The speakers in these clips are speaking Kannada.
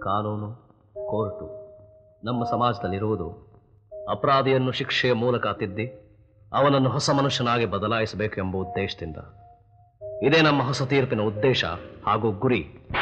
ಕಾನೂನು ಕೋರ್ಟು ನಮ್ಮ ಸಮಾಜದಲ್ಲಿರುವುದು ಅಪರಾಧಿಯನ್ನು ಶಿಕ್ಷೆಯ ಮೂಲಕ ತಿದ್ದಿ ಅವನನ್ನು ಹೊಸ ಮನುಷ್ಯನಾಗಿ ಬದಲಾಯಿಸಬೇಕು ಎಂಬ ಉದ್ದೇಶದಿಂದ ಇದೇ ನಮ್ಮ ಹೊಸ ತೀರ್ಪಿನ ಉದ್ದೇಶ ಹಾಗೂ ಗುರಿ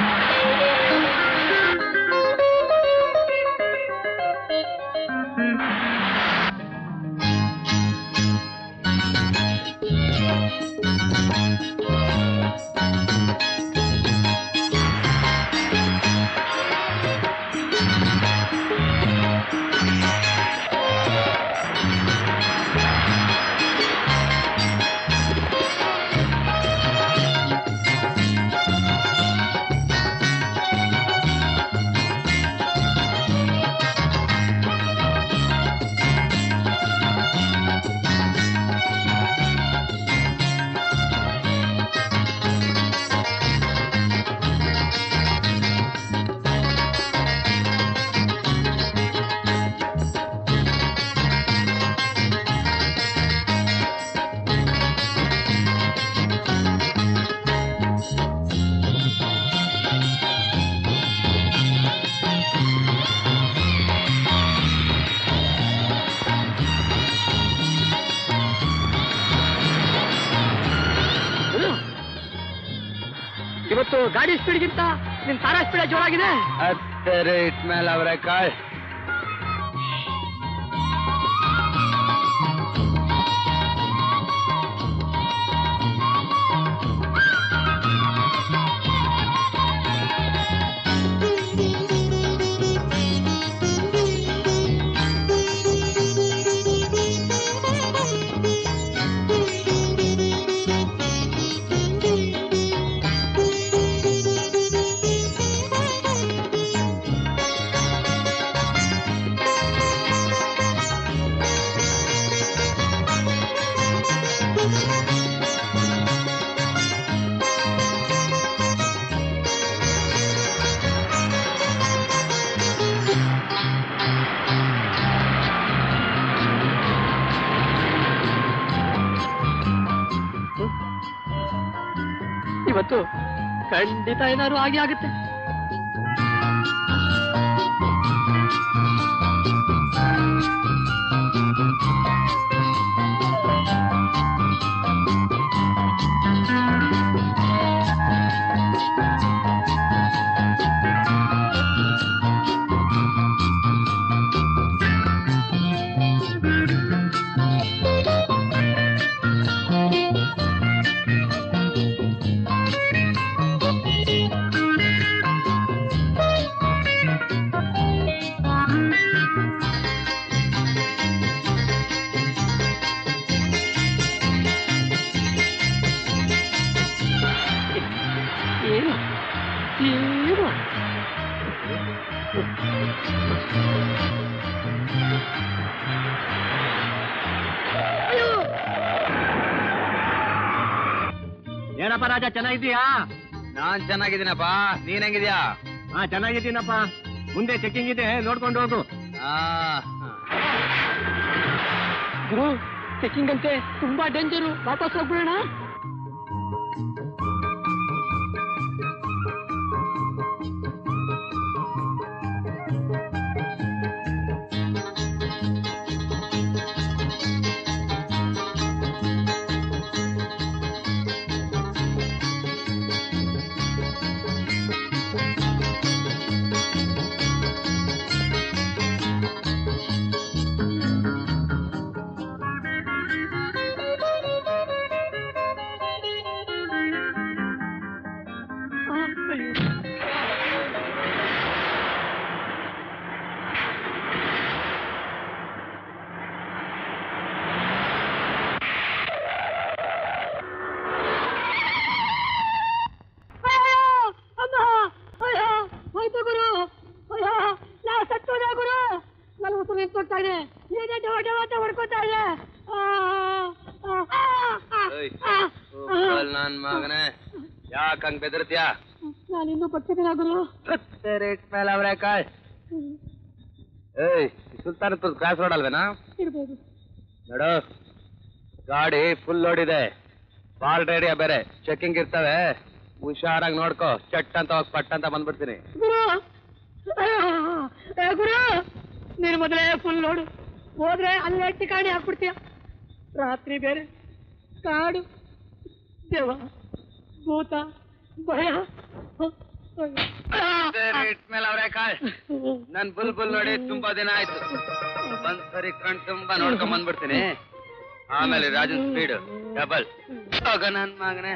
ಇವತ್ತು ಗಾಡಿ ಸ್ಪೀಡ್ಗಿಂತ ನಿನ್ ತಾರಾ ಸ್ಪೀಡ್ ಜೋರಾಗಿದೆ ಹತ್ತೆ ರೇಟ್ ಮೇಲೆ ಅವರೆಕಾಳ್ ಇವತ್ತು ಖಂಡಿತ ಏನಾದ್ರು ಆಗಿ ಆಗುತ್ತೆ ಏನು ಏನು ಏನಪ್ಪ ರಾಜ ಚೆನ್ನಾಗಿದ್ದೀಯಾ ನಾನ್ ಚೆನ್ನಾಗಿದ್ದೀನಪ್ಪ ನೀನ್ ಹೆಂಗಿದ್ಯಾ ಹಾ ಚೆನ್ನಾಗಿದ್ದೀನಪ್ಪ ಮುಂದೆ ಚೆಕಿಂಗ್ ಇದೆ ನೋಡ್ಕೊಂಡು ಹೋಗು ಆ ಗುರು ಚೆಕಿಂಗ್ ಅಂತೆ ತುಂಬಾ ಡೇಂಜರು ವಾಪಸ್ ಹೋಗ್ಬಿಡೋಣ ಅಮ್ಮ ಅಯ್ಯೋ ಹೋಯ್ತು ಗುರು ಅಯ್ಯೋ ನಾ ಸತ್ತೋದೆ ಗುರು ನನ್ನ ಉಸಿರು ನಿಂತ್ಕೊಳ್ತಾ ಇದೆ ಏನೇ ಡವ ಡವ ಅಂತ ಹೊಡ್ಕೊತಾ ಇದೆ ಆ, ಆ, ಆ, ಆ, ಏಯ್, ಆ, ಸೂಪರ್ ನನ್ ಮಗನೇ ಯಾಕ್ ಹಂಗ್ ಬೆದರ್ತ್ಯಾ ನಾನು ಇನ್ನೂ ಬರ್ತಿದ್ದೀನ ಗುರು ಹತ್ತೆ ರೇಟ್ ಮೇಲೆ ಅವರೆಕಾಳ್ ಏಯ್ ಸುಲ್ತಾನಪುರ ಕ್ರಾಸ್ ರೋಡ್ ಅಲ್ವೇನಾ ಇರ್ಬೋದು ನೋಡು ಗಾಡಿ ಫುಲ್ ಲೋಡ್ ಇದೆ ಬಾಲ್ ರೇಡಿಯೋ ಬೇರೆ ಚೆಕಿಂಗ್ ಇರ್ತವೆ ಹುಷಾರಾಗಿ ನೋಡ್ಕೋ ಚಟ್ ಅಂತ ಹೋಗಿ ಪಟ್ ಅಂತ ಬಂದ್ಬಿಡ್ತೀನಿ ಗುರು ಏ ಗುರು ನೀನು ಮೊದಲೇ ಫುಲ್ ನೋಡು ಹೋದ್ರೆ ಅಲ್ಲೇ ಠಿಕಾಣಿ ಹಾಕ್ಬಿಡ್ತೀಯ ರಾತ್ರಿ ಬೇರೆ ಕಾಡು ದೇವ ಭೂತ ಭಯ ಇಟ್ಮೇಲೆ ಅವ್ರೆ ಕಾಳ್ ನನ್ ಬುಲ್ ಬುಲ್ ನೋಡಿ ತುಂಬಾ ದಿನ ಆಯ್ತು ಒಂದ್ಸರಿ ಕಣ್ ತುಂಬಾ ನೋಡ್ಕೊಂಡ್ ಬಂದ್ಬಿಡ್ತೀನಿ ಆಮೇಲೆ ರಾಜನ್ ಸ್ಪೀಡ್ ಡಬಲ್ ಹೋಗ ನನ್ ಮಗನೇ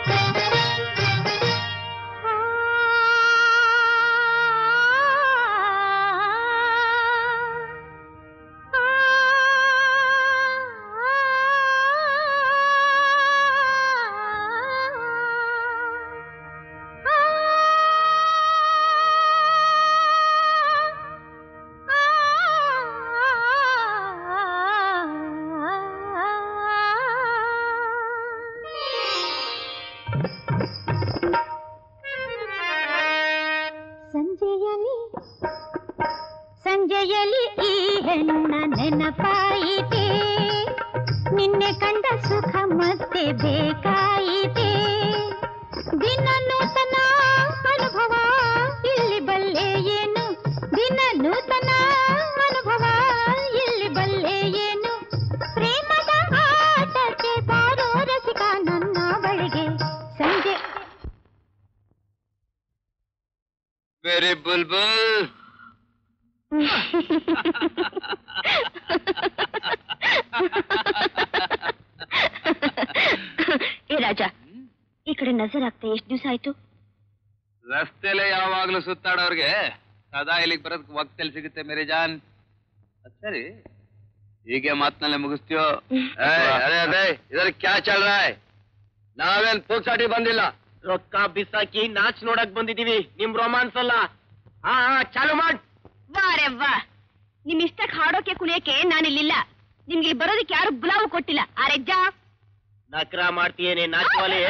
ಸಂಜೆಯಲ್ಲಿ ಸಂಜೆಯಲ್ಲಿ ಈ ಹೆಣ್ಣ ನೆನಪಾಯಿತೆ ನಿನ್ನೆ ಕಂಡ ಸುಖ ಮತ್ತೆ ಬೇಕಾಯಿತೆ ದಿನ ನೂತನ ಅನುಭವ ಇಲ್ಲಿ ಬಲ್ಲೆ ಏನು ದಿನ ನೂತನ ಅನುಭವ ಇಲ್ಲಿ ಬಲ್ಲೆ ಏನು ಪ್ರೇಮದ ಆಟಕ್ಕೆ ಬಾರೋ ರಸಿಕ ನನ್ನ ಬಳಿಗೆ ಸಂಜೆ ವೆರಿ ಬುಲ್ ಬುಲ್ ಏ ರಾಜ ಈ ಕಡೆ ನಜರ್ ಆಗ್ತಾ ಎಷ್ಟು ದಿವಸ ಆಯ್ತು ರಸ್ತೆಲೆ ಯಾವಾಗ್ಲೂ ಸುತ್ತಾಡೋರ್ಗೆ ಸದಾ ಇಲ್ಲಿಗೆ ಬರೋದಕ್ಕೆ ವಕ್ತೆಲ್ ಸಿಗುತ್ತೆ ಮೇರಿ ಜಾನ್ ಅದ್ ಸರಿ ಹೀಗೆ ಮಾತ್ನಲ್ಲೇ ಮುಗಿಸ್ತೀಯೋ ಅದೇ ಅದೇ ಇದರ ಕ್ಯಾ ಚಲ್ ರहा है ನಾವೇನ್ ಪೂಕ್ಸಾಟಿ ಬಂದಿಲ್ಲ ರೊಕ್ಕ ಬಿಸಾಕಿ ನಾಚ್ ನೋಡಕ್ ಬಂದಿದೀವಿ ನಿಮ್ ರೊಮಾನ್ಸ್ ಅಲ್ಲ ಹಾ ಚಾಲು ಮಾಡ್ ವಾ ರೇ ವಾ ನಿಮ್ ಇಷ್ಟಕ್ಕೆ ಹಾಡೋಕೆ ಕುಣಿಯಕ್ಕೆ ನಾನಿಲ್ಲಿಲ್ಲ ನಿಮ್ಗೆ ಇಲ್ಲಿ ಬರೋದಕ್ಕೆ ಯಾರು ಬುಲಾವು ಕೊಟ್ಟಿಲ್ಲ ಆ ರೆಜ್ಜ ನಕ್ರ ಮಾಡ್ತೀಯೇನೆ ನಾಚವಾಲೆ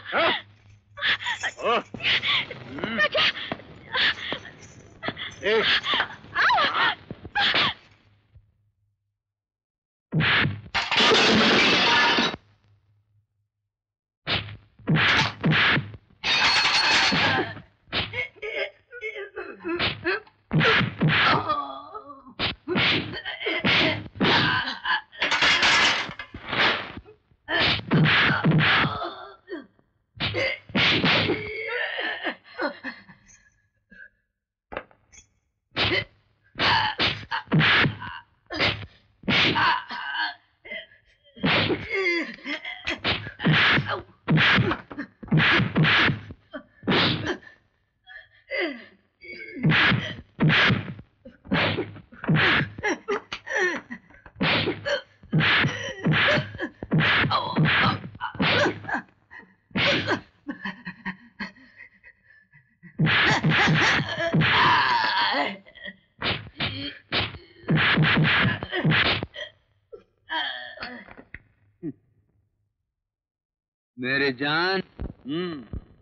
ಮೇರಿ ಜಾನ್ ಹ್ಮ್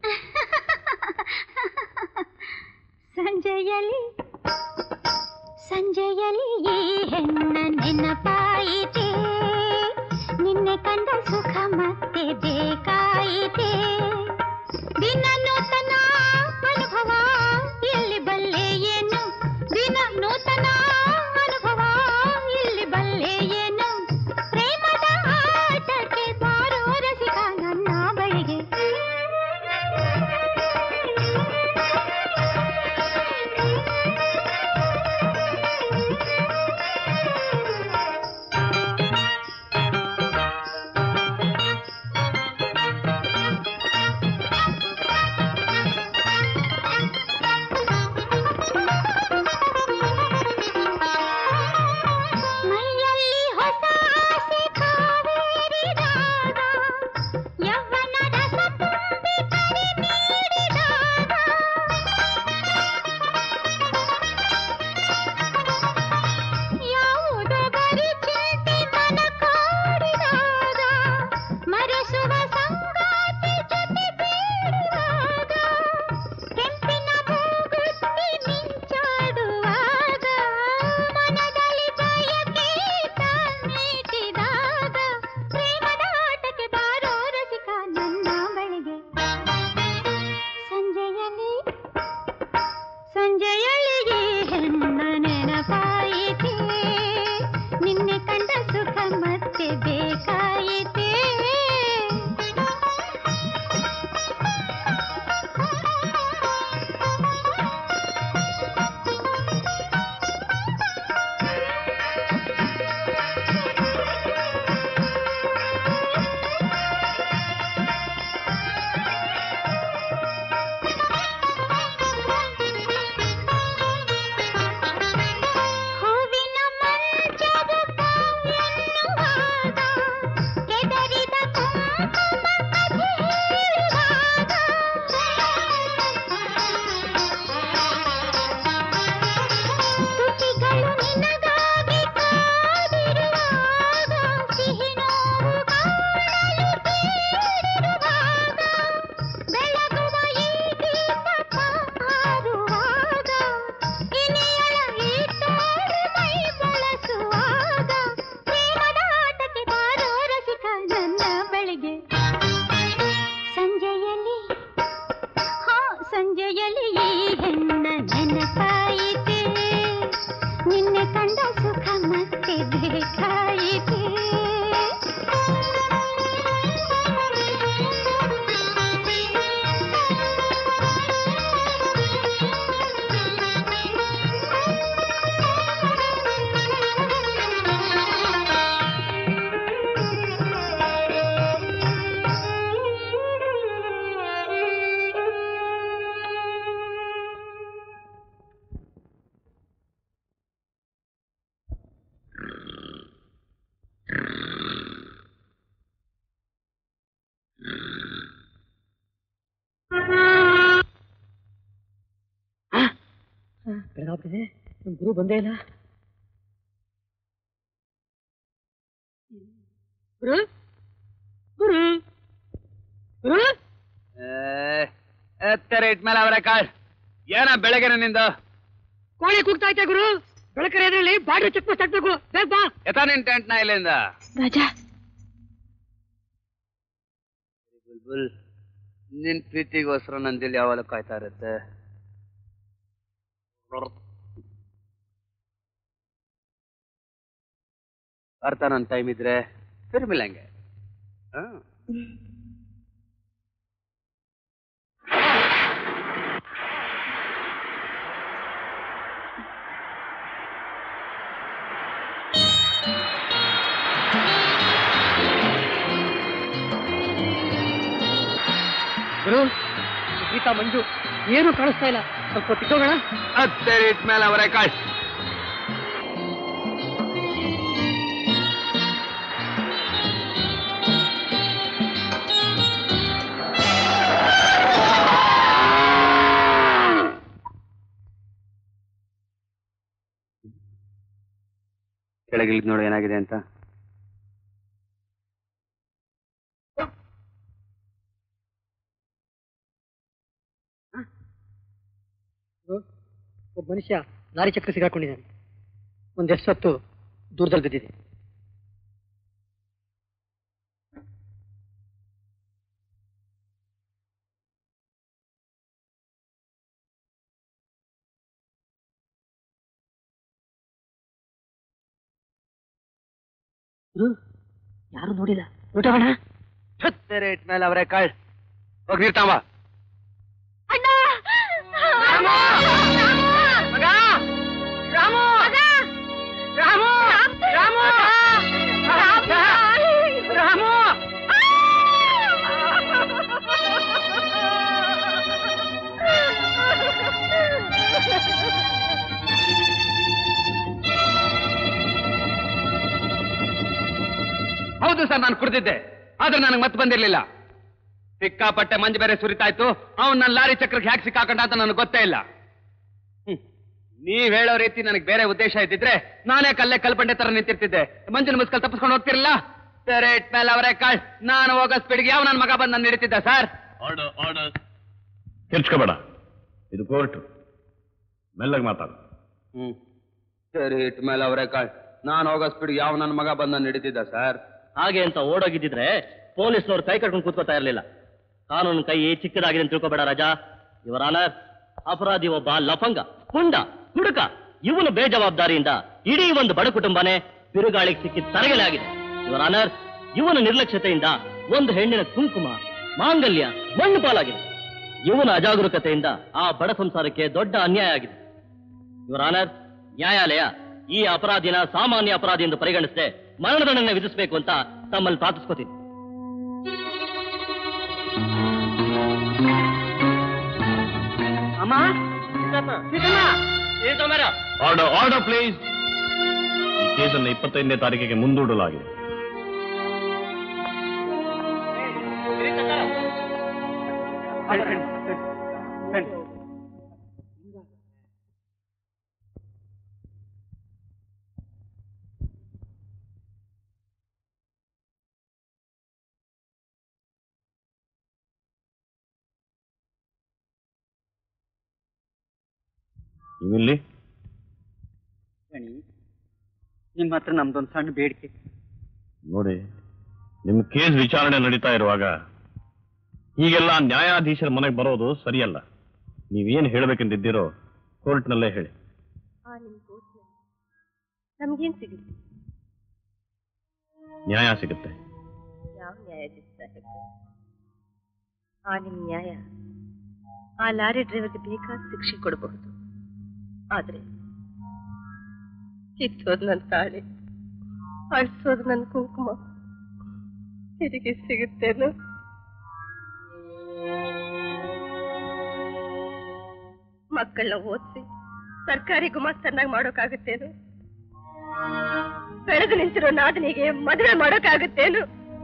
ಸಂಜೆಯಲ್ಲಿ ಸಂಜೆಯಲ್ಲಿ ಈ ಹೆಣ್ಣ ನೆನಪಾಯಿತೆ ನಿನ್ನೆ ಕಂಡ ಸುಖ ಮತ್ತೆ ಬೇಕಾಯಿತೆ ದಿನ ನೂತನ ಅನುಭವ ಇಲ್ಲಿ ಬಲ್ಲೆ ಏನು ದಿನ ನೂತನ ಅನುಭವ ಇಲ್ಲಿ ಬಲ್ಲೆ ಏನು ಪ್ರೇಮದ ಆಟಕ್ಕೆ ಬಾರೋ ರಸಿಕ ನನ್ನ ಬಳಿಗೆ ಏನಾಗ್ತಿದೆ ನಮ್ ಗುರು ಬಂದೇ ಇಲ್ಲ ಗುರು ಗುರು ಗುರು ಎತ್ತರ ಇಟ್ಮೇಲೆ ಅವರ ಕಾಳ್ ಏನ ಬೆಳಗ್ಗೆ ನಿಂದು ಕೋಳಿ ಕೂಗ್ತಾ ಐತೆ ಗುರು ಬೆಳಕರೆ ಎದುರಲ್ಲಿ ಬಾಡ್ರಿ ಚೆಕ್ ಪೋಸ್ಟ್ ಹಾಕ್ಬೇಕು ಬೇಗ ಬಾ ಎತ್ತ ನಿನ್ ಟೆಂಟ್ ನ ಇಲ್ಲಿಂದ ರಾಜಾ ಬುಲ್ಬುಲ್ ನಿನ್ ಪ್ರೀತಿಗೋಸ್ಕರ ನನ್ ದಿಲ್ ಯಾವಾಗಲೂ ಕಾಯ್ತಾ ಇರುತ್ತೆ ಅರ್ಥ ನನ್ ಟೈಮ್ ಇದ್ರೆ ತಿರುಮಿಲ್ಲಂಗೆ ಹಾ ಗುರು ಗೀತಾ ಮಂಜು ಏನು ಕಾಣಿಸ್ತಾ ಇಲ್ಲ ಸ್ವಲ್ಪ ತಿಕ್ಕೋಗೋಣ ಹತ್ತೆರ ಇಟ್ಮೇಲೆ ಅವರೇ ಕಾಳ್ ಕೆಳಗಿಳಿದ್ ನೋಡು ಏನಾಗಿದೆ ಅಂತ ಒಬ್ಬ ಮನುಷ್ಯ ಲಾರಿ ಚಕ್ರ ಸಿಗಾಕೊಂಡಿದ್ದಾನೆ ಒಂದೆಷ್ಟು ಹೊತ್ತು ದೂರದಲ್ಲಿ ಬಿದ್ದಿದೆ ಗುರು, ಯಾರು ನೋಡಿಲ್ಲ ಊಟವಣ ಹತ್ತೆರ ಇಟ್ಮೇಲೆ ಅವರೇ ಕಾಳ್ ಹೋಗಿ ನೀರ್ತಾವ ಅಣ್ಣ ರಾಮು ಮಗ ರಾಮು ಮಗ ರಾಮು ರಾಮು ರಾಮು ಹೌದು ಸರ್ ನಾನು ಕುಡ್ದಿದ್ದೆ ಆದ್ರೆ ನನಗೆ ಮತ್ತೆ ಬಂದಿರ್ಲಿಲ್ಲ ಸಿಕ್ಕಾಪಟ್ಟೆ ಮಂಜು ಬೇರೆ ಸುರಿತಾ ಇತ್ತು ಅವ್ನು ನನ್ನ ಲಾರಿ ಚಕ್ರಕ್ಕೆ ಹ್ಯಾಕ್ ಸಿಕ್ಕಾಕೊಂಡ ಅಂತ ನನಗೆ ಗೊತ್ತೇ ಇಲ್ಲ ಹ್ಮ್. ನೀವ್ ಹೇಳೋ ರೀತಿ ನನಗೆ ಬೇರೆ ಉದ್ದೇಶ ಇದ್ದಿದ್ರೆ ನಾನೇ ಕಲ್ಲೇ ಕಲ್ಪಂಡೆ ತರ ನಿಂತಿರ್ತಿದ್ದೆ ಮಂಜಿನ ಮುಸ್ಕಲ್ ತಪ್ಪಿಸ್ಕೊಂಡು ಹೋಗ್ತಿರಲ್ಲ ಸರಿ ಇಟ್ಮೇಲೆ ಅವರೇ ಕಾಳ್ ನಾನು ಹೋಗೋ ಸ್ಪೀಡ್ಗೆ ಯಾವ ನನ್ನ ಮಗ ಬಂದು ನನ್ನ ಹಿಡಿತಿದ್ದ ಸರ್ ಆರ್ಡರ್ ಆರ್ಡರ್ ಕೆರ್ಚ್ಕೋಬೇಡ ಇದು ಕೋರ್ಟ್ ಮೆಲ್ಲಗೆ ಮಾತಾಡು ಹ್ಮ್ ಸರಿ ಇಟ್ಮೇಲೆ ಅವರೇ ಕಾಳ್ ನಾನು ಹೋಗೋ ಸ್ಪೀಡ್ಗೆ ಯಾವ ನನ್ನ ಮಗ ಬಂದು ನನ್ನ ಹಿಡಿತಿದ್ದ ಸರ್ ಹಾಗೆ ಅಂತ ಓಡೋಗಿದ್ದಿದ್ರೆ ಪೊಲೀಸ್ನವ್ರು ಕೈ ಕಟ್ಕೊಂಡು ಕೂತ್ಕೋತಾ ಇರಲಿಲ್ಲ ಕಾನೂನು ಕೈ ಚಿಕ್ಕದಾಗಿದೆ ಅಂತ ತಿಳ್ಕೊಬೇಡ ರಾಜಾ ಇವರ ಆನರ್ ಅಪರಾಧಿ ಒಬ್ಬ ಲಫಂಗ ಪುಂಡ ಹುಡುಕ ಇವನು ಬೇಜವಾಬ್ದಾರಿಯಿಂದ ಇಡೀ ಒಂದು ಬಡ ಕುಟುಂಬನೇ ಬಿರುಗಾಳಿಗೆ ಸಿಕ್ಕಿ ತರಗಲೆ ಆಗಿದೆ ಇವರ ಆನರ್ ಇವನ ನಿರ್ಲಕ್ಷ್ಯತೆಯಿಂದ ಒಂದು ಹೆಣ್ಣಿನ ಕುಂಕುಮ ಮಾಂಗಲ್ಯ ಮಣ್ಣು ಪಾಲಾಗಿದೆ ಇವನ ಅಜಾಗರೂಕತೆಯಿಂದ ಆ ಬಡ ಸಂಸಾರಕ್ಕೆ ದೊಡ್ಡ ಅನ್ಯಾಯ ಆಗಿದೆ ಇವರ ಆನರ್ ನ್ಯಾಯಾಲಯ ಈ ಅಪರಾಧಿನ ಸಾಮಾನ್ಯ ಅಪರಾಧಿ ಎಂದು ಪರಿಗಣಿಸದೆ ಮರಣದಂಡನೆ ವಿಧಿಸಬೇಕು ಅಂತ ತಮ್ಮಲ್ಲಿ ಪ್ರಾರ್ಥಿಸ್ಕೋತೀನಿ ಅಮ್ಮ ಆರ್ಡರ್ ಆರ್ಡರ್ ಪ್ಲೀಸ್ ಈ ಕೇಸನ್ನು ಇಪ್ಪತ್ತೈದನೇ ತಾರೀಕಿಗೆ ಮುಂದೂಡಲಾಗಿದೆ ನೀವಿಲ್ಲಿ ನಿಮ್ಮ ಹತ್ರ ನಮ್ದೊಂದು ಸಣ್ಣ ಬೇಡಿಕೆ ನೋಡಿ ನಿಮ್ಮ ಕೇಸ್ ವಿಚಾರಣೆ ನಡೀತಾ ಇರುವಾಗ ಹೀಗೆಲ್ಲ ನ್ಯಾಯಾಧೀಶರ ಮನೆಗೆ ಬರೋದು ಸರಿಯಲ್ಲ ನೀವೇನು ಹೇಳಬೇಕೆಂದಿದ್ದೀರೋ ಕೋರ್ಟ್ನಲ್ಲೇ ಹೇಳಿ ಆ ನಿಮ್ ಕೋರ್ಟ್ನಲ್ಲಿ ನಮ್ಗೇನ್ ಸಿಗುತ್ತೆ ನ್ಯಾಯ ಸಿಗುತ್ತೆ ಯಾವ ನ್ಯಾಯಾಧೀಶ ಸಾಹೇಬ್ರೆ ಆ ನಿಮ್ ನ್ಯಾಯ ಆ ಲಾರಿ ಡ್ರೈವರ್ಗೆ ಬೇಕಾದ ಶಿಕ್ಷೆ ಕೊಡಬಹುದು ಆದ್ರೆ ಕಿತ್ತೋದ್ ನನ್ನ ತಾಳಿ ಅಳ್ಸೋದ್ ನನ್ನ ಕುಂಕುಮ ತಿರುಗಿ ಸಿಗುತ್ತೇನು ಮಕ್ಕಳನ್ನ ಓದಿಸಿ ಸರ್ಕಾರಿ ಗುಮಾಸ್ತನ್ನಾಗಿ ಮಾಡೋಕ್ಕಾಗುತ್ತೇನು ಬೆಳೆದು ನಿಂತಿರೋ ನಾದನಿಗೆ ಮದುವೆ ಮಾಡೋಕ್ಕಾಗುತ್ತೇನು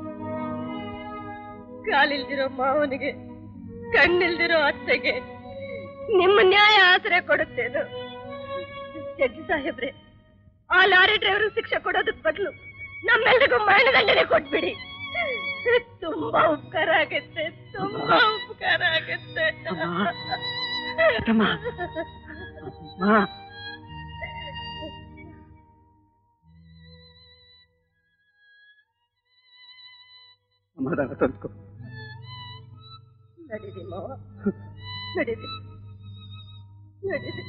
ಕಾಲಿಲ್ದಿರೋ ಮಾವನಿಗೆ ಕಣ್ಣಿಲ್ದಿರೋ ಅತ್ತೆಗೆ ನಿಮ್ಮ ನ್ಯಾಯ ಆಸರೆ ಕೊಡುತ್ತೇನು ಜಡ್ಜಿ ಸಾಹೇಬ್ರೆ ಆ ಲಾರಿ ಡ್ರೈವರ್ ಶಿಕ್ಷೆ ಕೊಡೋದಕ್ ಬದಲು ನಮ್ಮೆಲ್ರಿಗೂ ಮರಣದಂಡನೆ ಕೊಟ್ಬಿಡಿ ತುಂಬಾ ಉಪಕಾರ ಆಗತ್ತೆ ತುಂಬಾ ಉಪಕಾರ ಆಗತ್ತೆ ಸಮಾಧಾನ ತಂದ್ಕೊ ನಡೀರಿ ಮಾವ ನಡೀರಿ ನಡೀರಿ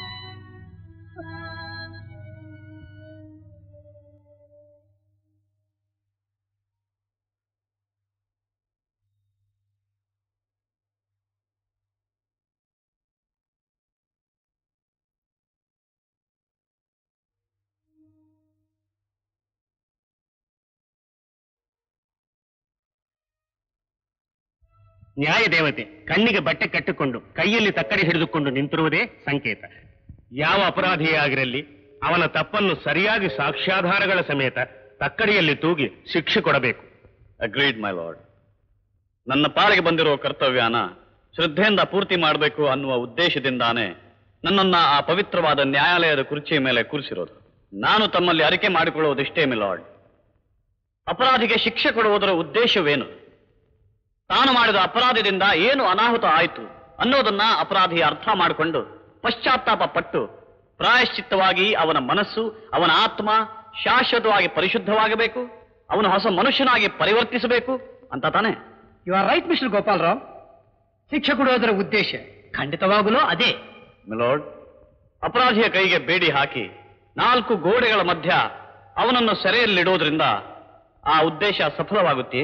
ನ್ಯಾಯ ದೇವತೆ ಕಣ್ಣಿಗೆ ಬಟ್ಟೆ ಕಟ್ಟಿಕೊಂಡು ಕೈಯಲ್ಲಿ ತಕ್ಕಡಿ ಹಿಡಿದುಕೊಂಡು ನಿಂತಿರುವುದೇ ಸಂಕೇತ ಯಾವ ಅಪರಾಧಿಯೇ ಆಗಿರಲಿ ಅವನ ತಪ್ಪನ್ನು ಸರಿಯಾಗಿ ಸಾಕ್ಷ್ಯಾಧಾರಗಳ ಸಮೇತ ತಕ್ಕಡಿಯಲ್ಲಿ ತೂಗಿ ಶಿಕ್ಷೆ ಕೊಡಬೇಕು ಅಗ್ರೀಡ್ ಮೈ ಲಾರ್ಡ್ ನನ್ನ ಪಾಲಿಗೆ ಬಂದಿರುವ ಕರ್ತವ್ಯನ ಶ್ರದ್ಧೆಯಿಂದ ಪೂರ್ತಿ ಮಾಡಬೇಕು ಅನ್ನುವ ಉದ್ದೇಶದಿಂದಾನೇ ನನ್ನನ್ನ ಆ ಪವಿತ್ರವಾದ ನ್ಯಾಯಾಲಯದ ಕುರ್ಚಿಯ ಮೇಲೆ ಕೂರಿಸಿರೋದು ನಾನು ತಮ್ಮಲ್ಲಿ ಅರಿಕೆ ಮಾಡಿಕೊಳ್ಳುವುದಿಷ್ಟೇ ಮೈ ಲಾರ್ಡ್ ಅಪರಾಧಿಗೆ ಶಿಕ್ಷೆ ಕೊಡುವುದರ ಉದ್ದೇಶವೇನು ತಾನು ಮಾಡಿದ ಅಪರಾಧದಿಂದ ಏನು ಅನಾಹುತ ಆಯಿತು ಅನ್ನೋದನ್ನ ಅಪರಾಧಿ ಅರ್ಥ ಮಾಡಿಕೊಂಡು ಪಶ್ಚಾತ್ತಾಪ ಪಟ್ಟು ಪ್ರಾಯಶ್ಚಿತ್ತವಾಗಿ ಅವನ ಮನಸ್ಸು ಅವನ ಆತ್ಮ ಶಾಶ್ವತವಾಗಿ ಪರಿಶುದ್ಧವಾಗಬೇಕು ಅವನು ಹೊಸ ಮನುಷ್ಯನಾಗಿ ಪರಿವರ್ತಿಸಬೇಕು ಅಂತ ತಾನೆ you are right mister Gopal Rao ಶಿಕ್ಷೆ ಕೊಡುವುದರ ಉದ್ದೇಶ ಖಂಡಿತವಾಗಲೂ ಅದೇ ಮಿಲೋಡ್ ಅಪರಾಧಿಯ ಕೈಗೆ ಬೇಡಿ ಹಾಕಿ ನಾಲ್ಕು ಗೋಡೆಗಳ ಮಧ್ಯ ಅವನನ್ನು ಸೆರೆಯಲ್ಲಿಡೋದ್ರಿಂದ ಆ ಉದ್ದೇಶ ಸಫಲವಾಗುತ್ತೆ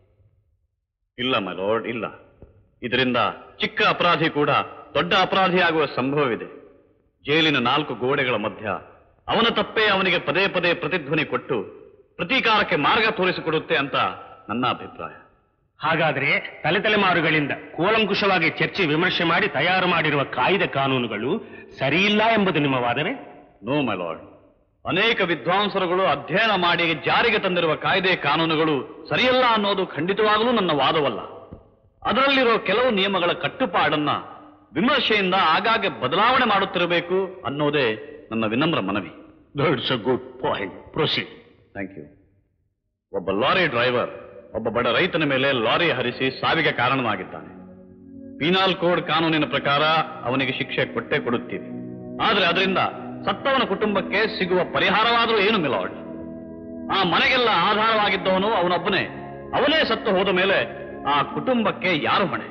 ಇಲ್ಲ ಮೈಲೋಡ್ ಇಲ್ಲ ಇದರಿಂದ ಚಿಕ್ಕ ಅಪರಾಧಿ ಕೂಡ ದೊಡ್ಡ ಅಪರಾಧಿಯಾಗುವ ಸಂಭವವಿದೆ ಜೈಲಿನ ನಾಲ್ಕು ಗೋಡೆಗಳ ಮಧ್ಯ ಅವನ ತಪ್ಪೇ ಅವನಿಗೆ ಪದೇ ಪದೇ ಪ್ರತಿಧ್ವನಿ ಕೊಟ್ಟು ಪ್ರತೀಕಾರಕ್ಕೆ ಮಾರ್ಗ ತೋರಿಸಿಕೊಡುತ್ತೆ ಅಂತ ನನ್ನ ಅಭಿಪ್ರಾಯ ಹಾಗಾದ್ರೆ ತಲೆ ತಲೆಮಾರುಗಳಿಂದ ಕೂಲಂಕುಷವಾಗಿ ಚರ್ಚೆ ವಿಮರ್ಶೆ ಮಾಡಿ ತಯಾರು ಮಾಡಿರುವ ಕಾಯ್ದೆ ಕಾನೂನುಗಳು ಸರಿಯಿಲ್ಲ ಎಂಬುದು ನಿಮ್ಮ ವಾದವೇ ನೋ ಮೈ ಲಾರ್ಡ್ ಅನೇಕ ವಿದ್ವಾಂಸರುಗಳು ಅಧ್ಯಯನ ಮಾಡಿ ಜಾರಿಗೆ ತಂದಿರುವ ಕಾಯ್ದೆ ಕಾನೂನುಗಳು ಸರಿಯಲ್ಲ ಅನ್ನೋದು ಖಂಡಿತವಾಗಲೂ ನನ್ನ ವಾದವಲ್ಲ ಅದರಲ್ಲಿರೋ ಕೆಲವು ನಿಯಮಗಳ ಕಟ್ಟುಪಾಡನ್ನ ವಿಮರ್ಶೆಯಿಂದ ಆಗಾಗ್ಗೆ ಬದಲಾವಣೆ ಮಾಡುತ್ತಿರಬೇಕು ಅನ್ನೋದೇ ನನ್ನ ವಿನಮ್ರ ಮನವಿ that's a good point proceed thank you ಒಬ್ಬ ಲಾರಿ ಡ್ರೈವರ್ ಒಬ್ಬ ಬಡ ರೈತನ ಮೇಲೆ ಲಾರಿ ಹರಿಸಿ ಸಾವಿಗೆ ಕಾರಣವಾಗಿದ್ದಾನೆ ಪೀನಾಲ್ ಕೋಡ್ ಕಾನೂನಿನ ಪ್ರಕಾರ ಅವನಿಗೆ ಶಿಕ್ಷೆ ಕೊಟ್ಟೇ ಕೊಡುತ್ತೀವಿ ಆದರೆ ಅದರಿಂದ ಸತ್ತವನ ಕುಟುಂಬಕ್ಕೆ ಸಿಗುವ ಪರಿಹಾರವಾದರೂ ಏನು ಮಿಲಾಡ್ ಆ ಮನೆಗೆಲ್ಲ ಆಧಾರವಾಗಿದ್ದವನು ಅವನೊಬ್ಬನೇ ಅವನೇ ಸತ್ತು ಹೋದ ಮೇಲೆ ಆ ಕುಟುಂಬಕ್ಕೆ ಯಾರು ಹೊಣೆ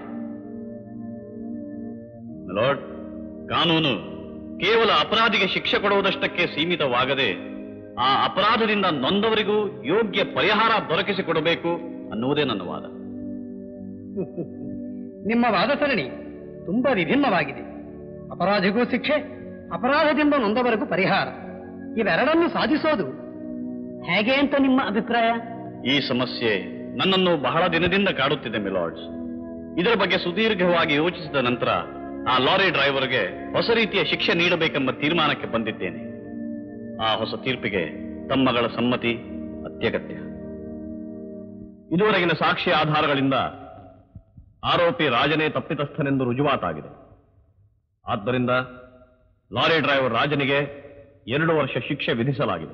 ಮಿಲಾಡ್ ಕಾನೂನು ಕೇವಲ ಅಪರಾಧಿಗೆ ಶಿಕ್ಷೆ ಕೊಡುವುದಷ್ಟಕ್ಕೆ ಸೀಮಿತವಾಗದೆ ಆ ಅಪರಾಧದಿಂದ ನೊಂದವರಿಗೂ ಯೋಗ್ಯ ಪರಿಹಾರ ದೊರಕಿಸಿಕೊಡಬೇಕು ಅನ್ನುವುದೇ ನನ್ನ ವಾದ ನಿಮ್ಮ ವಾದ ಸರಣಿ ತುಂಬಾ ವಿಭಿನ್ನವಾಗಿದೆ ಅಪರಾಧಿಗೂ ಶಿಕ್ಷೆ ಅಪರಾಧದಿಂದ ನೊಂದವರೆಗೂ ಪರಿಹಾರ ಇವೆರಡನ್ನು ಸಾಧಿಸೋದು ಹೇಗೆ ಅಂತ ನಿಮ್ಮ ಅಭಿಪ್ರಾಯ ಈ ಸಮಸ್ಯೆ ನನ್ನನ್ನು ಬಹಳ ದಿನದಿಂದ ಕಾಡುತ್ತಿದೆ ಮಿಲಾರ್ಡ್ಸ್ ಇದರ ಬಗ್ಗೆ ಸುದೀರ್ಘವಾಗಿ ಯೋಚಿಸಿದ ನಂತರ ಆ ಲಾರಿ ಡ್ರೈವರ್ಗೆ ಹೊಸ ರೀತಿಯ ಶಿಕ್ಷೆ ನೀಡಬೇಕೆಂಬ ತೀರ್ಮಾನಕ್ಕೆ ಬಂದಿದ್ದೇನೆ ಆ ಹೊಸ ತೀರ್ಪಿಗೆ ತಮ್ಮಗಳ ಸಮ್ಮತಿ ಅತ್ಯಗತ್ಯ ಇದುವರೆಗಿನ ಸಾಕ್ಷಿ ಆಧಾರಗಳಿಂದ ಆರೋಪಿ ರಾಜನೇ ತಪ್ಪಿತಸ್ಥನೆಂದು ರುಜುವಾತಾಗಿದೆ ಆದ್ದರಿಂದ ಲಾರಿ ಡ್ರೈವರ್ ರಾಜನಿಗೆ ಎರಡು ವರ್ಷ ಶಿಕ್ಷೆ ವಿಧಿಸಲಾಗಿದೆ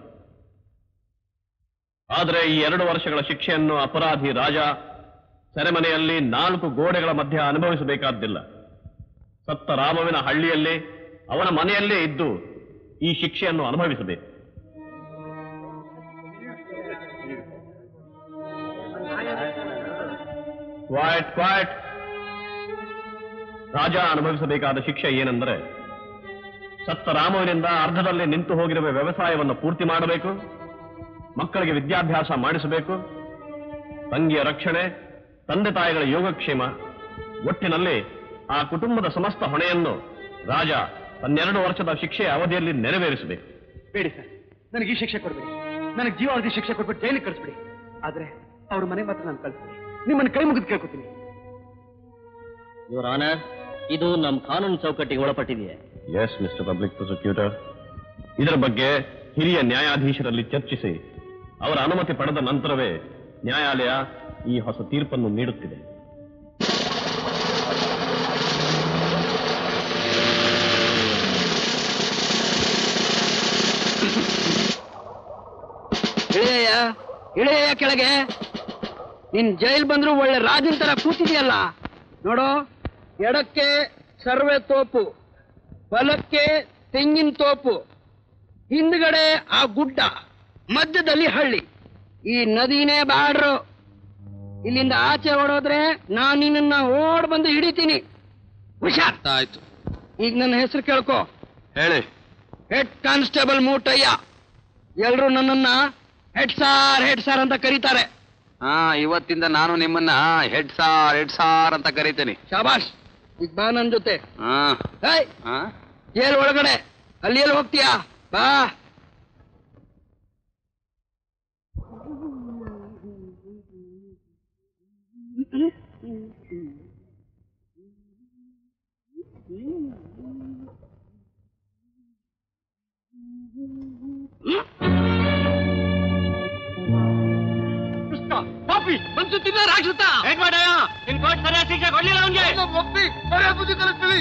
ಆದರೆ ಈ ಎರಡು ವರ್ಷಗಳ ಶಿಕ್ಷೆಯನ್ನು ಅಪರಾಧಿ ರಾಜ ಸೆರೆಮನೆಯಲ್ಲಿ ನಾಲ್ಕು ಗೋಡೆಗಳ ಮಧ್ಯೆ ಅನುಭವಿಸಬೇಕಾದ್ದಿಲ್ಲ ಸತ್ತ ರಾಮವಿನ ಹಳ್ಳಿಯಲ್ಲಿ ಅವನ ಮನೆಯಲ್ಲೇ ಇದ್ದು ಈ ಶಿಕ್ಷೆಯನ್ನು ಅನುಭವಿಸಬೇಕು ಕ್ವಾಯ್ಟ್ ಕ್ವಾಯ್ಟ್ ರಾಜ ಅನುಭವಿಸಬೇಕಾದ ಶಿಕ್ಷೆ ಏನೆಂದರೆ ಸತ್ತ ರಾಮವಿನಿಂದ ಅರ್ಧದಲ್ಲಿ ನಿಂತು ಹೋಗಿರುವ ವ್ಯವಸಾಯವನ್ನು ಪೂರ್ತಿ ಮಾಡಬೇಕು ಮಕ್ಕಳಿಗೆ ವಿದ್ಯಾಭ್ಯಾಸ ಮಾಡಿಸಬೇಕು ತಂಗಿಯ ರಕ್ಷಣೆ ತಂದೆ ತಾಯಿಗಳ ಯೋಗಕ್ಷೇಮ ಒಟ್ಟಿನಲ್ಲಿ ಆ ಕುಟುಂಬದ ಸಮಸ್ತ ಹೊಣೆಯನ್ನು ರಾಜ ತನ್ನೆರಡು ವರ್ಷದ ಶಿಕ್ಷೆಯ ಅವಧಿಯಲ್ಲಿ ನೆರವೇರಿಸಬೇಕು ಬೇಡಿ ಸರ್ ನನಗೆ ಈ ಶಿಕ್ಷೆ ಕೊಡ್ಬೇಡಿ ನನಗೆ ಜೀವಾವಧಿ ಶಿಕ್ಷೆ ಕೊಟ್ಬಿಟ್ಟು ಜೈಲಿಗೆ ಕಳಿಸ್ಬಿಡಿ ಆದ್ರೆ ಅವ್ರ ಮನೆ ಮಾತ್ರ ನಾನು ಕಳಿಸ್ಬಿಡಿ ನಿಮ್ಮನ್ನು ಕೈ ಮುಗಿದು ಕೇಳ್ಕೊತೀನಿ ಯುವರ್ ಆನರ್ ಇದು ನಮ್ಮ ಕಾನೂನು ಚೌಕಟ್ಟಿಗೆ ಒಳಪಟ್ಟಿದೆಯೇ ಎಸ್ ಮಿಸ್ಟರ್ ಪಬ್ಲಿಕ್ ಪ್ರಾಸಿಕ್ಯೂಟರ್ ಇದರ ಬಗ್ಗೆ ಹಿರಿಯ ನ್ಯಾಯಾಧೀಶರಲ್ಲಿ ಚರ್ಚಿಸಿ ಅವರ ಅನುಮತಿ ಪಡೆದ ನಂತರವೇ ನ್ಯಾಯಾಲಯ ಈ ಹೊಸ ತೀರ್ಪನ್ನು ನೀಡುತ್ತಿದೆ ಇಳೆಯ ಕೆಳಗೆ ನಿನ್ ಜೈಲ್ ಬಂದ್ರು ಒಳ್ಳೆ ರಾಜನ್ ತರ ಕೂತಿದೆಯಲ್ಲ ನೋಡು ಎಡಕ್ಕೆ ಸರ್ವೆ ತೋಪು ಬಲಕ್ಕೆ ತೆಂಗಿನ ತೋಪು ಹಿಂದ್ಗಡೆ ಆ ಗುಡ್ಡ ಮಧ್ಯದಲ್ಲಿ ಹಳ್ಳಿ ಈ ನದಿನೇ ಬಾಡ್ರು ಇಲ್ಲಿಂದ ಆಚೆ ಓಡೋದ್ರೆ ನಾನು ನಿನ್ನ ಓಡ್ ಬಂದು ಹಿಡಿತೀನಿ ಹುಷಾರ್ ಆಯ್ತು ಈಗ ನನ್ನ ಹೆಸರು ಕೇಳ್ಕೊ ಹೇಳಿ ಹೆಡ್ ಕಾನ್ಸ್ಟೇಬಲ್ ಮೂಟಯ್ಯ ಎಲ್ರು ನನ್ನನ್ನ ಹೆಡ್ ಸಾರ್ ಹೆಡ್ ಸಾರ್ ಅಂತ ಕರೀತಾರೆ ಹಾ ಇವತ್ತಿಂದ ನಾನು ನಿಮ್ಮನ್ನ ಹೆಡ್ ಸಾರ್ ಹೆಡ್ ಸಾರ್ ಅಂತ ಕರಿತೀನಿ ಶಾಬಾಷ್ ಈಗ ಬಾ ನನ್ ಜೊತೆ ಹಾ ಏಯ್ ಹಾ ಏಲ್ ಒಳಗಡೆ ಅಲ್ಲಿ ಎಲ್ಲಿ ಹೋಗ್ತೀಯಾ ಬಾ ಪಾಪಿ ಬಂದು ರಾಕ್ಷಸ ಹೇಗ್ ಮಾಡಯ್ಯ ನಿನ್ ಕೋರ್ಟ್ ಸರಿಯಾದ ಶಿಕ್ಷೆ ಕೊಡ್ಲಿಲ್ಲ ಅವನ್ಗೆ ಒಪ್ಪಿ ಬರೇ ಬುದ್ಧಿ ಕಲಿಸ್ತೀವಿ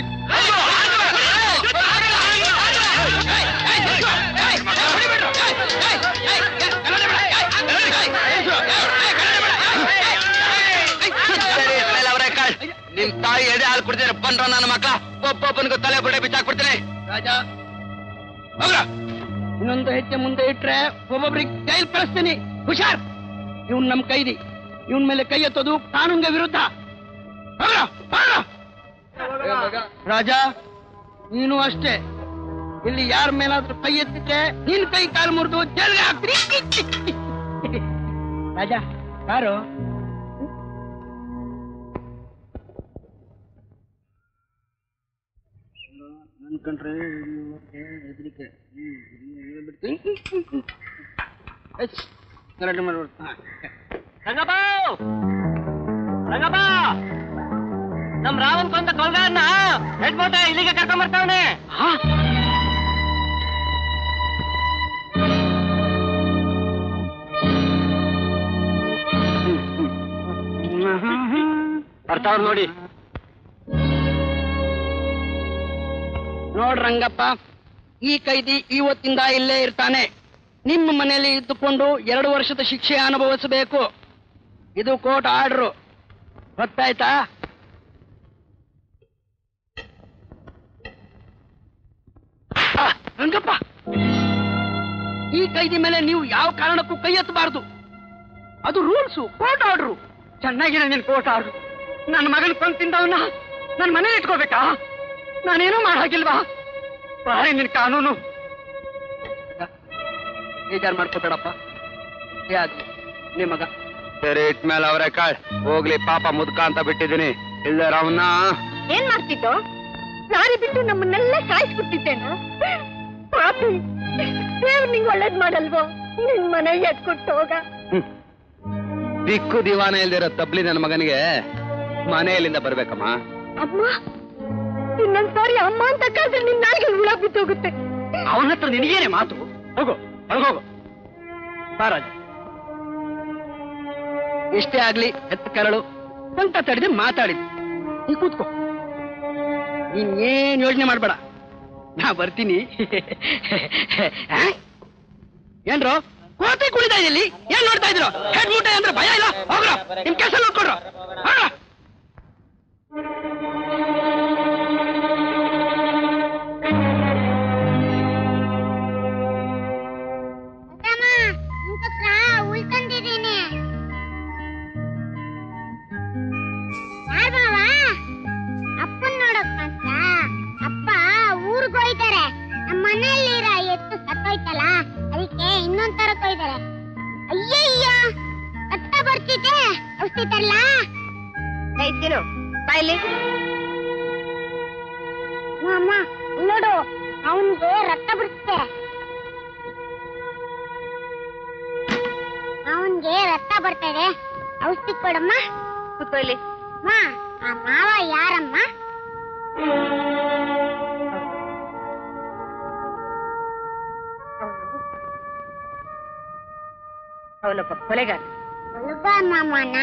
ನಿಮ್ ತಾಯಿ ಎಡೆ ಹಾಲು ಕುಡ್ತೀರ ಬಂದ್ರ ನನ್ನ ಮಕ್ಳ ಒಬ್ಬೊಬ್ಬನಿಗೂ ತಲೆ ಬುಡೆ ಬಿಚ್ಚಾಕ್ಬಿಡ್ತೀನಿ ರಾಜ ಹೋಗ್ರ ಇನ್ನೊಂದು ಹೆಜ್ಜೆ ಮುಂದೆ ಇಟ್ರೆ ಒಬ್ಬೊಬ್ರಿಗೆ ಜೈಲ್ ಕಳಿಸ್ತೀನಿ ಹುಷಾರ್ ಇವನ್ ನಮ್ ಕೈದಿ ಇವನ್ ಮೇಲೆ ಕೈ ಎತ್ತೋದು ಕಾನೂನ್ಗೆ ವಿರುದ್ಧ ಹೋಗ್ರ, ಹೋಗ್ರ. ರಾಜ ನೀನು ಅಷ್ಟೇ ಇಲ್ಲಿ ಯಾರ ಮೇಲಾದ್ರೂ ಕೈ ಎತ್ತಿದ್ರೆ ನಿನ್ ಕೈ ಕಾಲು ಮುರಿದು ಜೈಲ್ಗೆ ಹಾಕ್ತೀನಿ ರಾಜ ಯಾರು ಅನ್ಕೊಂಡ್ರೆ ಹೆದರಿಕೆ ಗಲಾಟೆ ಮಾಡ್ಬಿಡ್ತು ರಂಗಪ್ಪ ರಂಗಪ್ಪ ನಮ್ ರಾವನ್ ಕೊಂದ ಕೊಲ್ಗಾರನ್ನ ಹೆಡ್ ಬೋಟ ಇಲ್ಲಿಗೆ ಕರ್ಕೊಂಡ್ ಬರ್ತಾವನೆ ಬರ್ತಾವ್ರ ನೋಡಿ ನೋಡ್ ರಂಗಪ್ಪ ಈ ಕೈದಿ ಇವತ್ತಿಂದ ಇಲ್ಲೇ ಇರ್ತಾನೆ ನಿಮ್ಮ ಮನೆಯಲ್ಲಿ ಇದ್ದುಕೊಂಡು ಎರಡು ವರ್ಷದ ಶಿಕ್ಷೆ ಅನುಭವಿಸಬೇಕು ಇದು ಕೋರ್ಟ್ ಆರ್ಡ್ರು ಗೊತ್ತಾಯ್ತಾ ಆ, ರಂಗಪ್ಪ ಈ ಕೈದಿ ಮೇಲೆ ನೀವು ಯಾವ ಕಾರಣಕ್ಕೂ ಕೈ ಎತ್ತಬಾರದು ಅದು ರೂಲ್ಸು ಕೋರ್ಟ್ ಆರ್ಡ್ರು ಚೆನ್ನಾಗಿದೆ ನಿನ್ ಕೋರ್ಟ್ ಆರ್ಡ್ರು ನನ್ನ ಮಗನ ಕೊಂದು ತಿಂದವನ್ನ ನನ್ನ ಮನೇಲಿ ಇಟ್ಕೋಬೇಕಾ ನಾನೇನೂ ಮಾಡಾಗಿಲ್ವಾ ಬಾರಿ ನಿನ್ ಕಾನೂನು ಬೇಜಾರ್ ಮಾಡ್ಕೋಬೇಡಪ್ಪ ಯಾದು ನಿಮ್ಮ ಮಗ ಸರಿ ಇಟ್ಮೇಲೆ ಅವರೇ ಕಾಳ್ ಹೋಗ್ಲಿ ಪಾಪ ಮುದ್ಕ ಅಂತ ಬಿಟ್ಟಿದ್ದೀನಿ ಇಲ್ದ ಅವನ್ನ ಏನ್ ಮಾಡ್ತಿದ್ದೋ ಲಾರಿ ಬಿಟ್ಟು ನಮ್ಮನ್ನೆಲ್ಲ ಸಾಯಿಸ್ಬಿಟ್ಟಿದ್ದೇನು ಪಾಪಿ ದೇವ್ರು ನಿಂಗ್ ಒಳ್ಳೇದ್ ಮಾಡಲ್ವೋ ನಿನ್ ಮನೆಗೆ ಎತ್ಕೊಟ್ಟು ಹೋಗ ದಿಕ್ಕು ದಿವಾನ ಇಲ್ದಿರೋ ತಬ್ಲಿ ನನ್ನ ಮಗನಿಗೆ ಮನೆಯಲ್ಲಿಂದ ಬರ್ಬೇಕಮ್ಮ ಅಮ್ಮ ಇನ್ನೊಂದ್ಸಾರಿ ಅಮ್ಮ ಅಂತ ಕರೆದ್ರೆ ನಿನ್ ನಾಲ್ಗೆ ಹುಳ ಬಿದ್ದೋಗುತ್ತೆ ಅವನ ಹತ್ರ ನಿನಗೇನೆ ಮಾತು ಹೋಗು ಒಳಗೋಗು ಬಾರಾಜ ಎಷ್ಟೇ ಆಗ್ಲಿ ಎತ್ತ ಕರಳು ಅಂತ ತಡೆದು ಮಾತಾಡಿದ್ ನೀ ಕೂತ್ಕೋ ನೀನ್ ಏನ್ ಯೋಚನೆ ಮಾಡ್ಬೇಡ ನಾ ಬರ್ತೀನಿ ಆ? ಏನ್ರೋ ಕೋತಿ ಕುಳಿತಾ ಇಲ್ಲಿ ಏನ್ ನೋಡ್ತಾ ಇದ್ರು ಹೆಡ್ ಮೂಟೆ ಅಂದ್ರೆ ಭಯ ಇಲ್ಲ ಹೋಗ್ರ ನಿಮ್ ಕೆಲಸ ನೋಡ್ಕೊಡ್ರ ಹೋಗ್ರ ಉಳ್ಕೊಂಡಿದ್ದೀನಿ ಯಾರ್ ಮಾವ ಅಪ್ಪನ್ ನೋಡಕ್ ಅಂತ ಅಪ್ಪ ಊರ್ಗ್ ಹೋಯ್ತಾರೆ ನಮ್ಮ ಮನೆಯಲ್ಲಿರೋ ಎತ್ತು ಸತ್ತೋಯ್ತಲ್ಲ ಅದಕ್ಕೆ ಇನ್ನೊಂದ್ ತರಕ್ ಹೋಯ್ತಾರೆ ಅಯ್ಯಯ್ಯ ರಕ್ತ ಬರ್ತಿದೆ ಔಷಧಿ ತರ್ಲಾ ತಿನ್ನು ಬಾಯ್ಲಿ ಅಮ್ಮ ನೋಡು ಅವನ್ಗೆ ರಕ್ತ ಬಿಡುತ್ತೆ ಅವನ್ಗೆ ರಕ್ತ ಬರ್ತದೆ ಔಷಧಿ ಕೊಡಮ್ಮ ಕೂತ್ಕೋ ಇಲ್ಲಿ ಅಮ್ಮ ಆ ಮಾವ ಯಾರಮ್ಮ ಅವನೊಬ್ಬ ಕೊಲೆಗಾರ ಒಳಗ ಮಾಮನ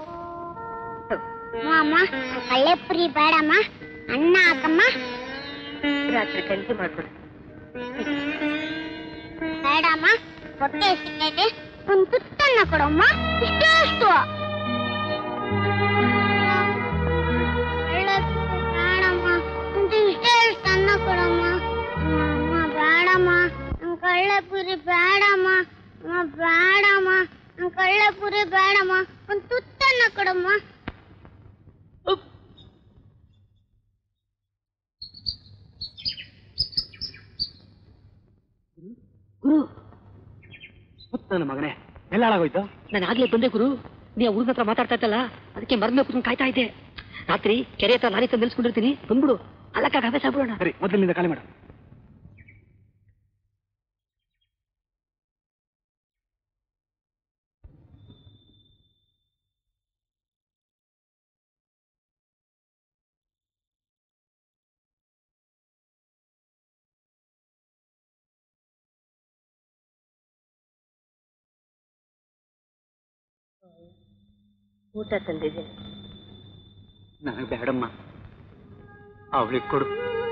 ಮಾಮ ಕಳ್ಳೆಪುರಿ ಬೇಡಮ್ಮ ಅನ್ನ ಹಾಕಮ್ಮ ರಾತ್ರಿ ಗಂಟೆ ಮಾಡ್ಕೊಡು ಬೇಡಮ್ಮ ಹೊಟ್ಟೆ ಸಿಕ್ಕೈತೆ ಒಂದ್ ತುತ್ತನ್ನ ಕೊಡಮ್ಮ ಇಷ್ಟೇ ಅಷ್ಟು ಕಳ್ಳೆಪುರಿ ಬೇಡಮ್ಮ ಒಂದು ಇಷ್ಟೇ ಅಷ್ಟು ಅನ್ನ ಕೊಡಮ್ಮ ಅಮ್ಮ ಬೇಡಮ್ಮ ನಂಗ್ ಕಳ್ಳೆಪುರಿ ಬೇಡಮ್ಮ ಅಮ್ಮ ಬೇಡಮ್ಮ ನಂಗ್ ಕಳ್ಳೆಪುರಿ ಬೇಡಮ್ಮ ಒಂದ್ ತುತ್ತನ್ನ ಕೊಡಮ್ಮ ಗುರು ನನ್ನ ಮಗನೇ ಎಲ್ಲ ಹಾಳಾಗೋಯ್ತು ನಾನು ಆಗ್ಲೇ ಬಂದೆ ಗುರು ನೀ ಆ ಹುಡುಗ ಹತ್ರ ಮಾತಾಡ್ತಾ ಇದ್ದಲ್ಲ ಅದಕ್ಕೆ ಮರ್ಮೆ ಕುತ್ಕೊಂಡು ಕಾಯ್ತಾ ಇದ್ದೆ ರಾತ್ರಿ ಕೆರೆ ಹತ್ರ ಲಾರಿ ತಂದು ನಿಲ್ಸ್ಕೊಂಡಿರ್ತೀನಿ ಬಂದ್ಬಿಡು ಅಲ್ಲಕ್ಕಾಗ ಹವೆ ಸಾಬಿಡೋಣ ಸರಿ ಮೊದಲಿನಿಂದ ಖಾಲಿ ಮಾಡು ಊಟ ತಂದಿದ್ದೀನಿ ನನಗೆ ಬೇಡಮ್ಮ ಅವಳಿಗೆ ಕೊಡು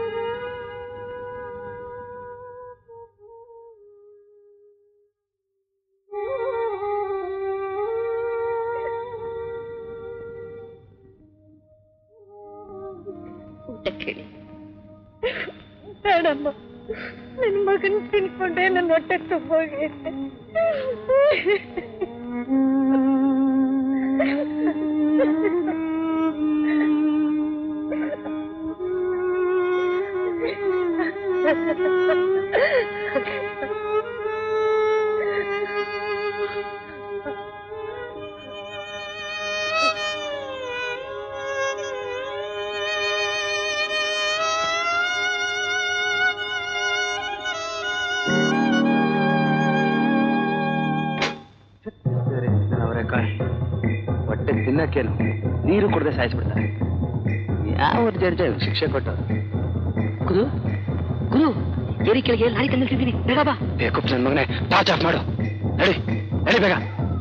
ಊಟ ಕೇಳಿ ಬೇಡಮ್ಮ ನಿನ್ ಮಗನ್ ತಿನ್ಕೊಂಡೆ ನನ್ನ ಹೊಟ್ಟೆ ತುಂಬೋಗೈತೆ ಅವರೆಕಾಯಿ ಹೊಟ್ಟೆ ತಿನ್ನಕ್ಕೇನು ನೀರು ಕುಡದೆ ಸಾಯಿಸ್ಬಿಡ್ತಾರೆ ಯಾವ ಜಡ್ಜ ಶಿಕ್ಷೆ ಕೊಟ್ಟರು ಗುರು ಗುರು ಕೆರೆ ಕೆಳಗೆ ಲಾರಿ ತಂದು ನಿಲ್ಸಿದ್ದೀನಿ ಬೇಗ ಬಾ ಬೇಕು ನನ್ನ ಮಗನೇ ಟಾರ್ಚ್ ಆಫ್ ಮಾಡು ನಡಿ ನಡಿ ಬೇಗ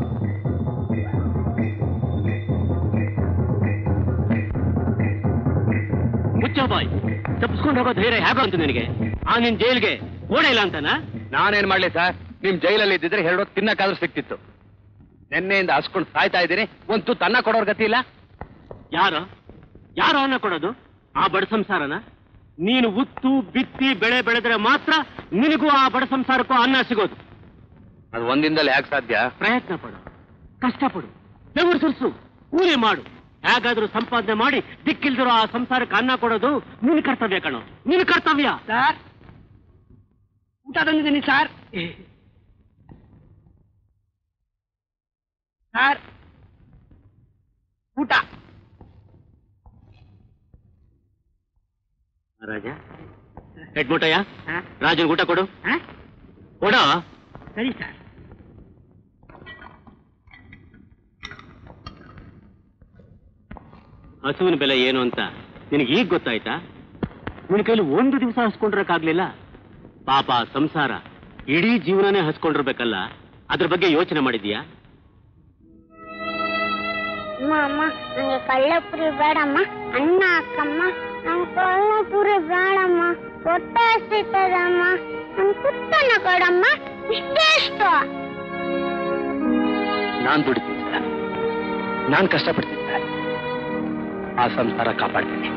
ಮುಚ್ಚ ಬಾಯ್ ತಪ್ಪಿಸ್ಕೊಂಡು ಹೋಗೋ ಧೈರ್ಯ ಹೇಗೋ ಅಂತ ನಿನಗೆ ಆ ನಿನ್ ಜೈಲ್ಗೆ ಓಡೇ ಇಲ್ಲ ಅಂತನಾ ನಾನೇನ್ ಮಾಡ್ಲಿ ಸರ್ ನಿಮ್ ಜೈಲಲ್ಲಿ ಇದ್ದಿದ್ರೆ ಎರಡು ಹೊತ್ತು ತಿನ್ನಕ್ಕಾದ್ರೂ ಸಿಕ್ತಿತ್ತು ನಿನ್ನೆಯಿಂದ ಹಸ್ಕೊಂಡು ಸಾಯ್ತಾ ಇದ್ದೀನಿ ಒಂದ್ ತುತ್ತು ಅನ್ನ ಕೊಡೋರ್ ಗತಿ ಇಲ್ಲ ಯಾರು ಯಾರು ಅನ್ನ ಕೊಡೋದು ಆ ಬಡ ಸಂಸಾರನ ನೀನು ಉತ್ತು ಬಿತ್ತಿ ಬೆಳೆ ಬೆಳೆದ್ರೆ ಮಾತ್ರ ನಿನಗೂ ಆ ಬಡ ಸಂಸಾರಕ್ಕೂ ಅನ್ನ ಸಿಗೋದು ಅದು ಒಂದಿಂದಲೇ ಯಾಕೆ ಸಾಧ್ಯ ಪ್ರಯತ್ನ ಪಡು ಕಷ್ಟಪಡು ಬೆವರು ಸುರಿಸು ಕೂಲಿ ಮಾಡು ಹೇಗಾದ್ರೂ ಸಂಪಾದನೆ ಮಾಡಿ ದಿಕ್ಕಿಲ್ದಿರೋ ಆ ಸಂಸಾರಕ್ಕೆ ಅನ್ನ ಕೊಡೋದು ನಿನ್ ಕರ್ತವ್ಯ ಕಣೋ ನಿನ್ ಕರ್ತವ್ಯ ಸರ್ ಊಟ ತಂದಿದ್ದೀನಿ ಸರ್ ಸರ್ ಊಟ ರಾಜ ಹೆಡ್ಮುಟಯ್ಯ ಹಾ? ರಾಜನ್ ಊಟ ಕೊಡು ಹಾ? ಕೊಡೋ ಸರಿ ಸರ್ ಹಸುವಿನ ಬೆಲೆ ಏನು ಅಂತ ನಿನಗೆ ಈಗ ಗೊತ್ತಾಯ್ತಾ ನಿನ್ನ ಕೈಲಿ ಒಂದು ದಿವಸ ಹಸ್ಕೊಂಡಿರಕ್ಕಾಗ್ಲಿಲ್ಲ ಪಾಪ ಸಂಸಾರ ಇಡೀ ಜೀವನನೇ ಹಸ್ಕೊಂಡಿರ್ಬೇಕಲ್ಲ ಅದ್ರ ಬಗ್ಗೆ ಯೋಚನೆ ಮಾಡಿದ್ಯಾ ಅಮ್ಮ ಅಮ್ಮ ನಂಗೆ ಕಳ್ಳೆಪುರಿ ಬೇಡಮ್ಮ ಅನ್ನ ಹಾಕಮ್ಮ ನಂಗೆ ಕಳ್ಳೆಪುರಿ ಬೇಡಮ್ಮ ಹೊಟ್ಟೆ ಹಸಿತದಮ್ಮ ನಂಗೆ ಕುತ್ತನ್ನ ಕೊಡಮ್ಮ ಇಷ್ಟೇ ಅಷ್ಟು ನಾನ್ ದುಡಿತೀನಿ ಸರ್ ನಾನ್ ಕಷ್ಟಪಡ್ತೀನಿ ಸರ್ ಆ ಸಂಸಾರ ಕಾಪಾಡ್ತೀನಿ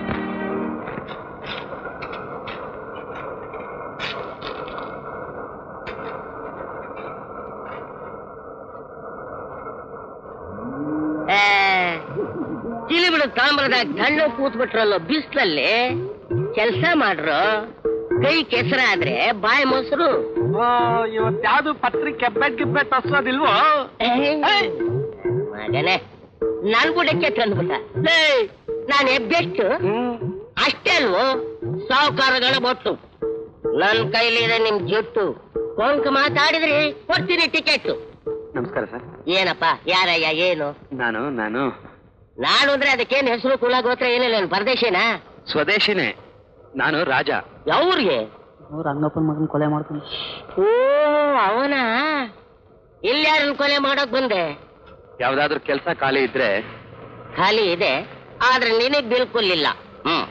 ಚಿಲಿಬಿಡು ತಾಮ್ರದಾಗ ತಣ್ಣು ಕೂತ್ಬಿಟ್ರಲ್ಲೋ ಬಿಸ್ಲಲ್ಲಿ ಕೆಲಸ ಮಾಡ್ರು ಕೈ ಕೆಸರಾದ್ರೆ ಬಾಯಿ ಮೊಸರು ಇವತ್ಯಾವ್ದು ಪತ್ರಿಕೆ ಬೆಡ್ ಗಿಬ್ಬೆಟ್ ಹಸೋದಿಲ್ವೋ ಮಗನೇ ನನ್ ಗುಡಕ್ಕೆ ತಂದ್ಬಿಟ್ಟ ಲೇ, ನಾನ್ ಎಬ್ಬೆಷ್ಟು ಅಷ್ಟೇ ಅಲ್ವೋ ಸಾಹುಕಾರಗಳ ಬೊಟ್ಟು ನನ್ ಕೈಲಿದೆ ನಿಮ್ ಜುಟ್ಟು ಕೊಂಕ್ ಮಾತಾಡಿದ್ರೆ ಕೊಡ್ತೀನಿ ಟಿಕೆಟ್ ನಮಸ್ಕಾರ ಸರ್ ಏನಪ್ಪ ಯಾರಯ್ಯ ಏನು ನಾನು ನಾನು ನಾನು ಅಂದ್ರೆ ಅದಕ್ಕೇನ್ ಹೆಸರು ಕುಲ ಗೋತ್ರ ಏನಿಲ್ಲ ಏನ್ ಪರದೇಶಿನ ಸ್ವದೇಶಿನೇ ನಾನು ರಾಜ ಯಾವ್ರಿಗೆ ರಂಗಪ್ಪನ ಮಗನ್ ಕೊಲೆ ಮಾಡ್ಕೊಂಡು ಓ ಅವನ ಇಲ್ಯಾರನ್ ಕೊಲೆ ಮಾಡಕ್ ಬಂದೆ ಯಾವ್ದಾದ್ರು ಕೆಲಸ ಖಾಲಿ ಇದ್ರೆ ಖಾಲಿ ಇದೆ ಆದ್ರೆ ನಿನಗ್ ಬಿಲ್ಕುಲ್ ಇಲ್ಲ ಹ್ಮ್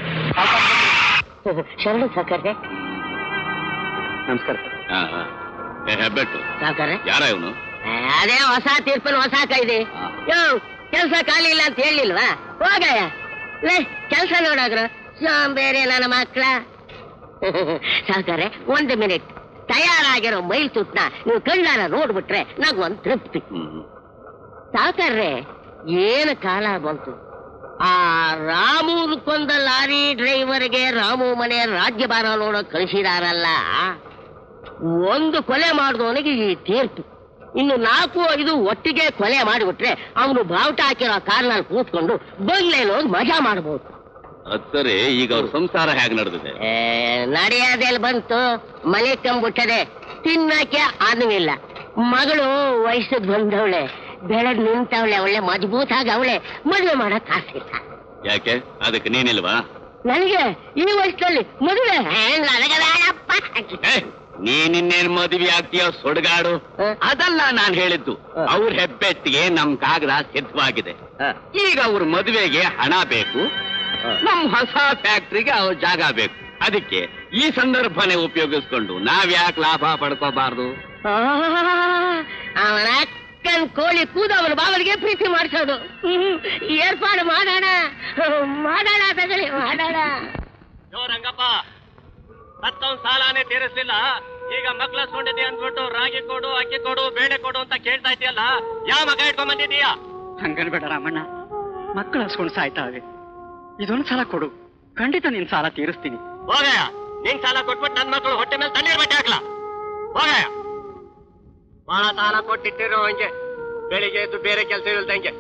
ಶರಣ ಸಾಕರೆ ನಮಸ್ಕಾರ ಸರ್ ಹೆಬ್ಬೆಟ್ಟು ಸಾವ್ಕಾರ ಯಾರ ಇವನು ಅದೇ ಹೊಸ ತೀರ್ಪಿನ ಹೊಸ ಕಾಯ್ದೆ ಯೋ ಕೆಲ್ಸ ಖಾಲಿ ಇಲ್ಲ ಅಂತ ಹೇಳಿಲ್ವಾ ಹೋಗಯ್ಯ ಲೇ ಕೆಲ್ಸ ನೋಡಾಗ್ರ ಬೇರೆ ನನ್ನ ಮಕ್ಳ ಸಾವ್ಕಾರೆ ಒಂದು ಮಿನಿಟ್ ತಯಾರಾಗಿರೋ ಮೈಲ್ ಸುತ್ತನ ನೀವು ಕಣ್ಣಾರ ನೋಡ್ಬಿಟ್ರೆ ನಂಗೆ ಒಂದು ತೃಪ್ತಿ ಸಾವ್ಕಾರ್ರೆ ಏನು ಕಾಲ ಬಂತು ಆ ರಾಮೂರು ಕೊಂದ ಲಾರಿ ಡ್ರೈವರ್ಗೆ ರಾಮು ಮನೆ ರಾಜ್ಯಭಾರ ನೋಡೋಕ್ ಕಳಿಸಿದಾರಲ್ಲ ಒಂದು ಕೊಲೆ ಮಾಡಿದವನಿಗೆ ಈ ತೀರ್ಪು ಇನ್ನು ನಾಲ್ಕು ಐದು ಒಟ್ಟಿಗೆ ಕೊಲೆ ಮಾಡಿಬಿಟ್ರೆ ಅವನು ಬಾವುಟ ಹಾಕಿರೋ ಕಾರ್ನಲ್ಲಿ ಕೂತ್ಕೊಂಡು ಬಂಗ್ಲೆಯಲ್ಲಿ ಹೋಗಿ ಮಜಾ ಮಾಡ್ಬೋದು ಅದ್ ಸರಿ ಈಗ ಅವ್ರ ಸಂಸಾರ ಹೇಗ್ ನಡೆದಿದೆ ಏ, ನಡೆಯೋದೆಲ್ಲಿ ಬಂತು ಮನೆ ಕಂಬಿಟ್ಟದೆ ತಿನ್ನಕ್ಕೆ ಅನ್ನವಿಲ್ಲ ಮಗಳು ವಯಸ್ಸಿಗೆ ಬಂದವಳೆ ಬೆಳೆದ್ ನಿಂತವಳೆ ಒಳ್ಳೆ ಮಜಬೂತ್ ಆಗ ಅವಳೆ ಮದುವೆ ಮಾಡಕ್ ಆಸಿಲ್ಲ ಯಾಕೆ ಅದಕ್ಕೆ ನೀನಿಲ್ವಾ ನನಗೆ ಈ ವಯಸ್ಸಲ್ಲಿ ಮದುವೆ ಏ, ನನಗೆ ಬೇಡಪ್ಪ. ಏ, ನೀನಿನ್ನೇನ್ ಮದುವೆ ಆಗ್ತೀಯೋ ಸುಡ್ಗಾಡು ಹ? ಅದಲ್ಲ ನಾನ್ ಹೇಳಿದ್ದು ಹ. ಅವ್ರ ಹೆಬ್ಬೆಟ್ಟಿಗೆ ನಮ್ ಕಾಗದ ಸಿದ್ಧವಾಗಿದೆ ಈಗ ಅವ್ರ ಮದುವೆಗೆ ಹಣ ಬೇಕು ನಮ್ ಹೊಸ ಫ್ಯಾಕ್ಟ್ರಿಗೆ ಅವ್ರ ಜಾಗ ಬೇಕು ಅದಕ್ಕೆ ಈ ಸಂದರ್ಭನೇ ಉಪಯೋಗಿಸ್ಕೊಂಡು ನಾವ್ ಯಾಕೆ ಲಾಭ ಪಡ್ಕೋಬಾರ್ದು ಆ, ಅವನ ಅಕ್ಕನ್ ಕೋಳಿ ಕೂದು ಅವನ ಬಾವಲಿಗೆ ಪ್ರೀತಿ ಮಾಡಿಸೋದು ಹ್ಮ್, ಏರ್ಪಾಡು ಮಾಡೋಣ ಮಾಡೋಣ ತಗೊಳ್ಳಿ ಮಾಡೋಣ ರಂಗಪ್ಪ ಮತ್ತೊಂದ್ ಸಾಲಾನೇ ತೀರಿಸ್ಲಿಲ್ಲ ಈಗ ಮಕ್ಳ ಸುಂಡಿದೆ ಅಂದ್ಬಿಟ್ಟು ರಾಗಿ ಕೊಡು ಅಕ್ಕಿ ಕೊಡು ಬೇಳೆ ಕೊಡು ಅಂತ ಕೇಳ್ತಾ ಇದೆಯಲ್ಲ ಯಾವ ಮಗ ಇಟ್ಕೊಂಡ್ ಬಂದಿದೀಯಾ ಹಂಗನ್ಬೇಡ ರಾಮಣ್ಣ ಮಕ್ಕಳು ಹಸ್ಕೊಂಡು ಸಾಯ್ತಾವೆ ಇದೊಂದ್ ಸಲ ಕೊಡು ಖಂಡಿತ ನಿನ್ ಸಾಲ ತೀರಿಸ್ತೀನಿ ಹೋಗಯ್ಯ ನಿನ್ ಸಾಲ ಕೊಟ್ಬಿಟ್ಟು ನನ್ ಮಕ್ಳು ಹೊಟ್ಟೆ ಮೇಲೆ ತಣ್ಣೀರ್ ಬಟ್ಟೆ ಹಾಕ್ಲಾ ಹೋಗಯ್ಯ ಬಹಳ ಸಾಲ ಕೊಟ್ಟಿಟ್ಟಿರೋ ಹಂಗೆ ಬೆಳಿಗ್ಗೆ ಎದ್ದು ಬೇರೆ ಕೆಲಸ ಇಲ್ದಂಗೆ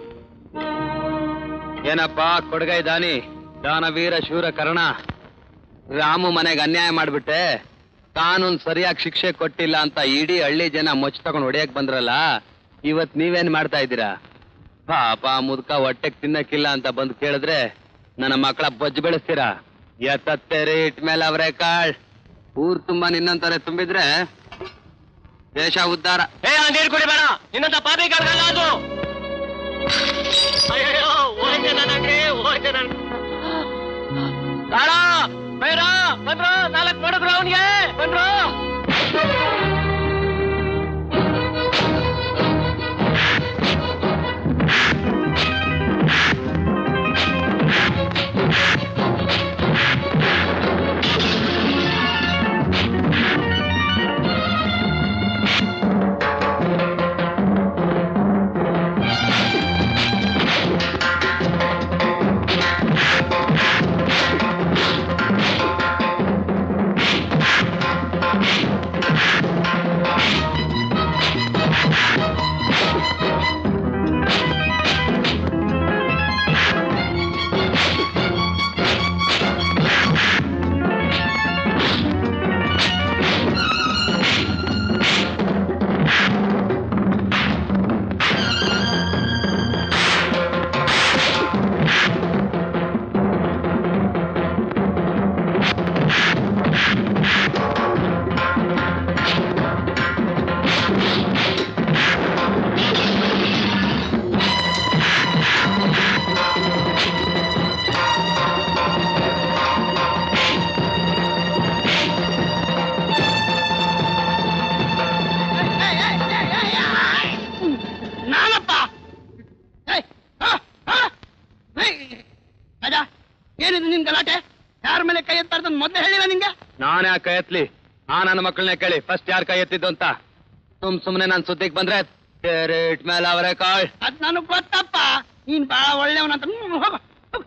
ಏನಪ್ಪ ಕೊಡಗೈ ದಾನಿ ದಾನವೀರ ಶೂರ ಕರ್ಣ ರಾಮು ಮನೆಗೆ ಅನ್ಯಾಯ ಮಾಡ್ಬಿಟ್ಟೆ ಕಾನೂನ್ ಸರಿಯಾಗಿ ಶಿಕ್ಷೆ ಕೊಟ್ಟಿಲ್ಲ ಅಂತ ಇಡೀ ಹಳ್ಳಿ ಜನ ಮೊಚ್ಚ ತಗೊಂಡು ಹೊಡೆಯಕ್ ಬಂದ್ರಲ್ಲ ಇವತ್ ನೀವೇನ್ ಮಾಡ್ತಾ ಇದ್ದೀರಾ ಪಾಪ ಮುದ್ಕ ಹೊಟ್ಟೆಗ್ ತಿನ್ನಕ್ಕಿಲ್ಲ ಅಂತ ಬಂದು ಕೇಳಿದ್ರೆ ನನ್ನ ಮಕ್ಕಳ ಬೊಜ್ಜು ಬೆಳೆಸ್ತೀರಾ ಎತ್ತತ್ತೇರಿ ಇಟ್ ಮೇಲೆ ಅವರೇ ಕಾಳ್ ಊರ್ ತುಂಬಾ ನಿನ್ನಂತಾರೆ ತುಂಬಿದ್ರೆ ದೇಶ ಉದ್ಧಾರ ಏ ಆ ನೀರು ಕುಡಿಬೇಡ ನಿನ್ನಂತ ಪಾಪಿ ಕರ್ಗಲ್ಲ ಅದು ಅಯ್ಯೋ ಹೋಯ್ತೆ ನನಗೆ ಹೋಯ್ತೆ ನನ್ ಕಾಳ ಬೈರ ಬಂದ್ರು ನಾಲ್ಕು ನೋಡಿದ್ರು ಅವನಿಗೆ ಬಂದ್ರು ನಾನಪ್ಪ ಅದ ಏನಿದು ನಿನ್ ಗಲಾಟೆ ಯಾರ ಮೇಲೆ ಕೈ ಎತ್ತಾರ್ದು ಮೊದಲೇ ಹೇಳಿಲ್ಲ ನಿಂಗೆ ನಾನೇ ಕೈ ಎತ್ಲಿ ಆ ನನ್ನ ಮಕ್ಕಳನ್ನೇ ಕೇಳಿ ಫಸ್ಟ್ ಯಾರ್ ಕೈ ಎತ್ತಿದ್ದು ಅಂತ ಸುಮ್ ಸುಮ್ನೆ ನಾನ್ ಸುದ್ದಿಗ್ ಬಂದ್ರೆ ಇಟ್ ಮೇಲೆ ಅವರೇ ಕಾಳ್ ಅದ್ ನನಗ್ ಗೊತ್ತಪ್ಪ ನೀನ್ ಬಾಳ ಒಳ್ಳೆಯವನಂತ ಹ್ಮ್, ಹೋಗು, ಹೋಗು.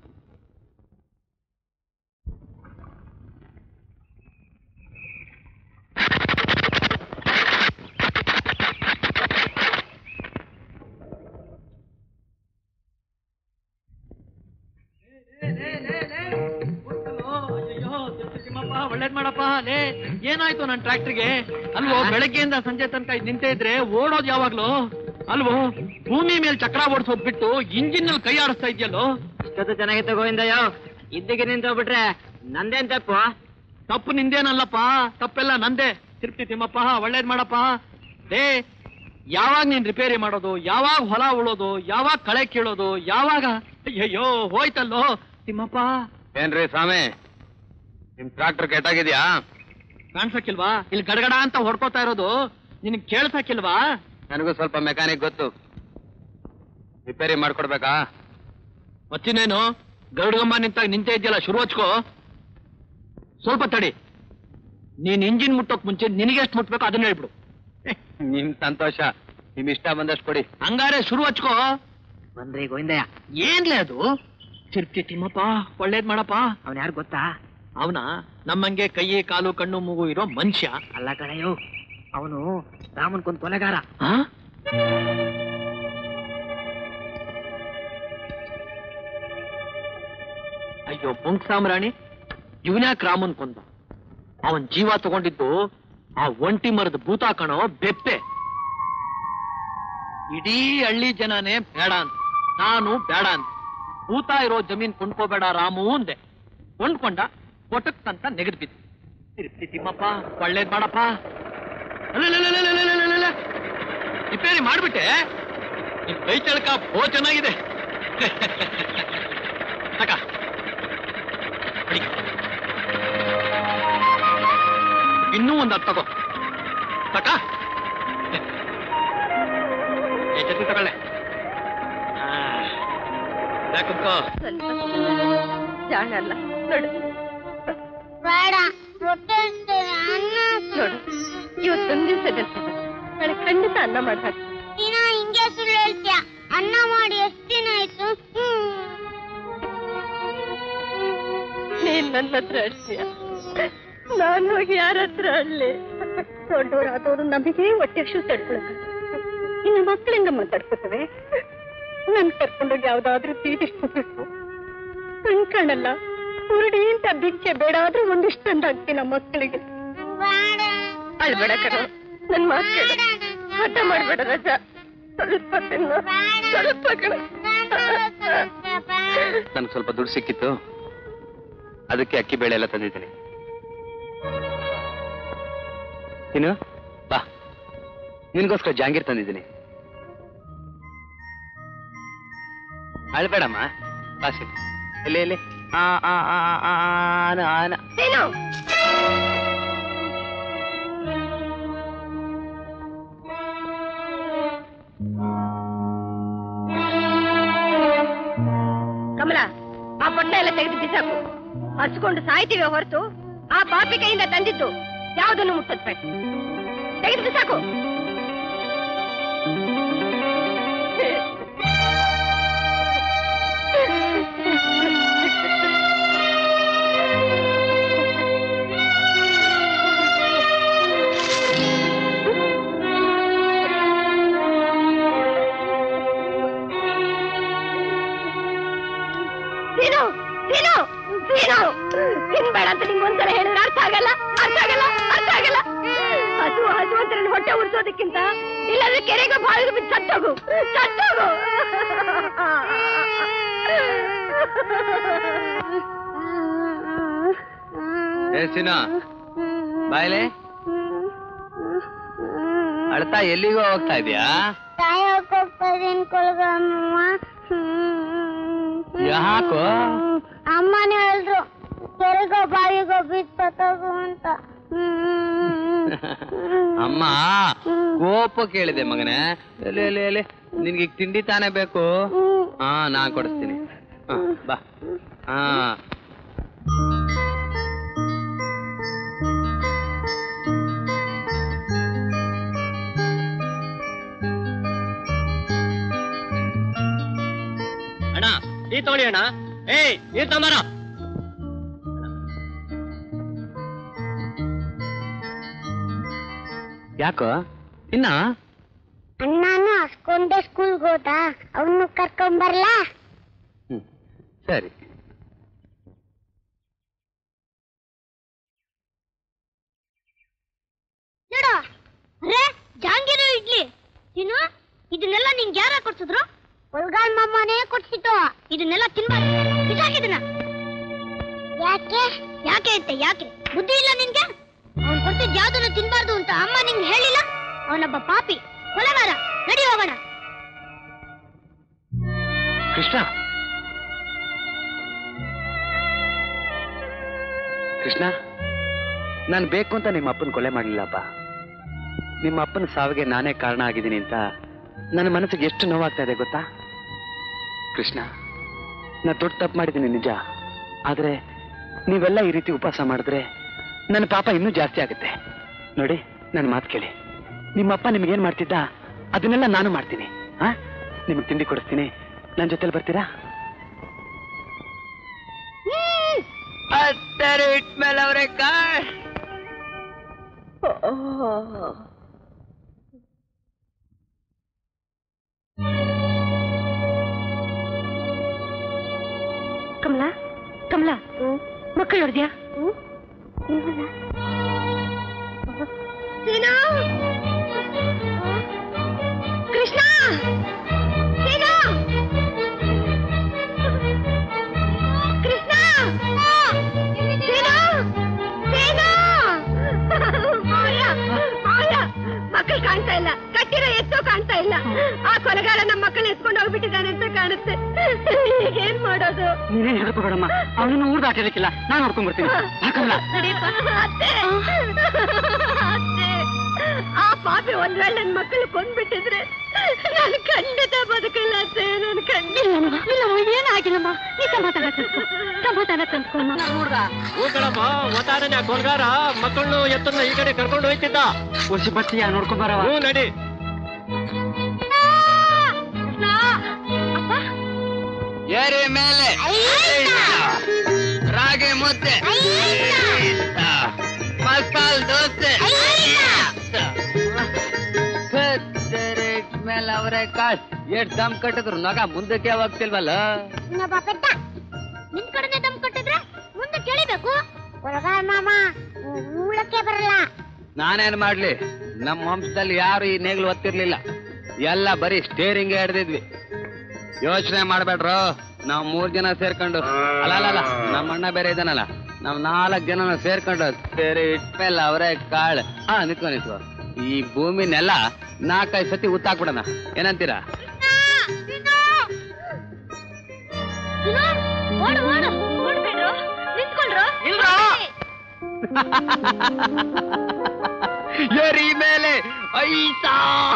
ಒಳ್ಳೇದ್ ಮಾಡಪ್ಪ ಲೇ ಏನಾಯ್ತು ನನ್ ಟ್ರ್ಯಾಕ್ಟರ್ಗೆ ಅಲ್ವೋ ಬೆಳಗ್ಗೆಯಿಂದ ಸಂಜೆ ತನಕ ಇದ್ ನಿಂತೇ ಇದ್ರೆ ಓಡೋದ್ ಯಾವಾಗ್ಲೂ ಅಲ್ವೋ ಭೂಮಿ ಮೇಲೆ ಚಕ್ರ ಓಡಿಸೋದ್ ಬಿಟ್ಟು ಇಂಜಿನ್ ನಲ್ಲಿ ಕೈ ಆಡಿಸ್ತಾ ಇದೆಯಲ್ಲೋ ಇಷ್ಟೊತ್ತು ಚೆನ್ನಾಗಿತ್ತು ಗೋವಿಂದಯ್ಯ ಇದ್ದಕ್ಕೆ ನಿಂತೋಗ್ಬಿಟ್ರೆ ನಂದೇನ್ ತಪ್ಪು ತಪ್ಪು ನಿಂದೇನಲ್ಲಪ್ಪ ತಪ್ಪೆಲ್ಲ ನಂದೇ ತಿರುಪ್ತಿ ತಿಮ್ಮಪ್ಪ ಒಳ್ಳೇದ್ ಮಾಡಪ್ಪ ಲೇ ಯಾವಾಗ ನೀನ್ ರಿಪೇರಿ ಮಾಡೋದು ಯಾವಾಗ ಹೊಲ ಉಳೋದು ಯಾವಾಗ ಕಳೆ ಕೀಳೋದು ಯಾವಾಗ ಅಯ್ಯಯ್ಯೋ ಹೋಯ್ತಲ್ಲೋ ತಿಮ್ಮಪ್ಪ ಏನ್ರಿ ಸ್ವಾಮಿ ನಿಮ್ ಟ್ರಾಕ್ಟರ್ ಕೆಟ್ಟಾಗಿದ್ಯಾ ಕಾಣ್ಸಕ್ಕಿಲ್ವಾ ಇಲ್ಲಿ ಗಡಗಡ ಅಂತ ಹೊಡ್ಕೋತಾ ಇರೋದು ನಿನಗೆ ಕೇಳ್ಸಕ್ಕಿಲ್ವಾ ನನಗೂ ಸ್ವಲ್ಪ ಮೆಕ್ಯಾನಿಕ್ ಗೊತ್ತು ರಿಪೇರಿ ಮಾಡ್ಕೊಡ್ಬೇಕಾ ಮತ್ತಿನ್ನೇನು ಗರುಡಗಂಬ ನಿಂತಾಗ ನಿಂತೇ ಇದೆಯಲ್ಲ ಶುರು ಹಚ್ಕೋ ಸ್ವಲ್ಪ ತಡಿ ನೀನ್ ಇಂಜಿನ್ ಮುಟ್ಟೋಕ್ ಮುಂಚೆ ನಿನಗೆ ಎಷ್ಟು ಮುಟ್ಬೇಕು ಅದನ್ನ ಹೇಳ್ಬಿಡು ನಿಮ್ ಸಂತೋಷ ನಿಮ್ ಇಷ್ಟ ಬಂದಷ್ಟು ಕೊಡಿ ಹಂಗಾರೆ ಶುರು ಹಚ್ಕೋ ಬಂದ್ರೆ ಗೋವಿಂದಯ್ಯ ಏನ್ಲೇ ಅದು ತಿರ್ತಿ ತಿಮ್ಮಪ್ಪ ಒಳ್ಳೇದ್ ಮಾಡಪ್ಪ ಅವನ್ ಯಾರು ಗೊತ್ತಾ ಅವನ ನಮ್ಮಂಗೆ ಕೈ ಕಾಲು ಕಣ್ಣು ಮೂಗು ಇರೋ ಮನುಷ್ಯ ಅಲ್ಲ ಕಣಯ್ಯೋ ಅವನು ರಾಮನ್ ಕೊಂದ್ ಕೊಲೆಗಾರ ಆ? ಅಯ್ಯೋ ಪುಂಕ್ ಸಾಮ್ರಾಣಿ ಇವನ್ಯಾಕ್ ರಾಮನ್ ಕೊಂದ ಅವನ್ ಜೀವ ತಗೊಂಡಿದ್ದು ಆ ಒಂಟಿ ಮರದ ಭೂತ ಕಣೋ ಬೆಪ್ಪೆ ಇಡೀ ಹಳ್ಳಿ ಜನನೇ ಬೇಡ ಅಂತ ನಾನು ಬೇಡ ಅಂತ ಭೂತ ಇರೋ ಜಮೀನ್ ಕೊಂಡ್ಕೋಬೇಡ ರಾಮು ಅಂದೆ ಕೊಂಡ್ಕೊಂಡ ಕೊಟಕ್ಕಂತ ನೆಗೆದು ಬಿದ್ದು ತಿರುಪ್ತಿ ತಿಮ್ಮಪ್ಪ ಒಳ್ಳೇದ್ ಮಾಡಪ್ಪ ಅಲ್ಲಲ್ಲಲ್ಲಲ್ಲಲ್ಲಲ್ಲಲ್ಲಲ್ಲ. ರಿಪೇರಿ ಮಾಡ್ಬಿಟ್ಟೆ ನಿನ್ ಕೈ ಚಳಕ ಬೋ ಚೆನ್ನಾಗಿದೆ ತಕ ಅಡಿ. ಇನ್ನೂ ಒಂದ್ ಹತ್ತು ತಗೋ ತಕ ಏ ಜೊತೆ ತಗೊಳ್ಳೆ ಯಾಕೋ ಜಾಣಲ್ಲ ನೋಡು ಬೇಡ ಹೊಟ್ಟೆ ಹಸ್ದಿದೆ, ಅನ್ನ ನೋಡು ಇವತ್ತೊಂದ್ ದಿವಸ ನಾಳೆ ಖಂಡಿತ ಅನ್ನ ಮಾಡಿ ಹಾಕ್ತೀನಿ ದಿನ ಹಿಂಗೆ ಸುಳ್ಳು ಹೇಳ್ತೀಯ ಅನ್ನ ಮಾಡಿ ಎಷ್ಟ್ ದಿನ ಆಯ್ತು ನೀನ್ ನನ್ನ ಹತ್ರ ಅಳ್ತೀಯ ನಾನು ಹೋಗಿ ಯಾರ ಹತ್ರ ಅಳ್ಳಿ ದೊಡ್ಡವರಾದವರು ನಮಗೆ ಹೊಟ್ಟೆ ಶೂ ತಡ್ಕೊಳಕ ಇನ್ನು ಮಕ್ಕಳಿಂದ ಮಾತಾಡ್ಕೊತವೆ ನನ್ ಕರ್ಕೊಂಡೋಗಿ ಯಾವ್ದಾದ್ರೂ ತೀರಿಸ್ಕೋಬೇಕು ಕಣ್ ಕಾಣಲ್ಲ ಉರುಡಿ ಅಂತ ಭಿಕ್ಷೆ ಬೇಡ ಆದ್ರೂ ಒಂದಿಷ್ಟು ತಂದು ಹಾಕ್ತೀನಿ ನಮ್ಮ ಮಕ್ಕಳಿಗೆ ಬೇಡ ಅಳ್ಬೇಡ ಕಣ ನನ್ ಮಾತು ಕೇಳು ಹಠ ಮಾಡ್ಬೇಡ ರಜಾ ಸ್ವಲ್ಪ ತಿನ್ನು ಸ್ವಲ್ಪ ಕಣ ನನ್ಗೆ ಸ್ವಲ್ಪ ದುಡ್ಡು ಸಿಕ್ಕಿತ್ತು ಅದಕ್ಕೆ ಅಕ್ಕಿ ಬೇಳೆ ಎಲ್ಲ ತಂದಿದ್ದೀನಿ ನೀನು ಬಾ ನಿನ್ಗೋಸ್ಕರ ಜಾಂಗೀರ್ ತಂದಿದ್ದೀನಿ ಅಳ್ಬೇಡಮ್ಮ ಬಾಸಿ ಎಲ್ಲಿ ಎಲ್ಲಿ ಆ ಆ ಆ ಆ, ಆನ ಆನ ಏನು ಕಮಲ ಆ ಪಟ್ಟ ಎಲ್ಲ ತೆಗೆದು ಬಿಸಾಕು ಹಚ್ಕೊಂಡು ಸಾಯ್ತೀವಿ ಹೊರತು ಆ ಪಾಪಿ ಕೈಯಿಂದ ತಂದಿದ್ದು ಯಾವುದನ್ನು ಮುಟ್ಟದ್ಬೇಡ ತೆಗೆದು ಬಿಸಾಕು ತಿನ್ನು ತಿನ್ನು ತಿನ್ನು ತಿನ್ಬೇಡ ಅಂತ ನಿಂಗೆ ಒಂದ್ಸಲ ಹೇಳಿದ್ರೆ ಅರ್ಥ ಆಗಲ್ಲ ಅರ್ಥ ಆಗಲ್ಲ ಅರ್ಥ ಆಗಲ್ಲ ಹಸು ಹಸು ಅಂತ ನಿನ್ ಹೊಟ್ಟೆ ಉರ್ಸೋದಕ್ಕಿಂತ ಇಲ್ಲಾಂದ್ರೆ ಕೆರೆಗೆ ಬಾವಿಗೆ ಬಿದ್ದು ಸತ್ತೋಗು ಸತ್ತೋಗು ಏ ಸಿನಾ ಬಾಯ್ಲೆ ಅಳ್ತಾ ಎಲ್ಲಿಗೋ ಹೋಗ್ತಾ ಇದೀಯಾ ತಾಯಕೋಗ್ತದೇನ್ ಕೊಳ್ಗಮ್ಮ ಯಾಕೋ ಅಮ್ಮನೇ ಹೇಳಿದ್ರು ಕೆರೆಗೋ ಬಾವಿಗೋ ಬಿತ್ತೋಗು ಅಂತ ಅಮ್ಮ ಕೋಪ ಕೇಳಿದೆ ಮಗನೇ ಎಲೆ ಎಲೆ ಎಲೆ ನಿನ್ಗೆ ಈಗ ತಿಂಡಿ ತಾನೇ ಬೇಕು ಹಾ ನಾ ಕೊಡಿಸ್ತೀನಿ ಹಾ, ಬಾ ಹಾ ಅಣ್ಣ ನೀ ತಗೊಳ್ಳಿ ಅಣ್ಣ ಏಯ್ ನೀರ್ ತಗೊಂಬಾರ ಯಾಕೋ ಇನ್ನ ಅಣ್ಣನು ಹಸ್ಕೊಂಡೆ ಸ್ಕೂಲ್ಗೆ ಹೋದ ಅವನು ಕರ್ಕೊಂಬರ್ಲಾ ಹ್ಮ್ ಸರಿ ನೋಡು ಅರೆ ಜಾಂಗೀರು ಇಡ್ಲಿ ತಿನ್ನು ಇದನ್ನೆಲ್ಲ ನಿಂಗೆ ಯಾರ ಕೊಡ್ಸಿದ್ರು ಒಳ್ಗಾಳ್ ಮಾಮನೇ ಕೊಡ್ಸಿದ್ದು ಇದನ್ನೆಲ್ಲ ತಿನ್ಬಾರ್ದು ಬಿಸಾಕಿದನ ಯಾಕೆ ಯಾಕೆ ಅಂತ ಯಾಕೆ ಬುದ್ಧಿ ಇಲ್ಲ ನಿನ್ಗೆ ಅವ್ನು ಕೊಡ್ತಿದ್ ಯಾವ್ದನ್ನು ತಿನ್ಬಾರ್ದು ಅಂತ ಅಮ್ಮ ನಿಂಗೆ ಹೇಳಿಲ್ಲ ಅವನೊಬ್ಬ ಪಾಪಿ ಕೊಲೆಗಾರ ನಡಿ ಹೋಗೋಣ ಕೃಷ್ಣ ಕೃಷ್ಣ ನಾನು ಬೇಕು ಅಂತ ನಿಮ್ಮ ಅಪ್ಪನ ಕೊಲೆ ಮಾಡಲಿಲ್ಲಪ್ಪ ನಿಮ್ಮ ಅಪ್ಪನ ಸಾವಿಗೆ ನಾನೇ ಕಾರಣ ಆಗಿದ್ದೀನಿ ಅಂತ ನನ್ನ ಮನಸ್ಸಿಗೆ ಎಷ್ಟು ನೋವಾಗ್ತಾ ಇದೆ ಗೊತ್ತಾ ಕೃಷ್ಣ ನಾ ದೊಡ್ಡ ತಪ್ಪು ಮಾಡಿದ್ದೀನಿ ನಿಜ ಆದ್ರೆ ನೀವೆಲ್ಲ ಈ ರೀತಿ ಉಪವಾಸ ಮಾಡಿದ್ರೆ ನನ್ನ ಪಾಪ ಇನ್ನೂ ಜಾಸ್ತಿ ಆಗುತ್ತೆ ನೋಡಿ ನನ್ನ ಮಾತು ಕೇಳಿ ನಿಮ್ಮಪ್ಪ ನಿಮ್ಗೇನ್ ಮಾಡ್ತಿದ್ದ ಅದನ್ನೆಲ್ಲ ನಾನು ಮಾಡ್ತೀನಿ ಹಾ ನಿಮಗೆ ತಿಂಡಿ ಕೊಡಿಸ್ತೀನಿ ನನ್ನ ಜೊತೆಲಿ ಬರ್ತೀರಾ ಹತ್ತರ ಇಟ್ಮೇಲೆ ಅವ್ರೆ ಕಾಳ್ ಕಮಲಾ ಕಮಲಾ ಮಕ್ಕಳು ನೋಡಿದ್ಯಾ ಸೀನಾ ಕೃಷ್ಣ ಸೀನಾ ಕೃಷ್ಣ ಸೀನಾ ಸೀನಾ ಮಾಯ ಮಾಯ ಮಕ್ಕಳು ಕಾಣ್ತಾ ಇಲ್ಲ ಕಟ್ಟಿರೋ ಎತ್ತೋ ಕಾಣ್ತಾ ಇಲ್ಲ ಆ ಕೊಲೆಗಾರ ನಮ್ಮ ಮಕ್ಕಳನ್ನ ಎತ್ಕೊಂಡು ಹೋಗ್ಬಿಟ್ಟಿದ್ದಾನೆ ಅಂತ ಕಾಣುತ್ತೆ ಏನ್ ಮಾಡೋದು ನೀನೇನ್ ಹೇಳ್ಕೊಬೇಡಮ್ಮ ಅವನನ್ನು ಊರ್ ದಾಟಿರ್ಲಿಕ್ಕಿಲ್ಲ ನಾನು ನೋಡ್ಕೊಂಡ್ ಬರ್ತೀನಿ ಹಾಕಲ್ಲ ಅತ್ತೆ ಅತ್ತೆ ಆ ಪಾಪಿ ಒಂದ್ ವೇಳೆ ನನ್ ಮಕ್ಕಳು ಕೊಂದ್ಬಿಟ್ಟಿದ್ರೆ ನಾನು ಖಂಡಿತ ಬದುಕಲ್ಲ ಅತ್ತೆ ನಾನು ಖಂಡಿತ ಏನಾಗಿಲ್ಲಮ್ಮ ನೀ ಸಮಾಧಾನ ತಂದ್ಕೊ ಸಮಾಧಾನ ತಂದ್ಕೊಮ್ಮ ಹೂಗಳಮ್ಮ ಒತ್ತಾರನೆ ಕೊಲ್ಗಾರ ಮಕ್ಕಳನ್ನು ಎತ್ತನ್ನ ಈ ಕಡೆ ಕರ್ಕೊಂಡು ಹೋಯ್ತಿದ್ದ ಒಸಿ ಬರ್ತೀಯ ನೋಡ್ಕೊಂಡ್ ಬರವ ಹ್ಞೂ ನಡಿ ಏರಿ ಮೇಲೆ ರಾಗಿ ಮುದ್ದೆ ಮಸಾಲ್ ದೋಸೆ ಮೇಲೆ ಅವರೇ ಕಾಳ್ ಎಷ್ಟ್ ದಮ್ ಕಟ್ಟಿದ್ರು ನಗ ಮುಂದಕ್ಕೆ ಹೋಗ್ತಿಲ್ವಲ್ಲ ಇನ್ನೊಬ್ಬ ಪೆದ್ದ ನಿನ್ ಕಡೆನೆ ದಮ್ ಕೊಟ್ಟಿದ್ರೆ ಮುಂದೆ ಕೇಳಿಬೇಕು ಕೊಲಗಾರ ಮಾಮ ಮೂಲಕ್ಕೆ ಬರಲ್ಲ ನಾನೇನ್ ಮಾಡ್ಲಿ ನಮ್ಮ ವಂಶದಲ್ಲಿ ಯಾರು ಈ ನೇಗ್ಲು ಒತ್ತಿರ್ಲಿಲ್ಲ ಎಲ್ಲ ಬರೀ ಸ್ಟೇರಿಂಗ್ ಹಿಡ್ದಿದ್ವಿ ಯೋಚನೆ ಮಾಡ್ಬೇಡ್ರು ನಾವ್ ಮೂರ್ ಜನ ಸೇರ್ಕೊಂಡು ಅಲ್ಲ ಅಲ್ಲ ಅಲ್ಲ ನಮ್ಮ ಅಣ್ಣ ಬೇರೆ ಇದಾನಲ್ಲ ನಾವ್ ನಾಲ್ಕ್ ಜನ ಸೇರ್ಕೊಂಡು ಸೇರಿ ಇಟ್ಮೇಲೆ ಅವರೇ ಕಾಳ್ ಹಾ ನಿಂತ್ಕೊ ನಿಂತ್ಕೊ ಈ ಭೂಮಿನೆಲ್ಲ ನಾಲ್ಕೈದು ಸತಿ ಉತ್ತಾಕ್ಬಿಡಣ ಏನಂತೀರಾ ಓಡು ಓಡು ಓಡ್ಬೇಡ್ರು ನಿಂತ್ಕೊಂಡ್ರು ಎರಿ ಮೇಲೆ ಐಸಾ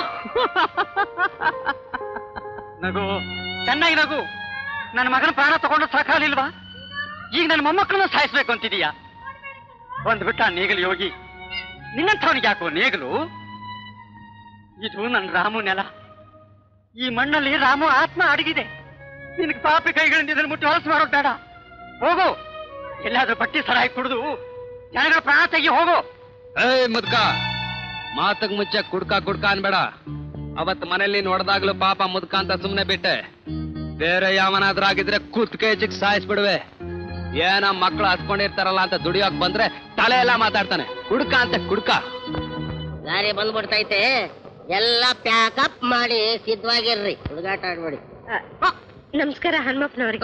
ನಗು ಚೆನ್ನಾಗಿ ನಗು ನನ್ನ ಮಗನ ಪ್ರಾಣ ತಗೊಂಡು ಸಾಕಾಲಿಲ್ವಾ ಈಗ ನನ್ನ ಮೊಮ್ಮಕ್ಕಳನ್ನ ಸಾಯಿಸ್ಬೇಕು ಅಂತಿದೀಯಾ ಬಂದ್ಬಿಟ್ಟ ನೇಗಲು ಯೋಗಿ ನಿನ್ನಂಥವನಿಗೆ ಯಾಕೋ ನೇಗಲು ಇದು ನನ್ನ ರಾಮು ನೆಲ ಈ ಮಣ್ಣಲ್ಲಿ ರಾಮು ಆತ್ಮ ಅಡಗಿದೆ ನಿನಗೆ ಪಾಪಿ ಕೈಗಳಿಂದ ಇದನ್ನು ಮುಟ್ಟಿ ಹೊಲಸು ಮಾಡೋದು ಬೇಡ ಹೋಗು ಎಲ್ಲಾದ್ರೂ ಬಟ್ಟಿ ಸರಾಯಿ ಕುಡಿದು ಜನಗಳ ಪ್ರಾಣ ತೆಗಿ ಹೋಗು ಏಯ್ ಮುದ್ಕ ಮಾತಕ್ ಮುಚ್ಚ ಕುಡ್ಕ ಕುಡ್ಕ ಅನ್ಬೇಡ ಅವತ್ ಮನೇಲಿ ನೋಡ್ದಾಗ್ಲೂ ಪಾಪ ಮುದ್ಕ ಅಂತ ಸುಮ್ನೆ ಬಿಟ್ಟೆ ಬೇರೆ ಯಾವನಾದ್ರೂ ಆಗಿದ್ರೆ ಕುತ್ಕೆ ಚಿಕ್ ಸಾಯಿಸ್ಬಿಡುವೆ ಏನ ಮಕ್ಳು ಹಸ್ಕೊಂಡಿರ್ತಾರಲ್ಲ ಅಂತ ದುಡಿಯೋಕ್ ಬಂದ್ರೆ ತಲೆ ಎಲ್ಲ ಮಾತಾಡ್ತಾನೆ ಕುಡ್ಕ ಅಂತ ಕುಡ್ಕ ಗಾಡಿ ಬಂದ್ಬಿಡ್ತೈತೆ ಎಲ್ಲ ಪ್ಯಾಕಪ್ ಮಾಡಿ ಸಿದ್ಧವಾಗಿರ್ರಿ ಹುಡುಗಾಟ ಆಡ್ಬೇಡಿ ನಮಸ್ಕಾರ ಹನುಮಪ್ಪನವ್ರಿಗೆ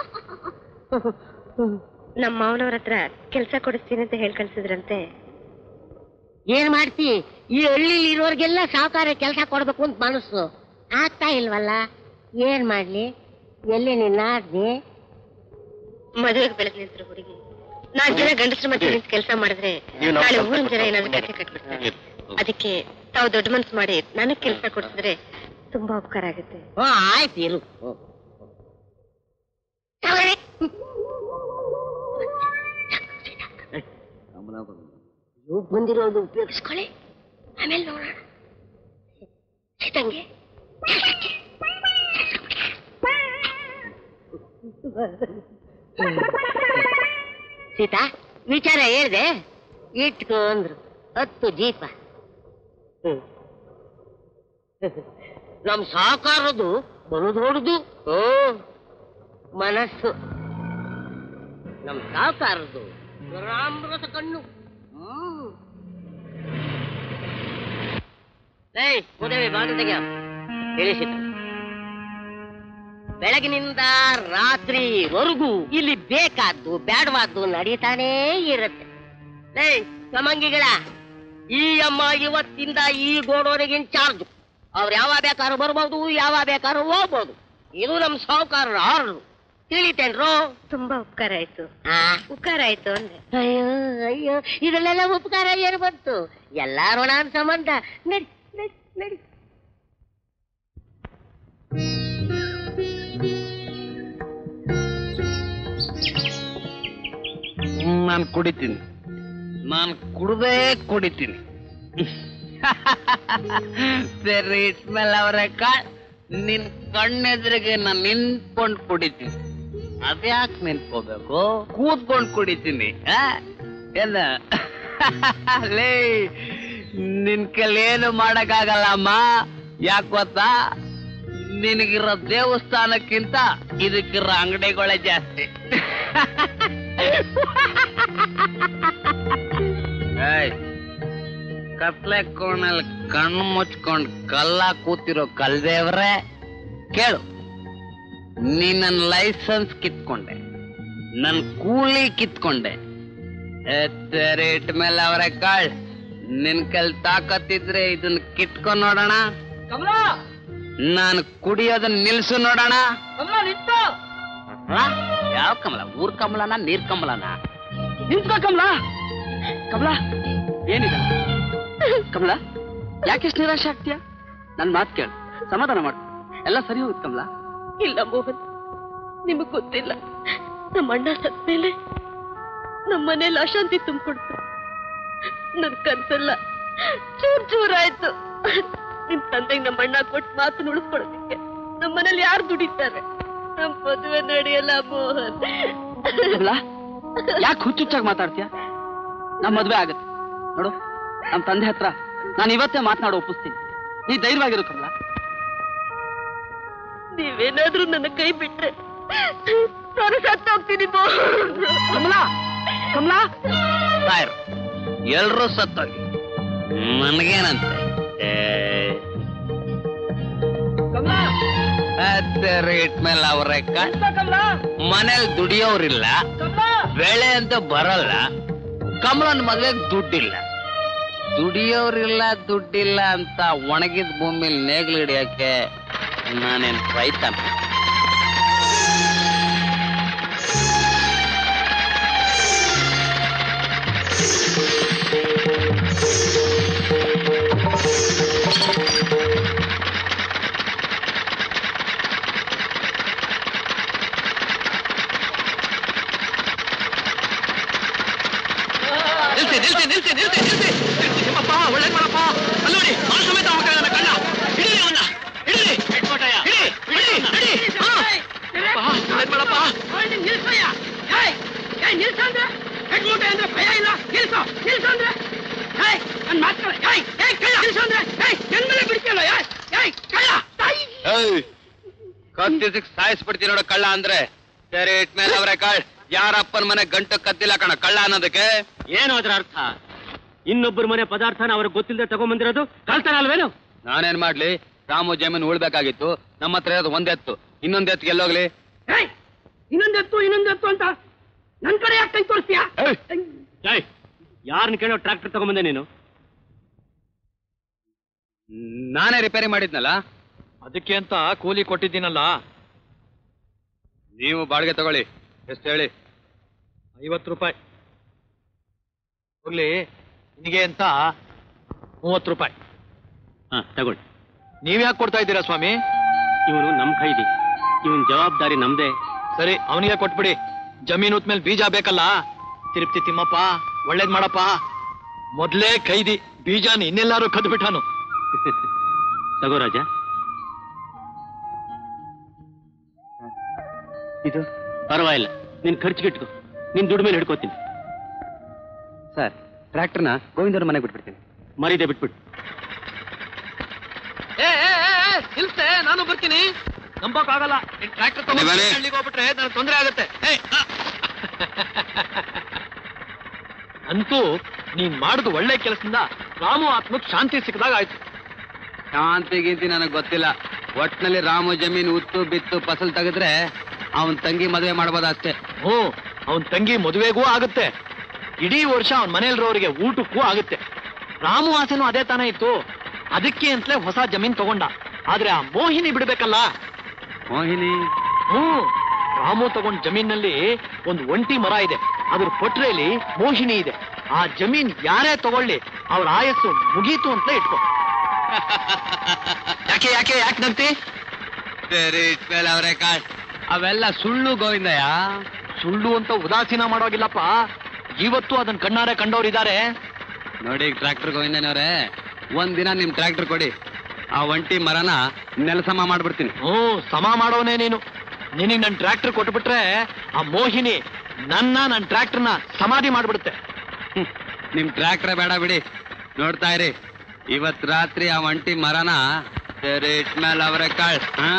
ನಮ್ಮ ಮಾವನವ್ರ ಹತ್ರ ಕೆಲಸ ಕೊಡಿಸ್ತೀನಿ ಅಂತ ಹೇಳಿ ಕಳ್ಸಿದ್ರಂತೆ ಏನ್ ಮಾಡ್ತಿ ಈ ಹಳ್ಳಿಲಿ ಇರೋರ್ಗೆಲ್ಲ ಸಾವುಕಾರ ಕೆಲಸ ಕೊಡ್ಬೇಕು ಅಂತ ಮನಸ್ಸು ಆಗ್ತಾ ಇಲ್ವಲ್ಲ ಏನ್ ಮಾಡ್ಲಿ ಎಲ್ಲಿ ನಿನ್ನ ಆಜ್ಞೆ ಮದುವೆಗೆ ಬೆಳೆದ್ ನಿಂತ್ರು ಹುಡುಗಿ ನಾಲ್ಕು ಜನ ಗಂಡಸ್ರ ಮಧ್ಯೆ ನಿಂತು ಕೆಲಸ ಮಾಡಿದ್ರೆ ನಾಳೆ ಊರಿನ ಜನ ಏನಾದ್ರು ಕಥೆ ಕಟ್ಬಿಡ್ತಾರೆ ಅದಕ್ಕೆ ತಾವು ದೊಡ್ಡ ಮನ್ಸು ಮಾಡಿ ನನಗ್ ಕೆಲಸ ಕೊಡಿಸಿದ್ರೆ ತುಂಬಾ ಉಪಕಾರ ಆಗುತ್ತೆ ಹ್ಞೂ ಆಯ್ತು ಇರು ಹ್ಞೂ. ಇವ್ ಬಂದಿರೋದು ಉಪಯೋಗಿಸ್ಕೊಳ್ಳಿ ಆಮೇಲೆ ನೋಡೋಣ ಸೀತಂಗೆ ಸೀತಾ ವಿಚಾರ ಹೇಳ್ದೆ ಇಟ್ಕೊ ಅಂದ್ರು ಹತ್ತು ಜೀಪ ಹ್ಮ್. ನಮ್ ಸಾಕಾರದು ಬರುದು ಹೊಡ್ದು ಓ ಮನಸ್ಸು ನಮ್ ಸಾಕಾರದು ರಾಮರಸ ಕಣ್ಣು ಹ್ಮ್. ಏಯ್ ಉದವಿ ಬಾಗಿಲು ತೆಗೆಯ ತಿಳಿಸಿದ ಬೆಳಗಿನಿಂದ ರಾತ್ರಿವರೆಗೂ ಇಲ್ಲಿ ಬೇಕಾದ್ದು ಬೇಡವಾದ್ದು ನಡೀತಾನೇ ಇರುತ್ತೆ ಏಯ್ ಕಮಂಗಿಗಳ ಈ ಅಮ್ಮ ಇವತ್ತಿಂದ ಈ ಗೋಡೋರಿಗೆ ಇನ್ಚಾರ್ಜ್ ಅವ್ರು ಯಾವ ಬೇಕಾದ್ರೂ ಬರ್ಬೋದು ಯಾವ ಬೇಕಾದ್ರೂ ಹೋಗ್ಬೋದು ಇದು ನಮ್ಮ ಸಾಹುಕಾರರ ಆರ್ಡರ್ ತಿಳಿತೇನ್ರು ತುಂಬಾ ಉಪಕಾರ ಆಯ್ತು ಆ ಉಪಕಾರ ಆಯ್ತು ಅಂದೆ ಅಯ್ಯೋ ಅಯ್ಯೋ ಇದರಲ್ಲೆಲ್ಲ ಉಪಕಾರ ಏನು ಬಂತು ಎಲ್ಲ ಋಣ ಸಂಬಂಧ ನಡಿ ನಡಿ ನಡಿ ನಾನು ಕುಡಿತೀನಿ ನಾನು ಕುಡ್ದೇ ಕುಡಿತೀನಿ ಸರಿ ಇಟ್ಮೇಲೆ ಅವರ ನಿನ್ ಕಣ್ಣೆದ್ರಿಗೆ ನಾನು ನಿಂತ್ಕೊಂಡು ಕುಡಿತೀನಿ ಅದ್ಯಾಕೆ ನಿಂತ್ಕೋಬೇಕು ಕೂತ್ಕೊಂಡು ಕುಡಿತೀನಿ ಆ? ಏನ ಲೇ ನಿನ್ ಕೈಲಿ ಏನು ಮಾಡಕ್ಕಾಗಲ್ಲಮ್ಮ ಯಾಕೆ ಗೊತ್ತಾ ನಿನಗಿರೋ ದೇವಸ್ಥಾನಕ್ಕಿಂತ ಇದಕ್ಕಿರೋ ಅಂಗಡಿಗಳೇ ಜಾಸ್ತಿ ಏಯ್ ಕತ್ಲೆ ಕೋಣಲ್ಲಿ ಕಣ್ಣು ಮುಚ್ಕೊಂಡ್ ಕಲ್ಲ ಕೂತಿರೋ ಕಲ್ದೇವ್ರೆ ಕೇಳು ನೀ ನನ್ನ ಲೈಸೆನ್ಸ್ ಕಿತ್ಕೊಂಡೆ ನನ್ ಕೂಲಿ ಕಿತ್ಕೊಂಡೆ ರೇಟ್ ಮೇಲೆ ಅವರ ಕಾಳ್ ನಿನ್ ಕೈಲ್ ತಾಕತ್ತಿದ್ರೆ ಇದನ್ನ ಕಿತ್ಕೊಂಡ್ ನೋಡೋಣ ಕಮಲಾ ನಾನು ಕುಡಿಯೋದನ್ನ ನಿಲ್ಸು ನೋಡೋಣ ಕಮಲಾ ನಿಂತು ಆ? ಯಾವ ಕಮಲ ಊರ್ ಕಮಲನ ನೀರ್ ಕಮಲನ ನಿಂತ್ಕೋ ಕಮಲ ಕಮಲ ಏನಿದೆ ಕಮಲ ಯಾಕೆಷ್ಟು ನಿರಾಶೆ ಆಗ್ತೀಯ ನನ್ ಮಾತು ಕೇಳು ಸಮಾಧಾನ ಮಾಡು ಎಲ್ಲ ಸರಿ ಹೋಗುತ್ತೆ ಕಮಲ ಇಲ್ಲ ಮೋಹನ್ ನಿಮಗ್ ಗೊತ್ತಿಲ್ಲ ನಮ್ಮ ಅಣ್ಣ ಸತ್ಮೇಲೆ ನಮ್ಮ ಮನೇಲಿ ಅಶಾಂತಿ ತುಂಬಿಕೊಡ್ತು ನನ್ ಕನ್ಸಲ್ಲ ಚೂರ್ ಚೂರಾಯ್ತು ನಿಮ್ ತಂದೆಗೆ ನಮ್ಮ ಅಣ್ಣ ಕೊಟ್ಟು ಮಾತು ಉಳಿಸ್ಕೊಡೋದಕ್ಕೆ ನಮ್ಮ ಮನೇಲಿ ಯಾರು ದುಡಿತಾರೆ ನಮ್ ಮದುವೆ ನಡೆಯಲ್ಲ ಮೋಹನ್ ಕಮಲ ಯಾಕೆ ಹುಚ್ಚುಚ್ಚಾಗಿ ಮಾತಾಡ್ತೀಯ ನಮ್ ಮದ್ವೆ ಆಗತ್ತೆ ನೋಡು ನಮ್ ತಂದೆ ಹತ್ರ ನಾನು ಇವತ್ತೇ ಮಾತನಾಡೋ ಒಪ್ಪಿಸ್ತೀನಿ ನೀ ಧೈರ್ಯವಾಗಿರು ಕಮಲ ನೀವೇನಾದ್ರೂ ನನ್ನ ಕೈ ಬಿಟ್ರೆ ನಾನು ಸತ್ತೋಗ್ತೀನಿ ಮೋಹನ್ ಕಮಲ ಕಮಲ ಸಾಯರು ಎಲ್ರೂ ಸತ್ತೋಗಿ ನನಗೇನಂತೆ ರೇಟ್ ಮೇಲೆ ಅವರೇ ಮನೇಲಿ ದುಡಿಯೋರಿಲ್ಲ ಬೆಳೆ ಅಂತ ಬರಲ್ಲ ಕಮಲನ್ ಮದ್ವೆಗ್ ದುಡ್ಡಿಲ್ಲ ದುಡಿಯೋರಿಲ್ಲ ದುಡ್ಡಿಲ್ಲ ಅಂತ ಒಣಗಿದ ಭೂಮಿಲಿ ನೇಗ್ಲು ಹಿಡಿಯಕ್ಕೆ ನಾನೇನ್ ರೈತನ ನಿಲ್ಸಿ ನಿಲ್ಸಿ ನಿಲ್ಸಿ ನಿಲ್ಸಿ ನಿಲ್ಸಿ ನಿಲ್ಸಿ ನಿಮ್ಮಪ್ಪ ಒಳ್ಳೇದ್ ಮಾಡಪ್ಪ ಅಲ್ಲಿ ನೋಡಿ ಆ ಸಮೇತ ಹೋಗ್ತಾ ಇದ್ದಾನೆ ಕಣ್ಣ ಹಿಡೀರಿ ಅವನ್ನ ಹಿಡೀರಿ ಹಿಡಿ ಹಿಡಿ ಹಿಡಿ ಹಾ. ಅಪ್ಪ, ಒಳ್ಳೇದ್ ಮಾಡಪ್ಪ ನಿಲ್ಸಯ್ಯ ಏಯ್ ಏಯ್ ನಿಲ್ಸಂದ್ರೆ ಹೆಡ್ಮೂಟೆ ಅಂದ್ರೆ ಭಯ ಇಲ್ಲ ನಿಲ್ಸು ನಿಲ್ಸು ಅಂದ್ರೆ ಏಯ್ ನನ್ ಮಾತ್ರ ಏಯ್ ಏಯ್ ಕಳ್ಳ ನಿಲ್ಸು ಅಂದ್ರೆ ಏಯ್ ನನ್ ಮೇಲೆ ಬಿಡ್ತಿಯಲ್ಲ ಏಯ್ ಏಯ್ ಕಳ್ಳ ತಾಯಿ ಕತ್ತಿಸಿಕ್ ಸಾಯಿಸ್ಬಿಡ್ತೀನಿ ನೋಡ ಕಳ್ಳ ಅಂದ್ರೆ ಸರಿ ಇಟ್ಮೇಲೆ ಅವ್ರೆ ಕಾಳ್ ಯಾರಪ್ಪನ ಮನೆ ಗಂಟು ಕತ್ತಿಲ್ಲ ಕಣ ಕಳ್ಳ ಅನ್ನೋದಕ್ಕೆ ಏನು ಅದರ ಅರ್ಥ ಇನ್ನೊಬ್ಬರ ಮನೆ ಪದಾರ್ಥನ ಅವ್ರಿಗೆ ಗೊತ್ತಿಲ್ಲದೆ ತಗೊಂಬಂದಿರೋದು ಕಳ್ತನ ಅಲ್ವೇನು ನಾನೇನ್ ಮಾಡ್ಲಿ ರಾಮು ಜಮೀನು ಉಳ್ಬೇಕಾಗಿತ್ತು ನಮ್ಮ ಹತ್ರ ಇರೋದು ಒಂದ್ ಎತ್ತು ಇನ್ನೊಂದ್ ಎತ್ತು ಎಲ್ಲೋಗ್ಲಿ ಏಯ್ ಇನ್ನೊಂದೆತ್ತು ಇನ್ನೊಂದೆತ್ತು ಅಂತ ನನ್ ಕಡೆ ಯಾಕೆ ಕೈ ತೋರಿಸ್ತೀಯಾ ಏಯ್ ಯಾರನ್ನ ಕೇಳೋ ಟ್ರಾಕ್ಟರ್ ತಗೊಂಬಂದೆ ನೀನು ನಾನೇ ರಿಪೇರಿ ಮಾಡಿದ್ನಲ್ಲ ಅದಕ್ಕೆ ಅಂತ ಕೂಲಿ ಕೊಟ್ಟಿದ್ದೀನಲ್ಲ ನೀವು ಬಾಡಿಗೆ ತಗೊಳ್ಳಿ ಎಷ್ಟು ಹೇಳಿ ಐವತ್ತು ರೂಪಾಯಿ ಹೋಗ್ಲಿ ನಿನಗೆ ಅಂತ ಮೂವತ್ತು ರೂಪಾಯಿ ಹಾ ತಗೊಳ್ಳಿ ನೀವ್ಯಾಕೆ ಕೊಡ್ತಾ ಇದ್ದೀರಾ ಸ್ವಾಮಿ ಇವನು ನಮ್ ಖೈದಿ ಇವನ್ ಜವಾಬ್ದಾರಿ ನಮ್ದೇ ಸರಿ ಅವನಿಗೆ ಕೊಟ್ಬಿಡಿ ಜಮೀನು ಮೇಲೆ ಬೀಜ ಬೇಕಲ್ಲ ತಿರುಪ್ತಿ ತಿಮ್ಮಪ್ಪ ಒಳ್ಳೇದ್ ಮಾಡಪ್ಪ ಮೊದ್ಲೇ ಕೈದಿ ಬೀಜನ ಇನ್ನೆಲ್ಲಾರು ಕದ್ಬಿಟ್ಟಾನು ತಗೋ ರಾಜ ಇದು ಪರವಾಗಿಲ್ಲ ನಿನ್ ಖರ್ಚಿಗಿಟ್ಕೋ ನಿನ್ ದುಡ್ಡು ಮೇಲೆ ಹಿಡ್ಕೋತೀನಿ ಸರ್ ಟ್ರ್ಯಾಕ್ಟರ್ನ ಗೋವಿಂದರ ಮನೆಗೆ ಬಿಟ್ಬಿಡ್ತೀನಿ ಮರೀದೆ ಬಿಟ್ಬಿಟ್ಟು ಏ ಏ, ಏ, ಏ, ನಿಲ್ಸೆ ನಾನು ಬರ್ತೀನಿ ನಂಬಕ್ಕಾಗಲ್ಲ ನೀನ್ ಟ್ರ್ಯಾಕ್ಟರ್ ಬನ್ನಿ, ಬನ್ನಿ. ತಗೊಂಡು ಹೋಗ್ಬಿಟ್ರೆ ನನಗೆ ತೊಂದರೆ ಆಗುತ್ತೆ ಏ, ಆ. ಅಂತೂ ನೀನ್ ಮಾಡಿದ ಒಳ್ಳೆ ಕೆಲಸದಿಂದ ರಾಮು ಆತ್ಮಕ್ ಶಾಂತಿ ಸಿಕ್ಕದಾಗ ಆಯ್ತು ಶಾಂತಿ ಗೀಂತಿ ನನಗೆ ಗೊತ್ತಿಲ್ಲ ಒಟ್ನಲ್ಲಿ ರಾಮು ಜಮೀನು ಉತ್ತು ಬಿತ್ತು ಫಸಲ್ ತೆಗೆದ್ರೆ ಅವನ್ ತಂಗಿ ಮದುವೆ ಮಾಡ್ಬೋದ ಅಷ್ಟೇ ಹ್ಞೂ ಅವನ್ ತಂಗಿ ಮದುವೆಗೂ ಆಗುತ್ತೆ ಇಡೀ ವರ್ಷ ಅವನ್ ಮನೆಯಲ್ಲಿರೋರಿಗೆ ಊಟಕ್ಕೂ ಆಗುತ್ತೆ ರಾಮು ಆಸೆನೂ ಅದೇ ತಾನೇ ಇತ್ತು ಅದಕ್ಕೆ ಅಂತಲೇ ಹೊಸ ಜಮೀನ್ ತಗೊಂಡ ಆದ್ರೆ ಆ ಮೋಹಿನಿ ಬಿಡ್ಬೇಕಲ್ಲ ಮೋಹಿನಿ ಹ್ಞೂ ರಾಮು ತಗೊಂಡ್ ಜಮೀನಲ್ಲಿ ಒಂದು ಒಂಟಿ ಮರ ಇದೆ ಅದ್ರ ಪಟ್ರೆಯಲ್ಲಿ ಮೋಹಿನಿ ಇದೆ ಆ ಜಮೀನ್ ಯಾರೇ ತಗೊಳ್ಳಿ ಅವ್ರ ಆಯಸ್ಸು ಮುಗೀತು ಅಂತ ಇಟ್ಕೋ ಯಾಕೆ ಯಾಕೆ ಯಾಕೆ ನಂತಿ ಸರಿ ಇಟ್ಮೇಲೆ ಅವರೇ ಕಾಳ್ ಅವೆಲ್ಲ ಸುಳ್ಳು ಗೋವಿಂದಯ್ಯ ಸುಳ್ಳು ಅಂತ ಉದಾಸೀನ ಮಾಡೋಗಿಲ್ಲಪ್ಪ ಇವತ್ತು ಅದನ್ನ ಕಣ್ಣಾರೆ ಕಂಡವ್ರಿದ್ದಾರೆ ನೋಡಿ ಟ್ರ್ಯಾಕ್ಟರ್ ಗೋವಿಂದನವ್ರೆ ಒಂದ್ ದಿನ ನಿಮ್ ಟ್ರ್ಯಾಕ್ಟರ್ ಕೊಡಿ ಆ ಒಂಟಿ ಮರನ ನೆಲಸಮ ಮಾಡ್ಬಿಡ್ತೀನಿ ಹ್ಞೂ ಸಮ ಮಾಡೋನೇ ನೀನು ನಿನಗೆ ನನ್ನ ಟ್ರ್ಯಾಕ್ಟರ್ ಕೊಟ್ಬಿಟ್ರೆ ಆ ಮೋಹಿನಿ ನನ್ನ ನನ್ನ ಟ್ರ್ಯಾಕ್ಟರ್ನ ಸಮಾಧಿ ಮಾಡ್ಬಿಡುತ್ತೆ ಹ್ಮ್. ನಿಮ್ ಟ್ರ್ಯಾಕ್ಟರ್ ಬೇಡ ಬಿಡಿ ನೋಡ್ತಾ ಇರಿ ಇವತ್ ರಾತ್ರಿ ಆ ಒಂಟಿ ಮರನ ಸರಿ ಇಟ್ಮೇಲೆ ಅವರೇ ಕಾಳ್ ಹಾ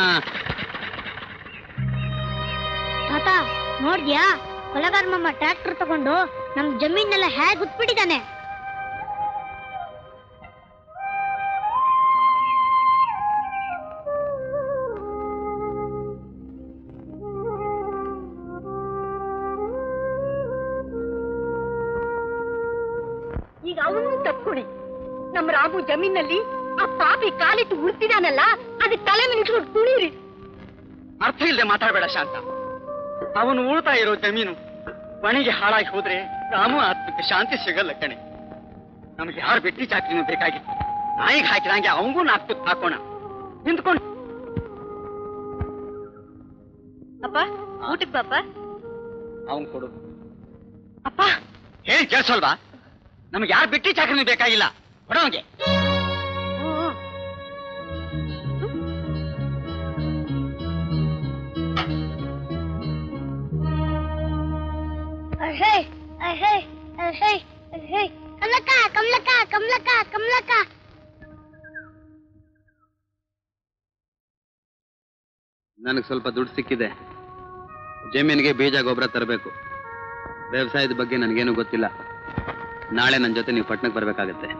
ತಾತ ನೋಡ್ದ್ಯಾ ಕೊಲಗಾರ ಮಾಮ ಟ್ರ್ಯಾಕ್ಟರ್ ತಗೊಂಡು ನಮ್ ಜಮೀನೆಲ್ಲ ಹೇಗ್ ಉತ್ಬಿಟ್ಟಿದ್ದಾನೆ ಈಗ ಅವನು ತಪ್ಕೊಡಿ ನಮ್ಮ ರಾಮು ಜಮೀನಲ್ಲಿ ಆ ಪಾಪಿ ಕಾಲಿಟ್ಟು ಉಳ್ತಿದಾನಲ್ಲ ಅದಕ್ಕೆ ತಲೆ ಮೇಲೆ ಇಟ್ಕೊಂಡು ತುಳಿರಿ ಅರ್ಥ ಇಲ್ಲದೆ ಮಾತಾಡಬೇಡ ಶಾಂತ ಅವನು ಉಳ್ತಾ ಇರೋ ಜಮೀನು ಮನೆಗೆ ಹಾಳಾಗಿ ಹೋದ್ರೆ ರಾಮು ಆತ್ಮಕ್ಕೆ ಶಾಂತಿ ಸಿಗಲ್ಲ ಕಣೆ ನಮ್ಗೆ ಯಾರು ಬಿಟ್ಟಿ ಚಾಕ್ರಿನೂ ಬೇಕಾಗಿತ್ತು ನಾಯಿಗೆ ಹಾಕಿದಂಗೆ ಅವಂಗೂ ನಾಲ್ಕು ತುತ್ತು ಹಾಕೋಣ ನಿಂತ್ಕೊಂಡು ಅಪ್ಪ ಊಟಕ್ಕೆ ಪಾಪ ಅವನ್ ಕೊಡು ಅಪ್ಪ ಹೇಳಿ ಕೇಳಿಸೋಲ್ವಾ ನಮ್ಗೆ ಯಾರು ಬಿಟ್ಟಿ ಚಾಕ್ರಿನೂ ಬೇಕಾಗಿಲ್ಲ ಕೊಡೋಂಗೆ ಅಹೇ ಅಹೇ ಅಹೇ ಅಹೇ ಕಮಲಕ್ಕ ಕಮಲಕ್ಕ ಕಮಲಕ್ಕ ಕಮಲಕ್ಕ ನನಗೆ ಸ್ವಲ್ಪ ದುಡ್ಡು ಸಿಕ್ಕಿದೆ ಜಮೀನಿಗೆ ಬೀಜ ಗೊಬ್ಬರ ತರಬೇಕು ವ್ಯವಸಾಯದ ಬಗ್ಗೆ ನನಗೇನು ಗೊತ್ತಿಲ್ಲ ನಾಳೆ ನನ್ನ ಜೊತೆ ನೀವು ಪಟ್ಟಣಕ್ಕೆ ಬರಬೇಕಾಗತ್ತೆ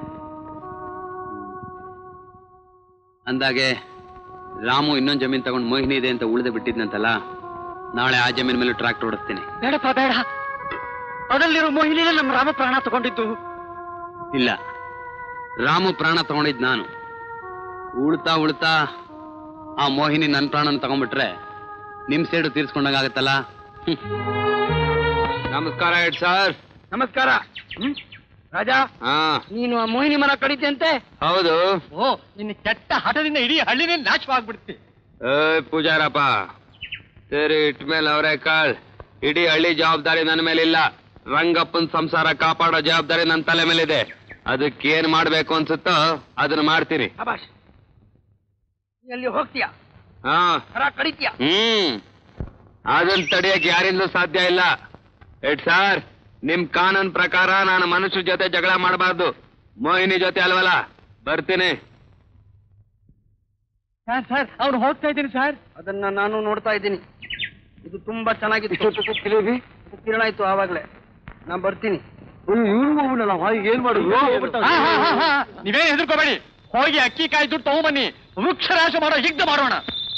ಅಂದಾಗೆ ರಾಮು ಇನ್ನೊಂದು ಜಮೀನು ತಗೊಂಡು ಮೋಹಿನಿ ಇದೆ ಅಂತ ಉಳಿದು ಬಿಟ್ಟಿದ್ನಂತಲ್ಲ ನಾಳೆ ಆ ಜಮೀನ್ ಮೇಲೆ ಟ್ರಾಕ್ಟರ್ ಓಡಿಸ್ತೀನಿ ಬೇಡಪ್ಪ ಬೇಡ ಅದರಲ್ಲಿರೋ ಮೋಹಿನಿನೇ ನಮ್ಮ ರಾಮ ಪ್ರಾಣ ತಗೊಂಡಿದ್ದು ಇಲ್ಲ ರಾಮು ಪ್ರಾಣ ತಗೊಂಡಿದ್ ನಾನು ಉಳ್ತಾ ಉಳ್ತಾ ಆ ಮೋಹಿನಿ ನನ್ನ ಪ್ರಾಣನ ತಗೊಂಡ್ಬಿಟ್ರೆ ನಿಮ್ ಸೇಡು ತೀರ್ಸ್ಕೊಂಡಂಗಾಗತ್ತಲ್ಲ ಹ್ಮ್. ನಮಸ್ಕಾರ ಹೆಡ್ ಸರ್ ನಮಸ್ಕಾರ ರಾಜಾ ಹಾ ನೀನು ಆ ಮೋಹಿನಿ ಮರ ಕಡಿದ್ಯಂತೆ ಹೌದು ಓ ನಿನ್ನ ಕೆಟ್ಟ ಹಠದಿಂದ ಇಡೀ ಹಳ್ಳಿನೇ ನಾಶವಾಗ್ಬಿಡ್ತಿ ಏ ಪೂಜಾರಪ್ಪ ಸರಿ ಇಟ್ಮೇಲೆ ಅವರೇ ಕಾಳ್ ಇಡೀ ಹಳ್ಳಿ ಜವಾಬ್ದಾರಿ ನನ್ನ ಮೇಲಿಲ್ಲ ರಂಗಪ್ಪನ್ ಸಂಸಾರ ಕಾಪಾಡೋ ಜವಾಬ್ದಾರಿ ನನ್ನ ತಲೆ ಮೇಲಿದೆ ಅದಕ್ಕೇನ್ ಮಾಡ್ಬೇಕು ಅನ್ಸುತ್ತೋ ಅದನ್ನ ಮಾಡ್ತೀನಿ ಅಬಾಷ್ ನೀ ಅಲ್ಲಿ ಹೋಗ್ತೀಯ ಹಾ ಮರ ಕಡಿತೀಯ ಹ್ಮ್ ಅದನ್ನ ತಡೆಯಕ್ ಯಾರಿಂದಲೂ ಸಾಧ್ಯ ಇಲ್ಲ ಎಡ್ ಸರ್ ನಿಮ್ ಕಾನೂನ್ ಪ್ರಕಾರ ನಾನು ಮನುಷ್ಯರ ಜೊತೆ ಜಗಳ ಮಾಡಬಾರ್ದು ಮೋಹಿನಿ ಜೊತೆ ಅಲ್ವಲ್ಲ ಬರ್ತೀನಿ ಸರ್ ಸರ್ ಅವ್ನು ಹೋಗ್ತಾ ಇದ್ದೀನಿ ಸರ್ ಅದನ್ನ ನಾನು ನೋಡ್ತಾ ಇದ್ದೀನಿ ಇದು ತುಂಬಾ ಚೆನ್ನಾಗಿತ್ತು ಕಿರಣ ಆಯ್ತು ಆವಾಗ್ಲೇ ನಾನ್ ಬರ್ತೀನಿ ಏನ್ ಮಾಡುದು ನೀವೇ ಹೆದರ್ಕೋಬೇಡಿ ಹೋಗಿ ಅಕ್ಕಿ ಕಾಯಿ ದುಡ್ಡು ತಗೊಂಬನ್ನಿ ವೃಕ್ಷ ರಾಶಿ ಮಾಡೋ ಹಿಗ್ದ ಮಾಡೋಣ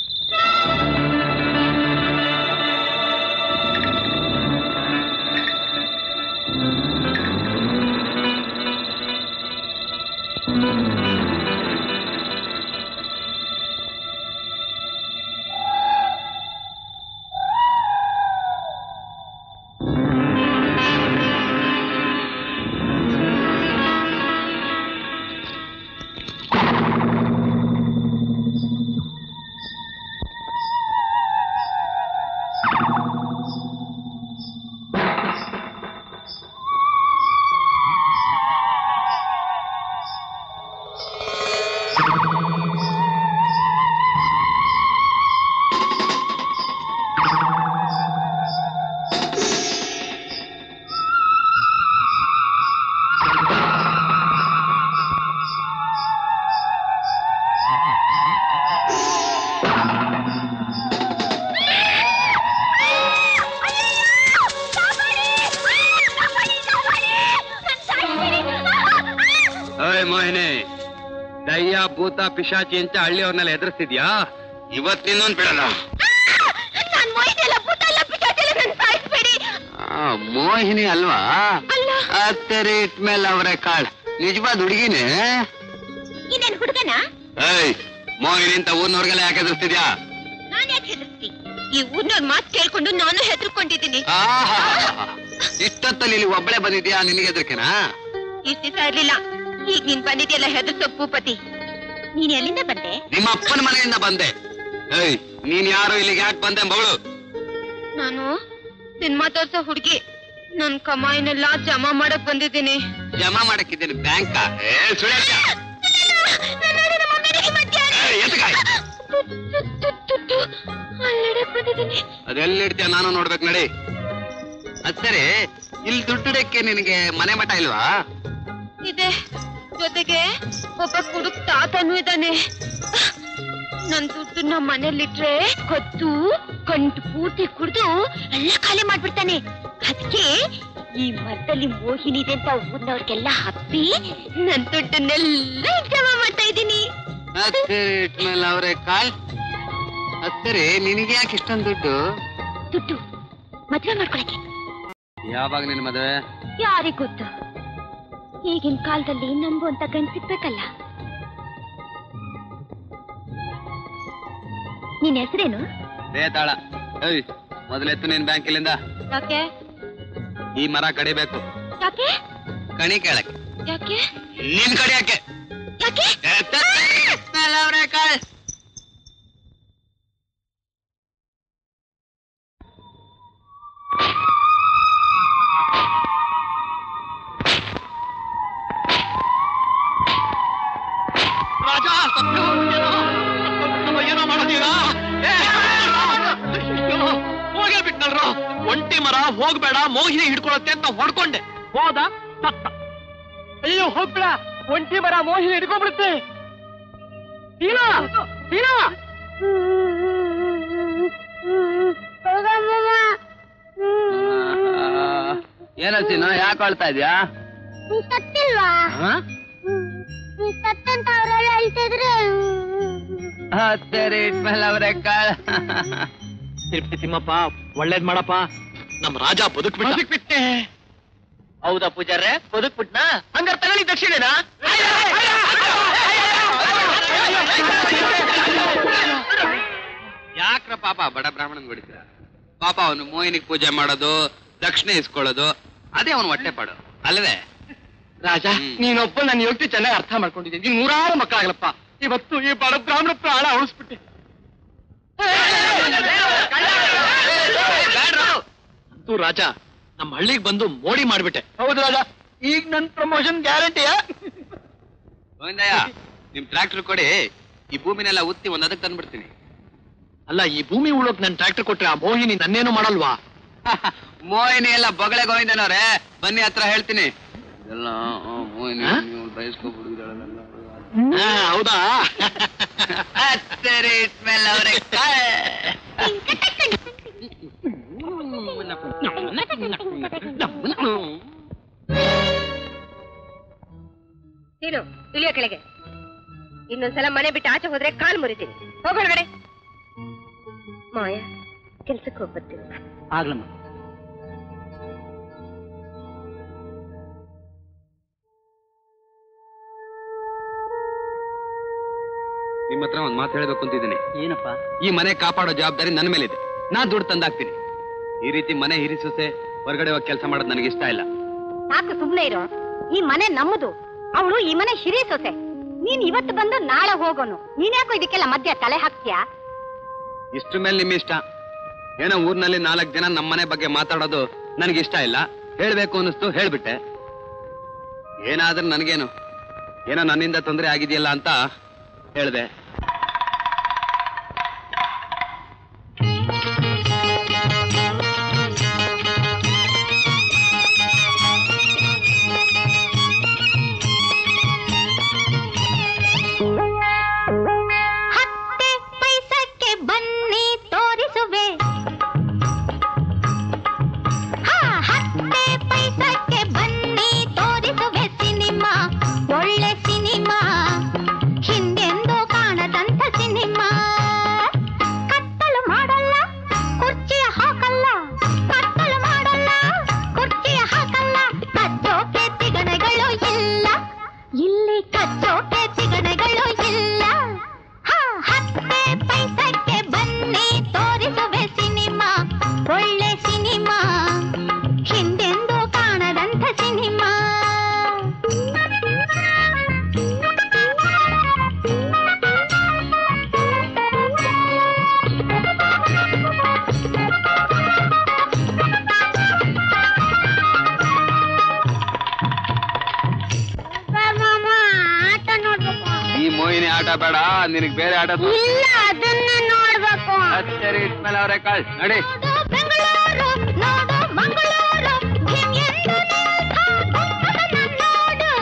ಓಯ್ ಮೋಹಿನಿ ದಯ್ಯ ಭೂತ ಪಿಶಾಚಿ ಅಂತ ಹಳ್ಳಿಯವ್ರನ್ನೆಲ್ಲ ಎದುರಿಸ್ತಿದ್ಯಾ ಇವತ್ ನಿನ್ನೊಂದ್ ಬಿಡಲ್ಲ ನಾನ್ ಮೊಯ್ದೆಲ್ಲ ಭೂತ ಎಲ್ಲ ಪಿಶಾಚಿ ಎಲ್ಲ ನನ್ ಸಾಯಿಸ್ಬೇಡಿ ಆ, ಮೋಹಿನಿ ಅಲ್ವಾ ಅತ್ತರಿ ಇಟ್ಮೇಲೆ ಅವರೇ ಕಾಳ್ ನಿಜವಾದ ಹುಡುಗಿನೇ ಇನ್ನೇನ್ ಹುಡುಗನ ಏಯ್ ಮೋಹಿನಿ ಅಂತ ಊರ್ನವ್ರಿಗೆಲ್ಲ ಯಾಕೆ ಎದುರಿಸ್ತಿದ್ಯಾ ನಾನ್ ಯಾಕೆ ಹೆದರ್ಸ್ತಿ ಈ ಊರ್ನವ್ರ ಮಾತು ಕೇಳ್ಕೊಂಡು ನಾನು ಹೆದರ್ಕೊಂಡಿದ್ದೀನಿ ಆಹಾಹಾಹಾ. ಇಷ್ಟೊತ್ತಲ್ಲಿ ಇಲ್ಲಿ ಒಬ್ಬಳೆ ಬಂದಿದ್ಯಾ ನಿನಗೆ ಹೆದರ್ಕೆನಾ ಇಷ್ಟ ದಿವಸ ಇರ್ಲಿಲ್ಲ ಈಗ ನೀನ್ ಬಂದಿದ್ಯಲ್ಲ ಹೆದರ್ಸೋ ಭೂಪತಿ ನೀನ್ ಎಲ್ಲಿಂದ ಬಂದೆ ನಿಮ್ಮ ಅಪ್ಪನ ಮನೆಯಿಂದ ಬಂದೆ ಏಯ್ ನೀನ್ ಯಾರು ಇಲ್ಲಿಗೆ ಯಾಕೆ ಬಂದೆ ಮಗಳು ನಾನು ಸಿನಿಮಾ ತೋರ್ಸೋ ಹುಡುಗಿ ನನ್ ಕಮಾಯಿನೆಲ್ಲ ಜಮಾ ಮಾಡಕ್ ಬಂದಿದ್ದೀನಿ ಜಮಾ ಮಾಡಕ್ಕಿದ್ದೇನೆ ಬ್ಯಾಂಕ ಏ ಸುಳ್ಯಾಕ ಎತ್ತಕಾಯ್ ಅದೆಲ್ಲಿಡ್ತೀಯ ನಾನು ನೋಡ್ಬೇಕು ನಡಿ ಅದ್ ಸರಿ ಇಲ್ಲಿ ದುಡ್ಡಿಡಕ್ಕೆ ನಿನಗೆ ಮನೆ ಮಠ ಇಲ್ವಾ ಇದೆ ಜೊತೆಗೆ ಒಬ್ಬ ಕುಡುಕ್ ತಾತನೂ ಇದ್ದಾನೆ ನನ್ ದುಡ್ಡು ನಮ್ಮ ಮನೇಲಿಟ್ರೆ ಕದ್ದು ಗಂಟು ಪೂರ್ತಿ ಕುಡ್ದು ಎಲ್ಲ ಖಾಲಿ ಮಾಡ್ಬಿಡ್ತಾನೆ ಅದಕ್ಕೆ ಈ ಮರದಲ್ಲಿ ಮೋಹಿನಿ ಇದೆ ಅಂತ ಊರ್ನವ್ರಿಗೆಲ್ಲ ಹಪ್ಪಿ ನನ್ ದುಡ್ಡನ್ನೆಲ್ಲ ಜಮಾ ಮಾಡ್ತಾ ಇದ್ದೀನಿ ಅದ್ ಸರಿ ಇಟ್ಮೇಲೆ ಅವ್ರೆ ಕಾಲ್ ಅದ್ ಸರಿ ನಿನಗೆ ಯಾಕೆ ಇಷ್ಟೊಂದು ದುಡ್ಡು ದುಡ್ಡು ಮದ್ವೆ ಮಾಡ್ಕೊಳಕ್ಕೆ ಯಾವಾಗ ನಿನ್ ಮದುವೆ ಯಾರಿಗ್ ಗೊತ್ತು ಈಗಿನ ಕಾಲದಲ್ಲಿ ನಂಬುವಂತ ಗಂಡ್ ಸಿಗ್ಬೇಕಲ್ಲ ನಿನ್ ಹೆಸರೇನು ಬೇತಾಳ ಏಯ್ ಮೊದಲೆತ್ತು ನೀನ್ ಬ್ಯಾಂಕ್ ಇಲ್ಲಿಂದ ಯಾಕೆ ಈ ಮರ ಕಡಿಬೇಕು ಯಾಕೆ ಕಣಿ ಕೇಳಕ್ಕೆ ಯಾಕೆ ನಿನ್ ಕಡಿಯಕ್ಕೆ ಯಾಕೆ ಅವ್ರೆ ಕಾಳ್ ರಾಜ ಸತ್ಯ ಏನೋ ನಮ್ಮ ಏನೋ ಮಾಡೋದೀರಾ ಏ, ಅಯ್ಯೋ, ಹೋಗೇ ಬಿಟ್ನಲ್ರ ಒಂಟಿ ಮರ ಹೋಗ್ಬೇಡ ಮೋಹಿನಿ ಹಿಡ್ಕೊಳತ್ತೆ ಅಂತ ಹೊಡ್ಕೊಂಡೆ ಹೋದ ಸತ್ತ ಅಯ್ಯೋ ಹೋಗ್ಬೇಡ ಒಂಟಿ ಮರ ಮೋಹಿನಿ ಹಿಡ್ಕೊಂಡ್ಬಿಡುತ್ತೆ ಟೀನಾ ಟೀನಾ ಏನಲ್ಸಿನ ಯಾಕೆ ಅಳ್ತಾ ಇದ್ಯಾ ನೀನ್ ಸತ್ತಿಲ್ವಾ ನೀನ್ ಸತ್ತಂತ ಅವರೆಲ್ಲ ಹೇಳ್ತಿದ್ರೆ ಸರಿ ಇಟ್ಮೇಲೆ ಅವ್ರೆ ಕಾಳ್ ತಿರುಪತಿ ತಿಮ್ಮಪ್ಪ ಒಳ್ಳೇದ್ ಮಾಡಪ್ಪ ನಮ್ ರಾಜ ಬದುಕ್ಬಿಟ್ಟ ಬಿಟ್ಟೆ ಹೌದಾ ಪೂಜಾರ್ರೆ ಬದುಕ್ಬಿಟ್ನಾ ಹಂಗಾರೆ ತಗೊಳ್ಳಿ ದಕ್ಷಿಣೆನಾ ಯಾಕ್ರ ಪಾಪ ಬಡ ಬ್ರಾಹ್ಮಣನ್ ಹೊಡಿತೀರ ಪಾಪ ಅವನು ಮೋಹಿನಿಗೆ ಪೂಜೆ ಮಾಡೋದು ದಕ್ಷಿಣೆ ಇಸ್ಕೊಳ್ಳೋದು ಅದೇ ಅವನು ಹೊಟ್ಟೆ ಪಾಡು ಅಲ್ವೇ ರಾಜ ಹ್ಮ್. ನೀನೊಬ್ಬ ನನ್ನ ಯೋಗ್ಯತೆ ಚೆನ್ನಾಗಿ ಅರ್ಥ ಮಾಡ್ಕೊಂಡಿದ್ದೆ ನೀನ್ ನೂರಾರು ಮಕ್ಕಳಾಗಲಪ್ಪ ಇವತ್ತು ಈ ಬಡ ಬ್ರಾಹ್ಮಣ ಪ್ರಾಣ ಉಳಿಸ್ಬಿಟ್ಟೆ ಅಂತೂ ರಾಜ ನಮ್ಮ ಹಳ್ಳಿಗೆ ಬಂದು ಮೋಡಿ ಮಾಡ್ಬಿಟ್ಟೆ ಹೌದು ರಾಜ ಈಗ ನನ್ ಪ್ರಮೋಷನ್ ಗ್ಯಾರಂಟಿಯಾ ಗೋವಿಂದಯ್ಯ ನಿಮ್ ಟ್ರ್ಯಾಕ್ಟರ್ ಕೊಡಿ ಈ ಭೂಮಿನೆಲ್ಲ ಉತ್ತಿ ಒಂದ್ ಅದಕ್ಕೆ ತಂದ್ಬಿಡ್ತೀನಿ ಅಲ್ಲ ಈ ಭೂಮಿ ಉಳೋಕ್ ನನ್ ಟ್ರ್ಯಾಕ್ಟರ್ ಕೊಟ್ರೆ ಆ ಮೋಹಿನಿ ನನ್ನೇನು ಮಾಡಲ್ವಾ ಮೋಹಿನಿ ಎಲ್ಲ ಬೊಗಳೆ ಗೋವಿಂದನವ್ರೆ ಬನ್ನಿ ಹತ್ರ ಹೇಳ್ತೀನಿ ಎಲ್ಲ ಆ, ಮೋಹಿನಿ ಹಾ? ನೀವು ಬಯಸ್ಕೊಬಿಡಿದಾಳಲ್ಲ ಆ, ಹೌದಾ ಸರಿ ಇಟ್ಮೇಲೆ ಅವ್ರೆ ನೀನು ಇಳಿಯೋ ಕೆಳಗೆ ಇನ್ನೊಂದ್ಸಲ ಮನೆ ಬಿಟ್ಟು ಆಚೆ ಹೋದ್ರೆ ಕಾಲ್ ಮುರಿತೀನಿ ಹೋಗೊಳಗಡೆ ಮಾಯ ಕೆಲ್ಸಕ್ಕೆ ಹೋಗ್ಬರ್ತೀನಿ ಆಗ್ಲಮ್ಮ ನಿಮ್ಮ ಹತ್ರ ಒಂದ್ ಮಾತು ಹೇಳ್ಬೇಕು ಅಂತಿದ್ದೀನಿ ಏನಪ್ಪ ಈ ಮನೆ ಕಾಪಾಡೋ ಜವಾಬ್ದಾರಿ ನನ್ನ ಮೇಲಿದೆ ನಾ ದುಡ್ಡು ತಂದಾಕ್ತೀನಿ ಈ ರೀತಿ ಮನೆ ಹಿರಿಸೊಸೆ ಹೊರಗಡೆ ಹೋಗಿ ಕೆಲಸ ಮಾಡೋದು ನನಗೆ ಇಷ್ಟ ಇಲ್ಲ ಸಾಕು ಸುಮ್ನೆ ಇರೋ ಈ ಮನೆ ನಮ್ಮದು ಅವಳು ಈ ಮನೆ ಶಿರಿ ಸೊಸೆ ನೀನ್ ಇವತ್ತು ಬಂದು ನಾಳೆ ಹೋಗೋನು ನೀನ್ಯಾಕೋ ಇದಕ್ಕೆಲ್ಲ ಮಧ್ಯ ತಲೆ ಹಾಕ್ತೀಯಾ ಇಷ್ಟ್ರ ಮೇಲೆ ನಿಮ್ಮ ಇಷ್ಟ ಏನೋ ಊರ್ನಲ್ಲಿ ನಾಲ್ಕು ಜನ ನಮ್ಮ ಮನೆ ಬಗ್ಗೆ ಮಾತಾಡೋದು ನನಗೆ ಇಷ್ಟ ಇಲ್ಲ ಹೇಳ್ಬೇಕು ಅನ್ನಿಸ್ತು ಹೇಳ್ಬಿಟ್ಟೆ ಏನಾದ್ರೂ ನನಗೇನು ಏನೋ ನನ್ನಿಂದ ತೊಂದರೆ ಆಗಿದೆಯಲ್ಲ ಅಂತ ಹೇಳ್ದೆ ಹತ್ತೆ ಪೈಸಕ್ಕೆ ಬನ್ನಿ ತೋರಿಸುವೆ ಹಾ ಹತ್ತೆ ಪೈಸಕ್ಕೆ ಬನ್ನಿ ತೋರಿಸುವೆ ಸಿನಿಮಾ ಒಳ್ಳೆ ಸಿನಿಮಾ ಹಿಂದೆಂದೋ ಕಾಣದ ಬೇಡ ನಿನಗ್ ಬೇರೆ ಆಟ ತೋರ್ಸ್ತೀನಿ. ಇಲ್ಲ ಅದನ್ನೇ ನೋಡ್ಬೇಕು ಹತ್ತರಿ ಇಟ್ಮೇಲೆ ಅವರೇ ಕಾಳ್ ನಡಿ ಬೆಂಗಳೂರು ನೋಡು ಮಂಗಳೂರು ಧಿಮ್ ಎಂದು ನಿಂತ ಗುಮ್ಮಟನ ನೋಡು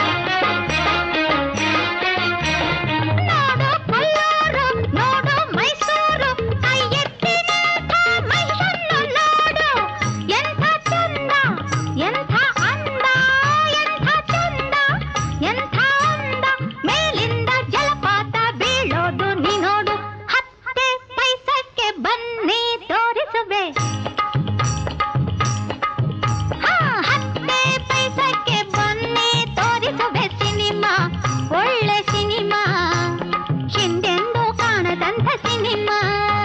ನೋಡು ಕೊಲ್ಲೂರು ನೋಡು ಮೈಸೂರು ಕೈ ಎತ್ತಿ ನಿಂತ ಮಹಿಷನ್ನು ನೋಡು ಎಂಥ ಚಂದ ಎಂಥ ಅಂದ ಎಂಥ ಚಂದ ಎಂಥ ಅಂದ ಮೇಲಿಂದ ಜಲಪಾತ ಬೀಳೋದು ನೀ ನೋಡು ಹತ್ತೆ ಪೈಸಕ್ಕೆ ಬನ್ನಿ ತೋರಿಸುವೆ ಹಾ, ಹತ್ತೆ ಪೈಸಕ್ಕೆ ಬನ್ನಿ ತೋರಿಸುವೆ ಸಿನಿಮಾ ಒಳ್ಳೆ ಸಿನಿಮಾ ಹಿಂದೆಂದೂ ಕಾಣದಂಥ ಸಿನಿಮಾ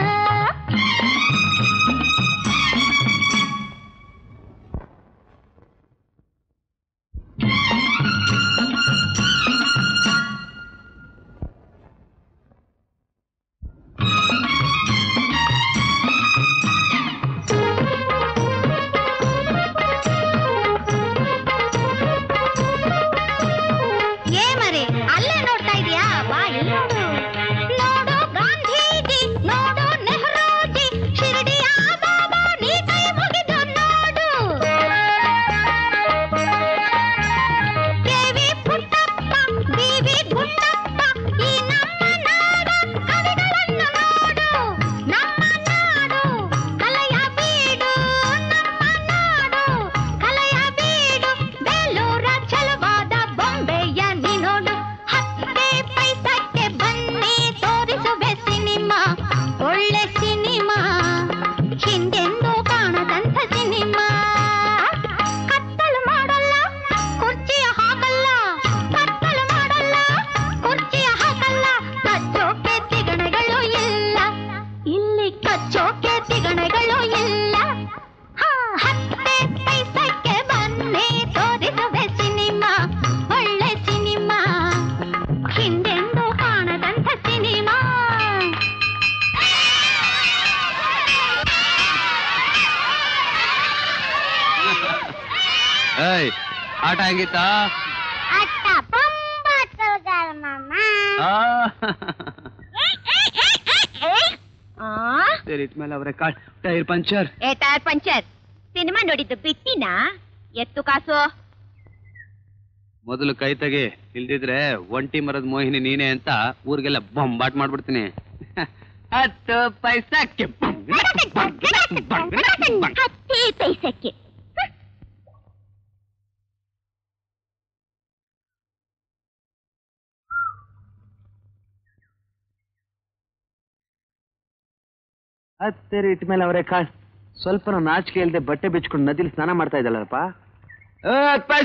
ಏ ಮರೆ ಅಲ್ಲೇ ನೋಡ್ತಾ ಇದೀಯಾ ಬಾ ಇಲ್ಲಿ ನೋಡು ನೋಡು ಗಾಂಧೀಜಿ ನೋಡು ನೆಹರೂಜಿ ಶಿರಡಿಯ ಬಾಬಾ ನೀ ಕೈ ಮುಗಿದು ನೋಡು ದೇವಿ ಪುಟ್ಟಪ್ಪ ದೇವಿ ಗುಂಡಪ್ಪ ಈ ನಮ್ಮ ನಾಡ ಕವಿಗಳನ್ನು ನೋಡು ನಮ್ಮ ನಾಡು ಕಲೆಯ ಬೀಡು ನಮ್ಮ ನಾಡು ಕಲೆಯ ಬೀಡು ಬೇಲೂರ ಛಲವಾದ ಬೊಂಬೆಯ ನೀ ನೋಡು ಹತ್ತೆ ಪೈಸಕ್ಕೆ ಬನ್ನಿ ತೋರಿಸುವೆ ಸಿನಿಮಾ ಒಳ್ಳೆ ಸಿನಿಮಾ ಹಿಂದೆಂದೂ ಕಾಣದಂಥ ಸಿನಿಮಾ ಕತ್ತಲು ಮಾಡಲ್ಲ ಕುರ್ಚಿಯ ಹಾಕಲ್ಲ ಕತ್ತಲು ಮಾಡಲ್ಲ ಕುರ್ಚಿಯ ಹಾಕಲ್ಲ ಕಚ್ಚೋಕೆ ತಿಗಣೆಗಳು ಇಲ್ಲ ಇಲ್ಲಿ ಕಚ್ಚೋಕೆ ತಿಗಣೆಗಳು ಇಲ್ಲ ಹಾ, ಹತ್ತೆ ಪೈಸಕ್ಕೆ ಬನ್ನಿ ತೋರಿಸುವೆ ಸಿನಿಮಾ ಒಳ್ಳೆ ಸಿನಿಮಾ ಹಿಂದೆಂದೂ ಕಾಣದಂಥ ಸಿನಿಮಾ ಏಯ್ ಆಟ ಹೆಂಗಿತ್ತಾ ಅಟ್ಟ ಪಂಬ ಚೌಗಾರ ಮಾಮ ಸರಿ ಇಟ್ಮೇಲೆ ಅವರೇ ಕಾಳ್ ಟೈರ್ ಪಂಚರ್ ಏ ಟೈರ್ ಪಂಚರ್ ಸಿನಿಮಾ ನೋಡಿದ್ದು ಬಿಟ್ಟಿನಾ ಎತ್ತು ಕಾಸು ಮೊದಲು ಕೈ ತೆಗಿ ಇಲ್ದಿದ್ರೆ ಒಂಟಿ ಮರದ ಮೋಹಿನಿ ನೀನೆ ಅಂತ ಊರಿಗೆಲ್ಲ ಬೊಂಬಾಟ್ ಮಾಡ್ಬಿಡ್ತೀನಿ ಹತ್ತು ಪೈಸಕ್ಕೆ ಹತ್ತೇ ಪೈಸಕ್ಕೆ ಹತ್ತೇರಿ ಇಟ್ಮೇಲೆ ಅವರೇ ಕಾಳ್ ಸ್ವಲ್ಪ ನಾಚಿಕೆ ಇಲ್ಲದೆ ಬಟ್ಟೆ ಬಿಚ್ಕೊಂಡು ನದಿಲಿ ಸ್ನಾನ ಮಾಡ್ತಾ ಇದ್ದಲ್ಲಪ್ಪ ಹತ್ತು ಪೈಸ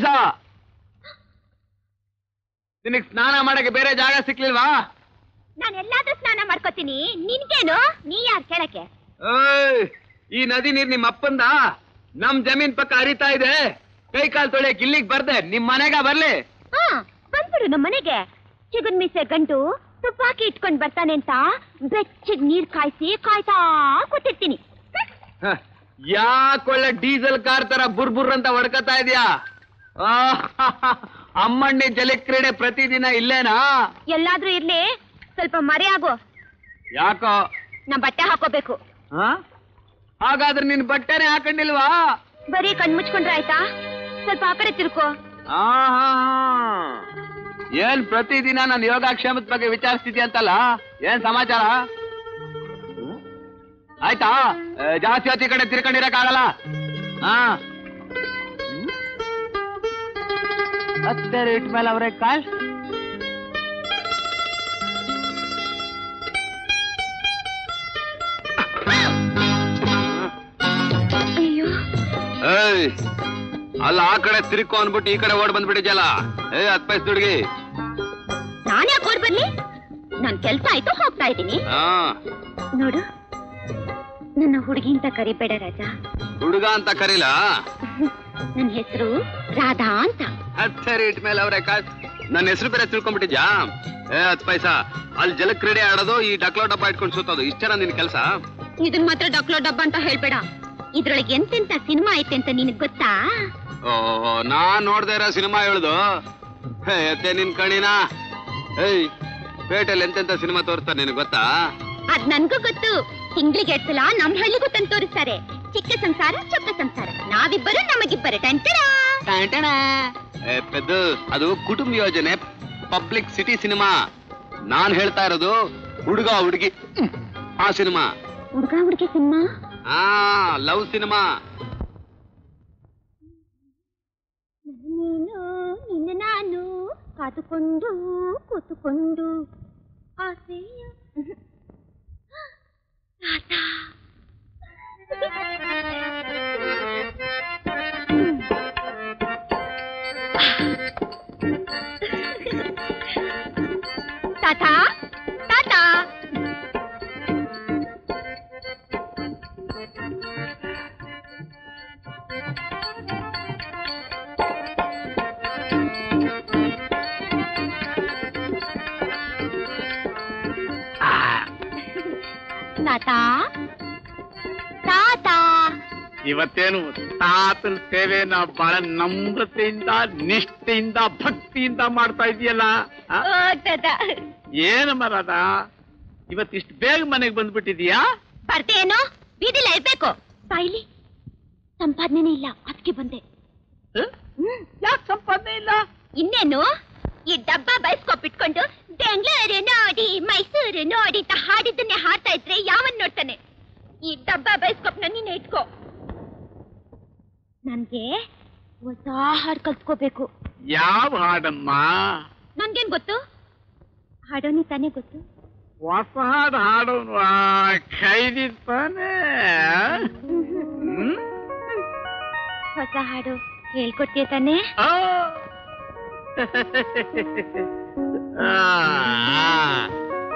ನಿನಗ್ ಸ್ನಾನ ಮಾಡಕ್ಕೆ ಬೇರೆ ಜಾಗ ಸಿಕ್ಲಿಲ್ವಾ ನಾನು ಎಲ್ಲಾದ್ರೂ ಸ್ನಾನ ಮಾಡ್ಕೋತೀನಿ ನಿನ್ಗೇನು ನೀ ಯಾರು ಕೇಳಕ್ಕೆ ಏಯ್, ಈ ನದಿ ನೀರ್ ನಿಮ್ಮ ಅಪ್ಪಂದ ನಮ್ ಜಮೀನ್ ಪಕ್ಕ ಹರಿತಾ ಇದೆ ಕೈ ಕಾಲ್ ತೊಳೆಯಕ್ ಇಲ್ಲಿಗ್ ಬರ್ದೆ ನಿಮ್ ಮನೆಗ ಬರ್ಲಿ ಹಾ ಬಂದ್ಬಿಡು ನಮ್ಮ ಮನೆಗೆ ಚಿಗುನ್ ಮೀಸೆ ಗಂಟು ತುಪ್ಪಾಕಿ ಇಟ್ಕೊಂಡ್ ಬರ್ತಾನೆ ಅಂತ ಬೆಚ್ಚಗ್ ನೀರ್ ಕಾಯಿಸಿ ಕಾಯ್ತಾ ಕೂತಿರ್ತೀನಿ ಹ, ಯಾಕೊಳ್ಳೆ ಡೀಸೆಲ್ ಕಾರ್ ತರ ಬುರ್ ಬುರ್ ಅಂತ ಹೊಡ್ಕತಾ ಇದೀಯಾ ಆ, ಅಮ್ಮಣ್ಣಿ ಜಲಕ್ರೀಡೆ ಪ್ರತಿದಿನ ಇಲ್ಲೇನಾ ಎಲ್ಲಾದ್ರೂ ಇರ್ಲಿ ಸ್ವಲ್ಪ ಮರೆ ಆಗು ಯಾಕೋ ನಾ ಬಟ್ಟೆ ಹಾಕೋಬೇಕು ಹ? ಹಾಗಾದ್ರೆ ನಿನ್ ಬಟ್ಟೆನೆ ಹಾಕೊಂಡಿಲ್ವಾ ಬರೀ ಕಣ್ ಮುಚ್ಕೊಂಡ್ರೆ ಆಯ್ತಾ ಸ್ವಲ್ಪ ಆ ಕಡೆ ತಿರ್ಕೋ ಆಹಾ. ಏನ್ ಪ್ರತಿದಿನ ನಾನು ಯೋಗಕ್ಷೇಮದ ಬಗ್ಗೆ ವಿಚಾರಿಸ್ತಿದ್ಯ ಅಂತಲ್ಲ ಏನ್ ಸಮಾಚಾರ ಹ್ಮ್? ಆಯ್ತಾ ಏ, ಜಾಸ್ತಿ ಹೊತ್ತು ಈ ಕಡೆ ತಿರ್ಕೊಂಡಿರಕ್ಕಾಗಲ್ಲ ಹಾ ಹತ್ತೆ ರೇಟ್ ಮೇಲೆ ಅವರೇ ಕಾಳ್ ಅಯ್ಯೋ ಏಯ್ ಅಲ್ಲ ಆ ಕಡೆ ತಿರ್ಕೊ ಅಂದ್ಬಿಟ್ಟು ಈ ಕಡೆ ಓಡ್ ಬಂದ್ಬಿಟ್ಟಿದ್ಯಲ್ಲ ಏ ಹತ್ ಪೈಸ್ ದುಡ್ಗಿ ನಾನ್ ಯಾಕೆ ಓಡ್ ಬರ್ಲಿ ನನ್ ಕೆಲ್ಸ ಆಯ್ತು ಹೋಗ್ತಾ ಇದ್ದೀನಿ ಹಾ ನೋಡು ನನ್ನ ಹುಡುಗಿ ಅಂತ ಕರಿಬೇಡ ರಾಜ ಹುಡುಗ ಅಂತ ಕರೀಲ ನನ್ನ ಹೆಸರು ರಾಧಾ ಅಂತ ಹತ್ತೆ ರೇಟ್ ಮೇಲೆ ಅವರೇ ಕಾಳ್ ನನ್ನ ಹೆಸರು ಬೇರೆ ತಿಳ್ಕೊಂಡ್ಬಿಟ್ಟಿದ್ಯಾ ಏ ಹತ್ ಪೈಸ ಅಲ್ಲಿ ಜಲಕ್ರೀಡೆ ಆಡೋದು ಈ ಡಕ್ಲೋ ಡಬ್ಬ ಇಟ್ಕೊಂಡು ಸುತ್ತೋದು ಇಷ್ಟೇನ ನಿನ್ ಕೆಲ್ಸ ಇದನ್ ಮಾತ್ರ ಡಕ್ಲೋ ಡಬ್ಬ ಅಂತ ಹೇಳ್ಬೇಡ ಇದ್ರೊಳಗೆ ಎಂತೆಂತ ಸಿನಿಮಾ ಐತೆ ಅಂತ ನಿನಗ್ ಗೊತ್ತಾ ಓ ನಾನ್ ನೋಡ್ದೆ ಇರೋ ಸಿನಿಮಾ ಹೇಳುದು ಹೇ, ಎತ್ತೆ ನಿನ್ ಕಣಿನ ಏಯ್ ಪೇಟೆಯಲ್ಲಿ ಎಂತೆಂತ ಸಿನಿಮಾ ತೋರಿಸ್ತಾರೆ ನಿನಗೆ ಗೊತ್ತಾ ಅದ್ ನನ್ಗೂ ಗೊತ್ತು ತಿಂಗ್ಳಿಗೆ ಎರಡ್ ಸಲ ನಮ್ ಹಳ್ಳಿಗೂ ತಂದು ತೋರಿಸ್ತಾರೆ ಚಿಕ್ಕ ಸಂಸಾರ ಚೊಕ್ಕ ಸಂಸಾರ ನಾವಿಬ್ಬರು ನಮಗಿಬ್ಬರು ಟಂಟಣ ಏ, ಪೆದ್ದು ಅದು ಕುಟುಂಬ ಯೋಜನೆ ಪಬ್ಲಿಕ್ ಸಿಟಿ ಸಿನಿಮಾ ನಾನ್ ಹೇಳ್ತಾ ಇರೋದು ಹುಡುಗ ಹುಡುಗಿ ಹ್ಮ್, ಆ ಸಿನಿಮಾ ಹುಡ್ಗ ಹುಡ್ಗಿ ಸಿನಿಮಾ ಆ ಲವ್ ಸಿನಿಮಾ ನೀನು ನಿನ್ನ ನಾನು ಕಾದುಕೊಂಡು ಕೂತುಕೊಂಡು ಆಸೆಯ ತಾತ. ತಾತ ತಾತ ತಾತ ತಾತ ಇವತ್ತೇನು ತಾತನ ಸೇವೆನ ಬಹಳ ನಮ್ರತೆಯಿಂದ ನಿಷ್ಠೆಯಿಂದ ಭಕ್ತಿಯಿಂದ ಮಾಡ್ತಾ ಇದೆಯಲ್ಲ ಓ ತಾತ ಏನು ಮರದ ಇವತ್ತಿಷ್ಟು ಬೇಗ ಮನೆಗೆ ಬಂದ್ಬಿಟ್ಟಿದ್ಯಾ ಬರ್ತೇನೋ ಬೀದಿಲ ಇರ್ಬೇಕು ಬಾಯಿಲಿ ಸಂಪಾದನೆ ಇಲ್ಲ ಅದಕ್ಕೆ ಬಂದೆ ಯಾಕೆ ಸಂಪಾದನೆ ಇಲ್ಲ ಇನ್ನೇನು ಈ ಡಬ್ಬ ಬೈಸ್ಕೋಪ್ ಇಟ್ಕೊಂಡು ಬೆಂಗಳೂರು ನೋಡಿ ಮೈಸೂರು ನೋಡಿ ಅಂತ ಹಾಡಿದ್ದನ್ನೇ ಹಾಡ್ತಾ ಇದ್ರೆ ಯಾವನ್ ನೋಡ್ತಾನೆ ಈ ಡಬ್ಬ ಬೈಸ್ಕೋಪ್ ನೀನೆ ಇಟ್ಕೋ ನನ್ಗೆ ಹೊಸ ಹಾಡ್ ಕಲ್ತ್ಕೋಬೇಕು ಯಾವ ಹಾಡಮ್ಮ ನನ್ಗೇನ್ ಗೊತ್ತು ಹಾಡೋನಿ ತಾನೇ ಗೊತ್ತು ಹೊಸ ಹಾಡು ಹಾಡೋನು ಖೈದಿ ತಾನೇ ಹ್ಮ್? ಹೊಸ ಹಾಡು ಹೇಳ್ಕೊಡ್ತೀಯ ತಾನೇ ಆ. ಆ, ಆ.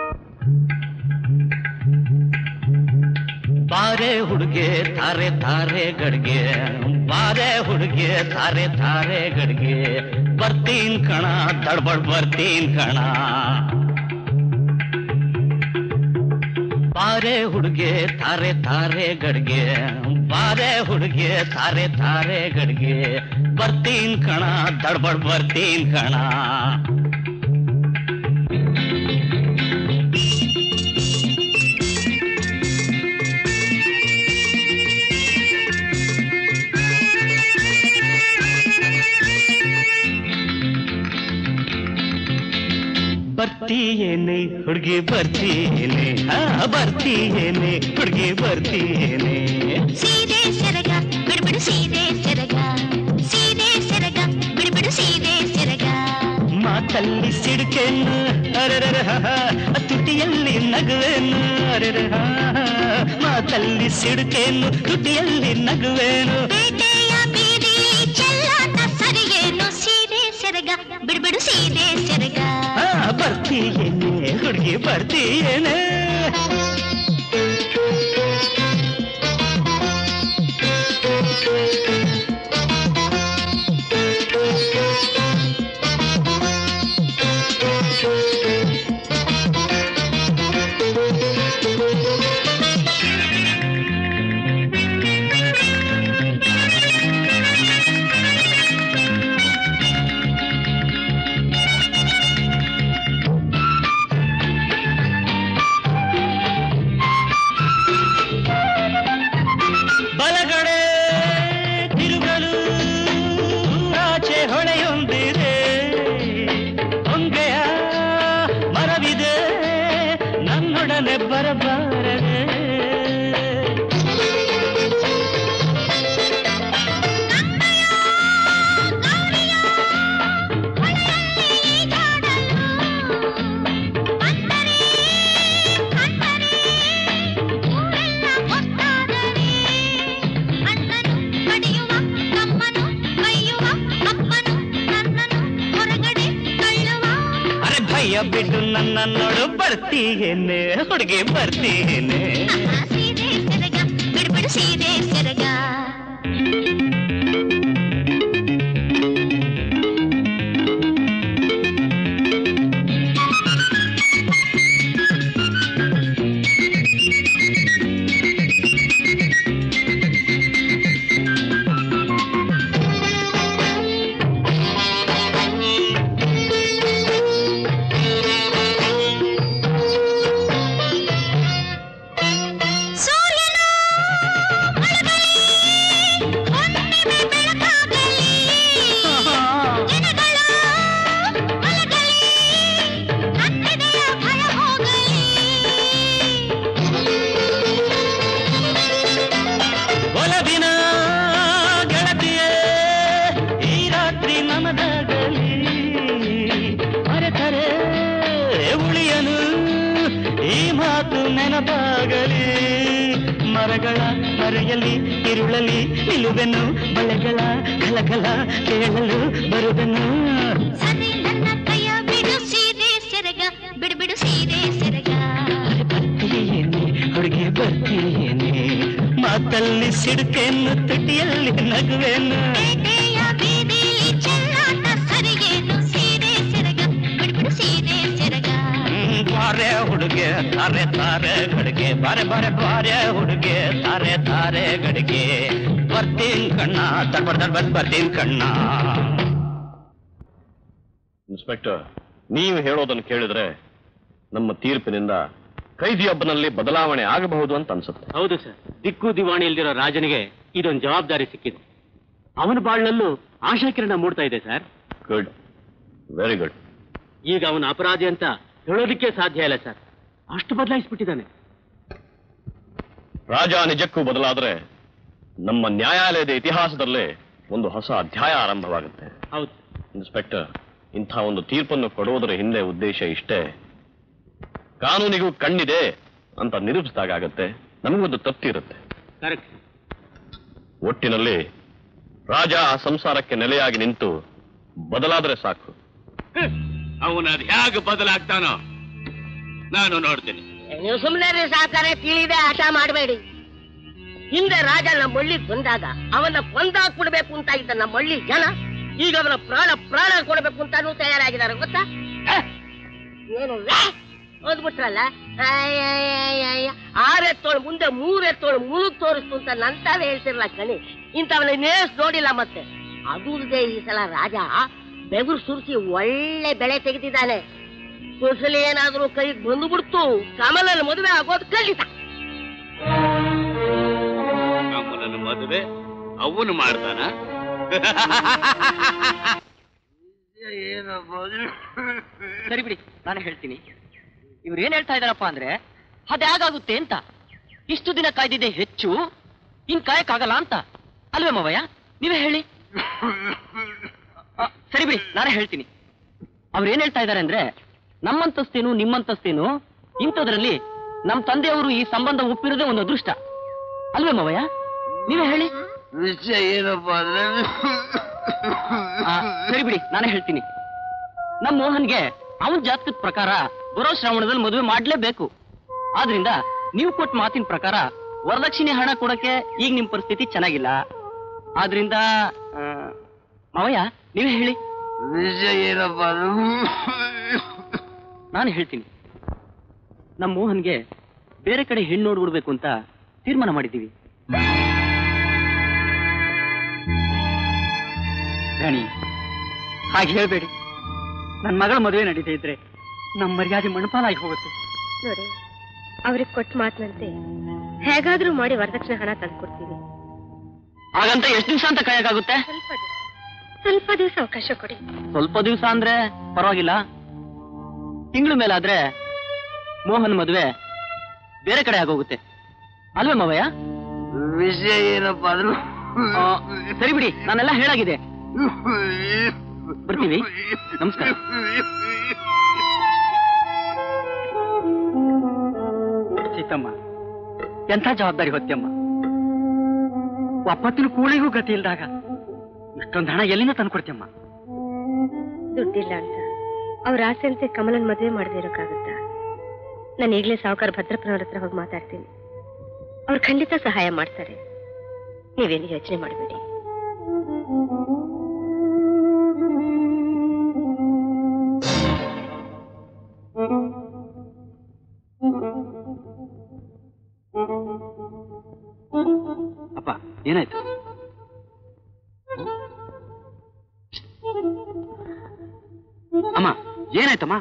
ಬಾರೆ ಹುಡುಗೆ ತಾರೆ ತಾರೆ ಗಡ್ಗೆ ಬಾರೆ ಹುಡುಗೆ ತಾರೆ ತಾರೆ ಗಡ್ಗೆ ಬರ್ತೀನ್ ಕಣ ದಡ್ಬಡ್ ಬರ್ತೀನ್ ಕಣ ಬಾರೆ ಹುಡುಗೆ ತಾರೆ ತಾರೆ ಗಡ್ಗೆ ಬಾರೆ ಹುಡುಗೆ ತಾರೆ ತಾರೆ ಗಡ್ಗೆ ಬರ್ತೀನ್ ಕಣ ದಡ್ಬಡ್ ಬರ್ತೀನ್ ಕಣ ಬರ್ತೀಯೇನೆ ಹುಡುಗಿ ಬರ್ತೀಯೇನೆ ಹಾ ಬರ್ತೀಯೇನೆ ಹುಡುಗಿ ಬರ್ತೀಯೇನೆ ಸೀರೆ ಸೆರಗ ಬಿಡುಬಿಡು ಸೀರೆ ಸೆರಗ ಸೀರೆ ಸೆರಗ ಬಿಡುಬಿಡು ಸೀರೆ ಸೆರಗ ಮಾತಲ್ಲಿ ಸಿಡುಕೇನು ಅರೆರರ ತುಟಿಯಲ್ಲಿ ನಗುವೇನು ಅರೆರ ಮಾತಲ್ಲಿ ಸಿಡುಕೇನು ತುಟಿಯಲ್ಲಿ ನಗುವೇನು ಬೇಟೆಯ ಬೀದಿ ಚೆಲ್ಲಾಟ ಸರಿಯೇನು ಸೀರೆ ಸೆರಗ ಬಿಡುಬಿಡು ಸೀರೆ ಸೆರಗ ಹಾ ಬರ್ತೀಯೇನೆ ಹುಡುಗಿ ಬರ್ತೀಯೇನೆ ಬಲಗಡೆ ತಿರುಗಲು ಆಚೆ ಹೊಳೆಯೊಂದಿದೆ ಹೊಂಗೆಯ ಮರವಿದೆ ನನ್ನೊಡನೆ ಬರಬಾರದೆ ಅಣ್ಣನು ಕಡಿಯುವ ತಮ್ಮನು ಕೈಯುವ ಅಪ್ಪನು ನನ್ನನು ಹೊರಗಡೆ ತಳ್ಳುವ ಅರೆ ಭಯ ಬಿಟ್ಟು ನನ್ನ ನೋಡು ಬರ್ತೀಯೇನೆ ಹುಡುಗಿ ಬರ್ತೀಯೇನೆ ಸೀರೆ ಸೆರಗ ಬಿಡುಬಿಡು ಸೀರೆ ಸೆರಗ ಮೋಡಗಳ ಮರೆಯಲಿ ಇರುಳಲಿ ನಿಲುವೆನು ಬಳೆಗಳ ಕಲಕಲ ಕೇಳಲು ಬರುವೆನು ಸರಿ ನನ್ನ ಕೈಯ ಬಿಡು ಸೀರೆ ಸೆರಗ ಬಿಡು ಬಿಡು ಸೀರೆ ಸೆರಗ ಬರ್ತೀಯೇನೆ ಹುಡುಗಿ ಬರ್ತೀಯೇನೆ ಮಾತಲ್ಲಿ ಸಿಡುಕೇನು ತುಟಿಯಲ್ಲಿ ನಗುವೆನು ಪೇಟೆಯ ಬೀದಿಲಿ ಚೆಲ್ಲಾಟ ಸರಿಗೇನು ಸೀರೆ ಸೆರಗ ಬಿಡು ಬಿಡು ಸೀರೆ ಸೆರಗ ಹ್ಮ್, ಬಾರೆ ಹುಡುಗೆ ತಾರೆ ತಾರೆ ಗಡಿಗೆ ಬಾರೆ ಬಾರೆ ಬಾರೆ ಹುಡುಗೆ ತಾರೆ ತಾರೆ ಗಡಿಗೆ ಬರ್ತೀನಿ ಕಣ್ಣ ತಡ್ಬರ್ ತಡ್ಬರ್ ಬರ್ತೀನಿ ಕಣ್ಣ ಇನ್ಸ್ಪೆಕ್ಟರ್ ನೀವು ಹೇಳೋದನ್ನು ಕೇಳಿದ್ರೆ ನಮ್ಮ ತೀರ್ಪಿನಿಂದ ಕೈದಿಯೊಬ್ಬನಲ್ಲಿ ಬದಲಾವಣೆ ಆಗಬಹುದು ಅಂತ ಅನ್ಸುತ್ತೆ ಹೌದು ಸರ್ ದಿಕ್ಕು ದಿವಾಣಿ ಇಲ್ದಿರೋ ರಾಜನಿಗೆ ಇದೊಂದು ಜವಾಬ್ದಾರಿ ಸಿಕ್ಕಿದೆ ಅವನ ಬಾಳ್ನಲ್ಲೂ ಆಶಾಕಿರಣ ಮೂಡ್ತಾ ಇದೆ ಸರ್ ಗುಡ್ ವೆರಿ ಗುಡ್ ಈಗ ಅವನ ಅಪರಾಧಿ ಅಂತ ಹೇಳೋದಕ್ಕೆ ಸಾಧ್ಯ ಇಲ್ಲ ಸರ್ ಅಷ್ಟು ಬದಲಾಯಿಸ್ಬಿಟ್ಟಿದ್ದಾನೆ ರಾಜ ನಿಜಕ್ಕೂ ಬದಲಾದ್ರೆ ನಮ್ಮ ನ್ಯಾಯಾಲಯದ ಇತಿಹಾಸದಲ್ಲೇ ಒಂದು ಹೊಸ ಅಧ್ಯಾಯ ಆರಂಭವಾಗುತ್ತೆ ಹೌದು ಇನ್ಸ್ಪೆಕ್ಟರ್ ಇಂಥ ಒಂದು ತೀರ್ಪನ್ನು ಕೊಡುವುದರ ಹಿಂದೆ ಉದ್ದೇಶ ಇಷ್ಟೇ ಕಾನೂನಿಗೂ ಕಣ್ಣಿದೆ ಅಂತ ನಿರೂಪಿಸಿದಾಗತ್ತೆ ನಮಗೊಂದು ತಪ್ಪಿರುತ್ತೆ ಕರೆಕ್ಟ್ ಒಟ್ಟಿನಲ್ಲಿ ರಾಜ ಆ ಸಂಸಾರಕ್ಕೆ ನೆಲೆಯಾಗಿ ನಿಂತು ಬದಲಾದ್ರೆ ಸಾಕು ಅವನದ್ ಹೇಗೆ ಬದಲಾಗ್ತಾನೋ ನಾನು ನೋಡ್ತೀನಿ ನೀವು ಸುಮ್ಮನೆ ಸಾಕಾರ ತಿಳಿದೆ ಆಟ ಮಾಡಬೇಡಿ ಹಿಂದೆ ರಾಜ ನಮ್ಮ ಹಳ್ಳಿ ಬಂದಾಗ ಅವನ ಕೊಂದಾಕ್ಬಿಡ್ಬೇಕು ಅಂತ ಇದ್ದ ನಮ್ಮ ಹಳ್ಳಿ ಜನ ಈಗ ಅವನ ಪ್ರಾಣ ಪ್ರಾಣ ಕೊಡ್ಬೇಕು ಅಂತಾನು ತಯಾರಾಗಿದ್ದಾರೆ ಗೊತ್ತಾ ಹ? ಏನು ಓದ್ಬಿಟ್ರಲ್ಲ ಆರೆತ್ತೋಳು ಮುಂದೆ ಮೂರೆತ್ತೋಳು ಮುಳುಗ್ ತೋರಿಸ್ತು ಅಂತ ನಂತಾವೆ ಹೇಳ್ತಿರ್ಲ ಕಣಿ ಇಂಥವನ್ನ ನೇಸ್ ನೋಡಿಲ್ಲ ಮತ್ತೆ ಅದು ಇಲ್ಲದೆ ಈ ಸಲ ರಾಜ ಬೆಗುರು ಸುರಿಸಿ ಒಳ್ಳೆ ಬೆಳೆ ತೆಗೆದಿದ್ದಾನೆ ಕುಸಲಿ ಏನಾದ್ರೂ ಕೈಗೆ ಬಂದುಬಿಡ್ತು ಕಮಲನ ಮದುವೆ ಆಗೋದು ಖಂಡಿತ ಅವನನ್ನು ಮದುವೆ ಅವನು ಮಾಡ್ತಾನ ಸರಿ ಬಿಡಿ ನಾನು ಹೇಳ್ತೀನಿ ಇವ್ರು ಏನ್ ಹೇಳ್ತಾ ಇದಾರಪ್ಪ ಅಂದ್ರೆ ಅದ್ಯಾಗಾಗುತ್ತೆ ಅಂತ ಇಷ್ಟು ದಿನ ಕಾಯ್ದಿದೆ ಹೆಚ್ಚು ಇನ್ ಕಾಯಕ್ಕಾಗಲ್ಲ ಅಂತ ಅಲ್ವೇ ಮಾವಯ್ಯ ನೀವೇ ಹೇಳಿ ಆ, ಸರಿ ಬಿಡಿ ನಾನೇ ಹೇಳ್ತೀನಿ ಅವ್ರು ಏನ್ ಹೇಳ್ತಾ ಇದಾರೆ ಅಂದ್ರೆ ನಮ್ಮಂತಸ್ತೇನು ನಿಮ್ಮಂತಸ್ತೇನು ಇಂಥದ್ರಲ್ಲಿ ನಮ್ ತಂದೆಯವರು ಈ ಸಂಬಂಧ ಒಪ್ಪಿರೋದೇ ಒಂದು ಅದೃಷ್ಟ ಅಲ್ವೇ ಮಾವಯ್ಯ ನೀವೇ ಹೇಳಿ ವಿಷಯ ಏನಪ್ಪ ಅಂದ್ರೆ ಆ, ಸರಿ ಬಿಡಿ ನಾನೇ ಹೇಳ್ತೀನಿ ನಮ್ ಮೋಹನ್ಗೆ ಅವನ ಜಾತಕದ ಪ್ರಕಾರ ಬರೋ ಶ್ರಾವಣದಲ್ಲಿ ಮದುವೆ ಮಾಡ್ಲೇಬೇಕು ಆದ್ರಿಂದ ನೀವು ಕೊಟ್ಟ ಮಾತಿನ ಪ್ರಕಾರ ವರದಕ್ಷಿಣೆ ಹಣ ಕೊಡಕ್ಕೆ ಈಗ ನಿಮ್ ಪರಿಸ್ಥಿತಿ ಚೆನ್ನಾಗಿಲ್ಲ ಆದ್ರಿಂದ ಆ, ಮಾವಯ್ಯ ನೀವೇ ಹೇಳಿ ವಿಷಯ ಏನಪ್ಪ ನಾನು ಹೇಳ್ತೀನಿ ನಮ್ ಮೋಹನ್ಗೆ ಬೇರೆ ಕಡೆ ಹೆಣ್ಣು ನೋಡ್ಬಿಡ್ಬೇಕು ಅಂತ ತೀರ್ಮಾನ ಮಾಡಿದ್ದೀವಿ ರಾಣಿ ಹಾಗೆ ಹೇಳ್ಬೇಡಿ ನನ್ನ ಮಗಳ ಮದುವೆ ನಡೀತಾ ಇದ್ರೆ ನಮ್ಮ ಮರ್ಯಾದೆ ಮಣಪಾಲಾಗಿ ಹೋಗುತ್ತೆ ನೋಡಿ ಅವ್ರಿಗೆ ಕೊಟ್ಟ ಮಾತಿನಂತೆ ಹೇಗಾದ್ರೂ ಮಾಡಿ ವರದಕ್ಷಿಣೆ ಹಣ ತಂದ್ಕೊಡ್ತೀವಿ ಹಾಗಂತ ಎಷ್ಟು ದಿವಸ ಅಂತ ಕಾಯಕ್ಕಾಗುತ್ತೆ ಸ್ವಲ್ಪ ದಿವ್ಸ ಸ್ವಲ್ಪ ದಿವಸ ಅವಕಾಶ ಕೊಡಿ ಸ್ವಲ್ಪ ದಿವಸ ಅಂದ್ರೆ ಪರವಾಗಿಲ್ಲ ತಿಂಗಳ ಮೇಲಾದ್ರೆ ಮೋಹನ್ ಮದುವೆ ಬೇರೆ ಕಡೆ ಆಗೋಗುತ್ತೆ ಅಲ್ವೇ ಮಾವಯ್ಯ ವಿಷಯ ಏನಪ್ಪ ಅಂದ್ರೆ ಆ, ಸರಿ ಬಿಡಿ ನಾನೆಲ್ಲ ಹೇಳಾಗಿದೆ ಬರ್ತೀವಿ ನಮಸ್ಕಾರ ಸೀತಮ್ಮ ಎಂಥ ಜವಾಬ್ದಾರಿ ಹೊತ್ಯಮ್ಮ ಒಪ್ಪತ್ತಿನ ಕೂಳಿಗೂ ಗತಿ ಇಲ್ದಾಗ ಇಷ್ಟೊಂದು ಹಣ ಎಲ್ಲಿಂದ ತಂದ್ಕೊಡ್ತೀಯಮ್ಮ ದುಡ್ಡಿಲ್ಲ ಅಂತ ಅವ್ರ ಆಸೆಯಂತೆ ಕಮಲನ್ ಮದುವೆ ಮಾಡದೇ ಇರೋಕ್ಕಾಗುತ್ತಾ ನಾನು ಈಗಲೇ ಸಾವುಕಾರ ಭದ್ರಪ್ಪನವ್ರ ಹತ್ರ ಹೋಗಿ ಮಾತಾಡ್ತೀನಿ ಅವ್ರು ಖಂಡಿತ ಸಹಾಯ ಮಾಡ್ತಾರೆ ನೀವೇನು ಯೋಚನೆ ಮಾಡಬೇಡಿ ಅಪ್ಪ ಏನಾಯ್ತು ಅಮ್ಮ ಏನಾಯ್ತಮ್ಮ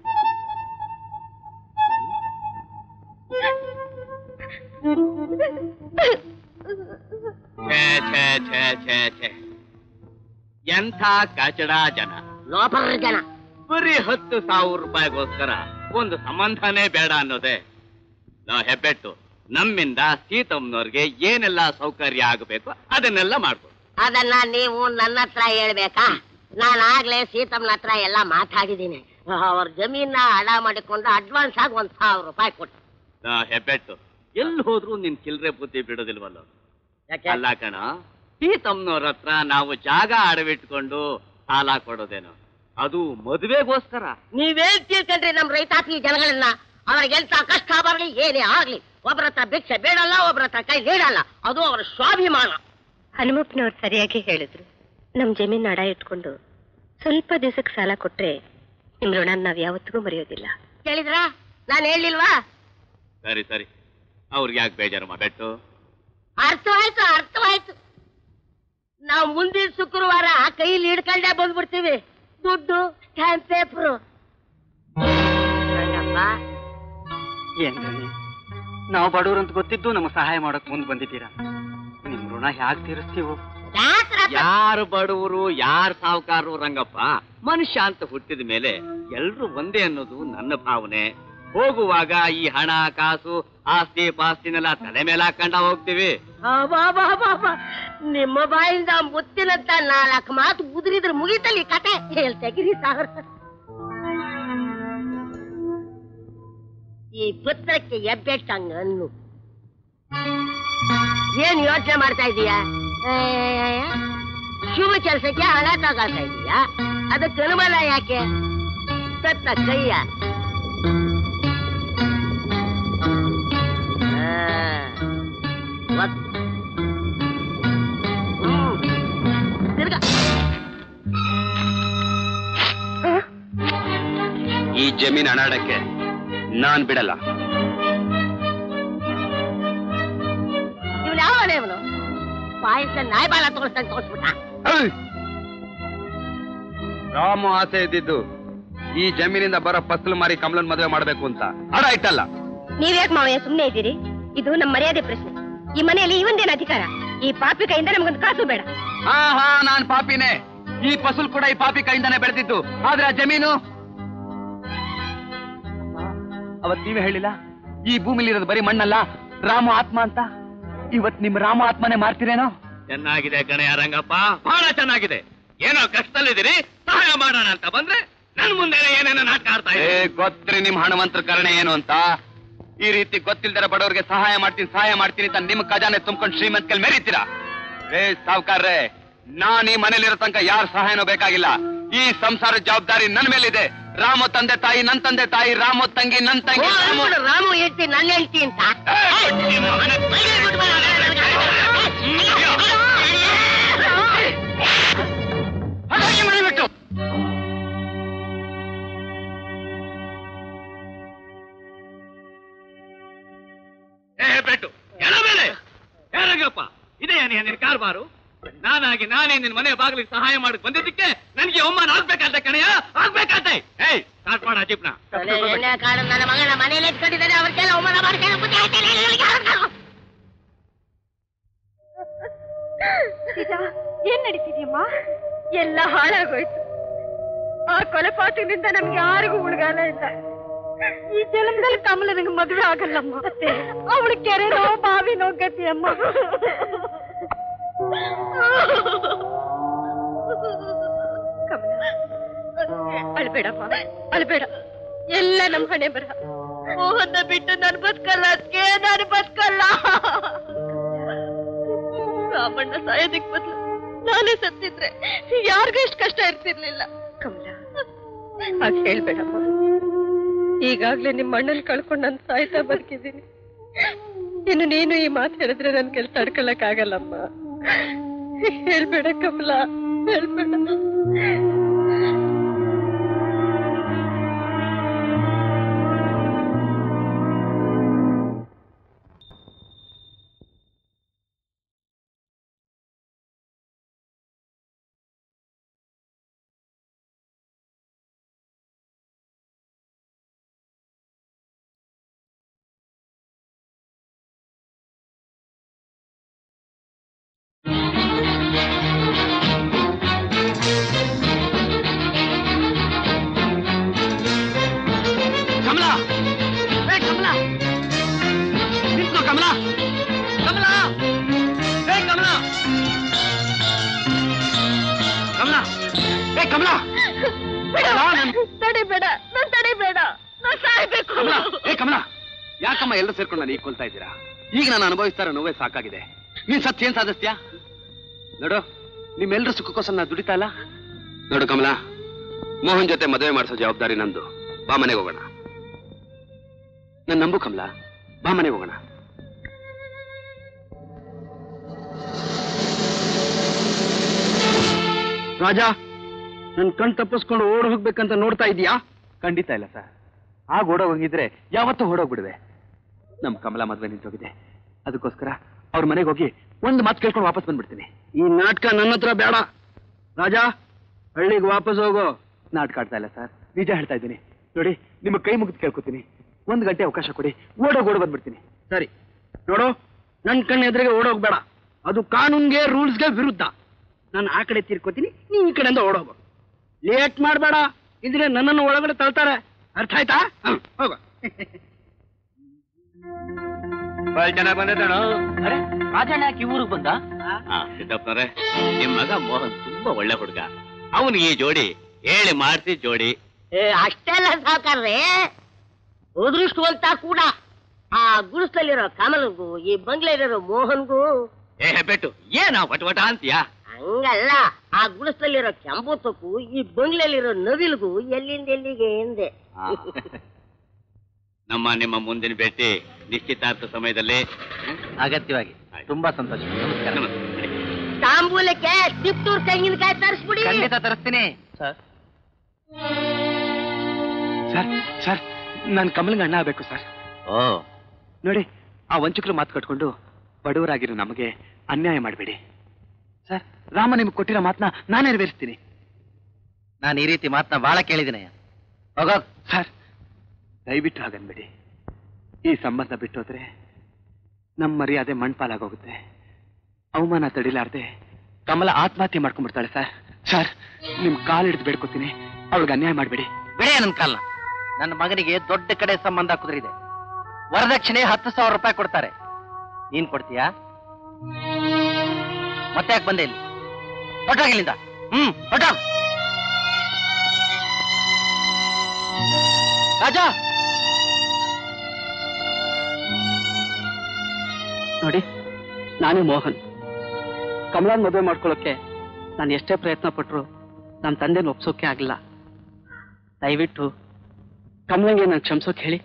ಛೇ ಛೇ ಛೇ ಛೇ ಛೇ ಎಂಥ ಕಚಡ ಜನ ಲೋಪರ ಜನ ಬರೀ ಹತ್ತು ಸಾವಿರ ರೂಪಾಯಿಗೋಸ್ಕರ ಒಂದು ಸಂಬಂಧನೇ ಬೇಡ ಅನ್ನೋದೇ ನಾ ಹೆಬ್ಬೆಟ್ಟು ನಮ್ಮಿಂದ ಸೀತಮ್ಮನವ್ರಿಗೆ ಏನೆಲ್ಲ ಸೌಕರ್ಯ ಆಗಬೇಕು ಅದನ್ನೆಲ್ಲ ಮಾಡ್ಕೊ ಅದನ್ನ ನೀವು ನನ್ನ ಹತ್ರ ಹೇಳ್ಬೇಕಾ ನಾನು ಆಗ್ಲೇ ಸೀತಮ್ಮನ ಹತ್ರ ಎಲ್ಲ ಮಾತಾಡಿದ್ದೀನಿ ಅವ್ರ ಜಮೀನ ಹಣ ಮಾಡಿಕೊಂಡು ಅಡ್ವಾನ್ಸ್ ಆಗಿ ಒಂದ್ ಸಾವಿರ ರೂಪಾಯಿ ಕೊಟ್ಟು ನಾ ಹೆಬ್ಬೆಟ್ಟು ಎಲ್ಲಿ ಹೋದ್ರು ನಿನ್ ಕಿಲ್ರೆ ಬುದ್ಧಿ ಬಿಡೋದಿಲ್ವಲ್ಲ ಯಾಕೆ ಅಲ್ಲ ಕಣ ಈ ತಮ್ಮನವ್ರ ಹತ್ರ ನಾವು ಜಾಗ ಅಡವಿಟ್ಕೊಂಡು ಸಾಲ ಕೊಡೋದೇನೋ ಅದು ಮದುವೆಗೋಸ್ಕರ ನೀವೇನ್ ತಿಳ್ಕೊಂಡ್ರಿ ನಮ್ ರೈತಾಪಿ ಜನಗಳನ್ನ ಅವ್ರಿಗೆ ಎಂತ ಕಷ್ಟ ಬರ್ಲಿ ಏನೇ ಆಗ್ಲಿ ಒಬ್ರ ಹತ್ರ ಭಿಕ್ಷೆ ಬೇಡಲ್ಲ ಒಬ್ರ ಹತ್ರ ಕೈ ನೀಡಲ್ಲ ಅದು ಅವರ ಸ್ವಾಭಿಮಾನ ಹನುಮಪ್ಪನವ್ರು ಸರಿಯಾಗಿ ಹೇಳಿದ್ರು ನಮ್ ಜಮೀನ್ ಅಡ ಇಟ್ಕೊಂಡು ಸ್ವಲ್ಪ ದಿವಸಕ್ಕೆ ಸಾಲ ಕೊಟ್ರೆ ನಿಮ್ ಋಣ ನಾವ್ ಯಾವತ್ತಿಗೂ ಮರೆಯೋದಿಲ್ಲ ಕೇಳಿದ್ರ ನಾನು ಹೇಳಿಲ್ವಾ ಸರಿ ಸರಿ ಅವ್ರಿಗೆ ಯಾಕೆ ಬೇಜಾರು ಮಾಬೆಟ್ಟು ಅರ್ಥವಾಯ್ತು ಅರ್ಥವಾಯ್ತು ನಾವು ಮುಂದಿನ ಶುಕ್ರವಾರ ಕೈಲಿ ಹಿಡ್ಕೊಂಡೇ ಬಂದ್ಬಿಡ್ತೀವಿ ದುಡ್ಡು ಸ್ಟ್ಯಾಂಪ್ ಪೇಪರು ಏನ್ ಗಣಿ ನಾವು ಬಡವ್ರು ಅಂತ ಗೊತ್ತಿದ್ದು ನಮಗೆ ಸಹಾಯ ಮಾಡಕ್ ಮುಂದ್ ಬಂದಿದ್ದೀರಾ ನಿಮ್ ಋಣ ಹ್ಯಾಕ್ ತೀರಿಸ್ತೀವೋ ಯಾರು ಬಡವರು ಯಾರು ಸಾಹುಕಾರರು ರಂಗಪ್ಪ ಮನುಷ್ಯ ಅಂತ ಹುಟ್ಟಿದ ಮೇಲೆ ಎಲ್ರು ಒಂದೇ ಅನ್ನೋದು ನನ್ನ ಭಾವನೆ ಹೋಗುವಾಗ ಈ ಹಣ ಕಾಸು ಆಸ್ತಿ ಪಾಸ್ತಿನೆಲ್ಲ ತಲೆ ಮೇಲೆ ಹಾಕೊಂಡ ಹೋಗ್ತೀವಿ ಅಬ್ಬಬ್ಬಬ್ಬಬ್ಬ. ನಿಮ್ಮ ಬಾಯಿಂದ ಮುತ್ತಿನಂತ ನಾಲ್ಕು ಮಾತು ಉದುರಿದ್ರೆ ಮುಗಿತಲ್ಲಿ ಕತೆ ಹೇಳ್ತೆಗಿರಿ ಸಾವಿರ ಈ ಪುತ್ರಕ್ಕೆ ಎಬ್ಬೆಟ್ಟಂಗ ಅನ್ನು ಏನ್ ಯೋಚನೆ ಮಾಡ್ತಾ ಇದೀಯಾ ಏ, ಶುಭ ಕೆಲಸಕ್ಕೆ ಹಣ ತಗೊಳ್ತಾ ಇದೀಯಾ ಅದಕ್ಕೆ ಅನುಮಾನ ಯಾಕೆ ತತ್ತ ಕೈಯ ಆ, ಒತ್ತು. ಹ್ಮ್. ತಿರ್ಗಾ ಈ ಜಮೀನ್ ಅನಾಡಕ್ಕೆ ನಾನ್ ಬಿಡಲ್ಲ ಇವ್ನು ಯಾವ ಇವನು ಪಾಯಸ ನಾಯಿ ಬಾಳ ತೋರಿಸ್ತಾನೆ ತೋರಿಸ್ಬಿಟ್ಟ ರಾಮ ಆಸೆ ಇದ್ದಿದ್ದು ಈ ಜಮೀನಿಂದ ಬರೋ ಫಸಲು ಮಾರಿ ಕಮಲನ್ ಮದುವೆ ಮಾಡ್ಬೇಕು ಅಂತ ಅಡ ಇಟ್ಟಲ್ಲ ನೀವ್ಯಾಕ್ ಮಾವಯ್ಯ ಸುಮ್ನೆ ಇದ್ದೀರಿ ಇದು ನಮ್ಮ ಮರ್ಯಾದೆ ಪ್ರಶ್ನೆ ಈ ಮನೆಯಲ್ಲಿ ಇವಂದೇನ ಅಧಿಕಾರ ಈ ಪಾಪಿ ಕೈಯಿಂದ ನಮಗೊಂದು ಕಾಸು ಬೇಡ ಹಾ ಹಾ ನಾನ್ ಪಾಪಿನೇ ಈ ಫಸಲ್ ಕೂಡ ಈ ಪಾಪಿ ಕೈಯಿಂದಾನೆ ಬೆಳೆದಿದ್ದು ಆದ್ರೆ ಆ ಜಮೀನು ಅವತ್ ನೀವೇ ಹೇಳಿಲ್ಲ ಈ ಭೂಮಿಲಿರೋದು ಬರೀ ಮಣ್ಣಲ್ಲ ರಾಮ ಆತ್ಮ ಅಂತ ಇವತ್ ನಿಮ್ ರಾಮ ಆತ್ಮನೇ ಮಾರ್ತಿರೇನೋ ಚೆನ್ನಾಗಿದೆ ಕಣೆ ರಂಗಪ್ಪ ಬಹಳ ಚೆನ್ನಾಗಿದೆ ಏನೋ ಕಷ್ಟದಲ್ಲಿದ್ದೀರಿ ಸಹಾಯ ಮಾಡೋಣ ಅಂತ ಬಂದ್ರೆ ನನ್ ಮುಂದೆ ಏನೇನೋ ನಾಟಕ ಆಡ್ತಾ ಏ ಗೊತ್ತ್ರಿ ನಿಮ್ ಹಣವಂತರ ಕರ್ಣೆ ಏನು ಅಂತ ಈ ರೀತಿ ಗೊತ್ತಿಲ್ದರ ಬಡವರಿಗೆ ಸಹಾಯ ಮಾಡ್ತೀನಿ ಸಹಾಯ ಮಾಡ್ತೀನಿ ಅಂತ ನಿಮ್ ಖಜಾನೆ ತುಂಬ್ಕೊಂಡು ಶ್ರೀಮಂತ ಕೈಲಿ ಮೆರೀತೀರಾ ರೇ ಸಾವ್ಕಾರ್ರೆ ನಾನ್ ಈ ಮನೇಲಿರೋ ತನಕ ಯಾರ ಸಹಾಯನೂ ಬೇಕಾಗಿಲ್ಲ ಈ ಸಂಸಾರದ ಜವಾಬ್ದಾರಿ ನನ್ ಮೇಲಿದೆ ರಾಮು ತಂದೆ ತಾಯಿ ನನ್ ತಂದೆ ತಾಯಿ ರಾಮು ತಂಗಿ ನನ್ ತಂಗಿ ಓ, ರಾಮು- ಅನ್ಬಿಡು, ರಾಮು ಹೇಳ್ತಿ ನನ್ನ ಹೇಳ್ತಿ ಅಂತ ಹಾಗಾಗಿ ಮನೆ ಬಿಟ್ಟು ಏ ಬೆಟ್ಟು ಎಳ ಮೇಲೆ ಯಾರಾಗಪ್ಪ ಇದೇ ನಿನ್ನ ಕಾರ್ಬಾರು ನಾನಾಗಿ ನಾನೇ ನಿನ್ ಮನೆ ಬಾಗಿಲಿಗೆ ಸಹಾಯ ಮಾಡಕ್ ಬಂದಿದ್ದಕ್ಕೆ ನನಗೆ ಅವಮಾನ ಆಗ್ಬೇಕಾದ ಕಣಯ್ಯ ಆಗ್ಬೇಕಾದೆ ಏಯ್ ಸ್ಟಾರ್ಟ್ ಮಾಡ ಅಜೀಬ್ನ ಒಳ್ಳೆ ಎಣ್ಣೆ ಕಾಡು ನನ್ನ ಮಗನ ಮನೇಲಿ ಇಟ್ಕೊಂಡಿದ್ದಾನೆ ಅವ್ರಿಗೆಲ್ಲ ಅವಮಾನ ಮಾಡ್ಕೊಂಡು ಬುದ್ಧಿ ಆಯ್ತಲ್ಲ, ಇವ್ರಿಗೆ ಯಾರು? ಸೀತಾ ಏನ್ ನಡೀತಿದ್ಯಮ್ಮ ಎಲ್ಲ ಹಾಳಾಗೋಯ್ತು ಆ ಕೊಲೆಪಾತಕದಿಂದ ನಮ್ಗೆ ಯಾರಿಗೂ ಉಳ್ಗಾಲ ಇಲ್ಲ ಈ ಜನ್ಮದಲ್ಲಿ ಕಮಲನಿಗೆ ಮದುವೆ ಆಗಲ್ಲಮ್ಮ ಅವಳು ಕೆರೆನೋ ಬಾವಿನೋ ಗತಿಯಮ್ಮ ಕಮಲ ಅಳ್ಬೇಡಮ್ಮ ಅಳ್ಬೇಡ ಎಲ್ಲ ನಮ್ ಹಣೆ ಬರ ಮೋಹನ್ನ ಬಿಟ್ಟು ನಾನು ಬದುಕಲ್ಲ ಅದಕ್ಕೆ ನಾನು ಬದುಕಲ್ಲ ರಾಮಣ್ಣ ಸಾಯೋದಿಕ್ ಬದಲು ನಾನೇ ಸತ್ತಿದ್ರೆ ಯಾರಿಗೂ ಇಷ್ಟು ಕಷ್ಟ ಇರ್ತಿರ್ಲಿಲ್ಲ ಕಮಲ ಹಾಗೆ ಹೇಳ್ಬೇಡಮ್ಮ ಈಗಾಗ್ಲೇ ನಿಮ್ಮ ಅಣ್ಣನ್ ಕಳ್ಕೊಂಡು ನಾನು ಸಾಯ್ತಾ ಬದುಕಿದ್ದೀನಿ ಇನ್ನು ನೀನು ಈ ಮಾತು ಹೇಳಿದ್ರೆ ನನ್ ಕೆಲ್ಸ ತಡ್ಕೊಳಕ್ ಆಗಲ್ಲಮ್ಮ ಹೇಳ್ಬೇಡ ಕಮಲ ಹೇಳ್ಬೇಡ ಕಮಲ ಏ ಕಮಲ ನಿಂತ್ಕೋ ಕಮಲ ಕಮಲ ಏ ಕಮಲ ಕಮಲ ಏ ಕಮಲ ತಡಿಬೇಡ ನಾನ್ ತಡಿಬೇಡ ನಾನ್ ಸಾಯ್ಬೇಕು ಕಮಲ ಏ ಕಮಲ ಯಾಕಮ್ಮ ಎಲ್ಲರೂ ಸೇರ್ಕೊಂಡು ನಾನು ಈಗ ಕೊಲ್ತಾ ಇದ್ದೀರಾ ಈಗ ನಾನು ಅನುಭವಿಸ್ತಾ ಇರೋ ನೋವೇ ಸಾಕಾಗಿದೆ ನೀನ್ ಸತ್ಯ ಏನ್ ಸಾಧಿಸ್ತೀಯಾ ನೋಡು ನಿಮ್ಮೆಲ್ಲರ ಸುಖಕ್ಕೋಸ್ಕರ ನಾನು ದುಡಿತಾ ಇಲ್ಲ ನೋಡು ಕಮಲ ಮೋಹನ್ ಜೊತೆ ಮದುವೆ ಮಾಡಿಸೋ ಜವಾಬ್ದಾರಿ ನಂದು ಬಾ ಮನೆಗೆ ಹೋಗೋಣ ನಾನು ನಂಬು ಕಮಲ ಬಾ ಮನೆಗೆ ಹೋಗೋಣ ರಾಜ ನನ್ ಕಣ್ ತಪ್ಪಿಸ್ಕೊಂಡು ಓಡ್ ಹೋಗ್ಬೇಕಂತ ನೋಡ್ತಾ ಇದೀಯಾ ಖಂಡಿತ ಇಲ್ಲ ಸರ್ ಆಗ ಓಡೋಗಿದ್ರೆ ಯಾವತ್ತೂ ಓಡೋಗ್ಬಿಡುವೆ ನಮ್ ಕಮಲ ಮದ್ವೆ ನಿಂತೋಗಿದೆ ಅದಕ್ಕೋಸ್ಕರ ಅವ್ರ ಮನೆಗೆ ಹೋಗಿ ಒಂದು ಮಾತು ಕೇಳ್ಕೊಂಡು ವಾಪಸ್ ಬಂದ್ಬಿಡ್ತೀನಿ ಈ ನಾಟಕ ನನ್ನ ಹತ್ರ ಬೇಡ ರಾಜ ಹಳ್ಳಿಗೆ ವಾಪಸ್ ಹೋಗೋ ನಾಟಕ ಆಡ್ತಾ ಇಲ್ಲ ಸರ್ ನಿಜ ಹೇಳ್ತಾ ಇದ್ದೀನಿ ನೋಡಿ ನಿಮ್ಮ ಕೈ ಮುಗಿದು ಕೇಳ್ಕೊತೀನಿ ಒಂದು ಗಂಟೆ ಅವಕಾಶ ಕೊಡಿ ಓಡೋಗಿ ಓಡ್ ಬಂದ್ಬಿಡ್ತೀನಿ ಸರಿ ನೋಡು ನನ್ ಕಣ್ಣ ಎದುರಿಗೆ ಓಡೋಗ್ಬೇಡ ಅದು ಕಾನೂನ್ಗೆ ರೂಲ್ಸ್ಗೆ ವಿರುದ್ಧ ನಾನು ಆ ಕಡೆ ತೀರ್ಕೋತೀನಿ ನೀನ್ ಈ ಕಡೆಯಿಂದ ಓಡೋಗು ಲೇಟ್ ಮಾಡಬೇಡ ಇದ್ರೆ ನನ್ನನ್ನು ಒಳಗಡೆ ತಳ್ತಾರೆ ಅರ್ಥ ಆಯ್ತಾ ಹ್ಮ್, ಹೋಗು ಬಹಳ ಚೆನ್ನಾಗಿ ಬಂದೈತಣ ಅರೆ ರಾಜಣ್ಣ ಯಾಕೆ ಊರಿಗೆ ಬಂದ ಸಿದ್ದಪ್ಪನವ್ರೆ ನಿಮ್ ಮಗ ಮೋಹನ್ ತುಂಬಾ ಒಳ್ಳೆ ಹುಡುಗ ಅವನಿಗೆ ಈ ಜೋಡಿ ಹೇಳಿ ಮಾಡ್ಸಿ ಜೋಡಿ ಏ, ಅಷ್ಟೆಲ್ಲ ಸಾವುಕಾರ್ರೆ ಅದೃಷ್ಟವಂತ ಕೂಡ ಆ ಗುಡಿಸ್ಲಲ್ಲಿರೋ ಕಮಲ್ಗೂ ಈ ಬಂಗ್ಲೆಲಿರೋ ಮೋಹನ್ಗೂ ಏ ಬೆಟ್ಟು ಏನ ವಟ ವಟ ಅಂತೀಯಾ ಹಂಗಲ್ಲ ಆ ಗುಡಿಸ್ಲಲ್ಲಿರೋ ಕೆಂಪುತ್ತಕ್ಕೂ ಈ ಬಂಗ್ಲೆಲಿರೋ ನವಿಲ್ಗೂ ಎಲ್ಲಿಂದ ಎಲ್ಲಿಗೆ ಎಂದೆ ಆ. ನಮ್ಮ ನಿಮ್ಮ ಮುಂದಿನ ಭೇಟಿ ನಿಶ್ಚಿತಾರ್ಥ ಸಮಯದಲ್ಲಿ ಅಗತ್ಯವಾಗಿ ತುಂಬಾ ಸಂತೋಷ ನಮಸ್ಕಾರ ತಾಂಬೂಲಕ್ಕೆ ತಿಪ್ಟೂರ್ ತೆಂಗಿನಕಾಯಿ ತರಿಸ್ಬಿಡಿ ಖಂಡಿತ ತರಿಸ್ತೀನಿ ಸರ್ ಸರ್ ಸರ್ ನಾನು ಕಮಲ್ಗೆ ಅಣ್ಣ ಆಗ್ಬೇಕು ಸರ್ ಓ ನೋಡಿ ಆ ವಂಚಕರು ಮಾತು ಕಟ್ಕೊಂಡು ಬಡವರಾಗಿರೋ ನಮಗೆ ಅನ್ಯಾಯ ಮಾಡಬೇಡಿ ಸರ್ ರಾಮ ನಿಮ್ಗೆ ಕೊಟ್ಟಿರೋ ಮಾತನ್ನ ನಾನೇ ನೆರವೇರಿಸ್ತೀನಿ ನಾನು ಈ ರೀತಿ ಮಾತನ್ನ ಬಹಳ ಕೇಳಿದ್ದೀನಿ ಹೋಗೋ ಸರ್ ದಯವಿಟ್ಟು ಹಾಗನ್ಬೇಡಿ ಈ ಸಂಬಂಧ ಬಿಟ್ಟೋದ್ರೆ ನಮ್ಮ ಮರ್ಯಾದೆ ಮಣ್ಪಾಲಾಗೋಗುತ್ತೆ ಅವಮಾನ ತಡಿಲಾರ್ದೆ ಕಮಲ ಆತ್ಮಹತ್ಯೆ ಮಾಡ್ಕೊಂಡ್ಬಿಡ್ತಾಳೆ ಸರ್ ಸರ್ ನಿಮ್ ಕಾಲ್ ಹಿಡಿದು ಬೇಡ್ಕೊತೀನಿ ಅವಳಿಗೆ ಅನ್ಯಾಯ ಮಾಡಬೇಡಿ ಬಿಡೇ ನನ್ನ ಕಾಲ್ನ ನನ್ನ ಮಗನಿಗೆ ದೊಡ್ಡ ಕಡೆ ಸಂಬಂಧ ಕುದುರಿದೆ ವರದಕ್ಷಿಣೆ ಹತ್ತು ಸಾವಿರ ರೂಪಾಯಿ ಕೊಡ್ತಾರೆ ನೀನ್ ಕೊಡ್ತೀಯಾ ಮತ್ತೆ ಯಾಕೆ ಬಂದೆ ಇಲ್ಲಿ ಹೊಟ್ಟಾಗಿಲ್ಲಿಂದ ಹ್ಮ್ ಹೊಟ್ಟ ರಾಜ ನೋಡಿ ನಾನೇ ಮೋಹನ್ ಕಮಲಾನ್ ಮದುವೆ ಮಾಡ್ಕೊಳ್ಳೋಕೆ ನಾನು ಎಷ್ಟೇ ಪ್ರಯತ್ನ ಪಟ್ಟರು ನನ್ನ ತಂದೆನ ಒಪ್ಸೋಕೆ ಆಗಿಲ್ಲ ದಯವಿಟ್ಟು ಕಮಲಂಗೆ ನಾನು ಕ್ಷಮಿಸೋಕೆ ಹೇಳಿ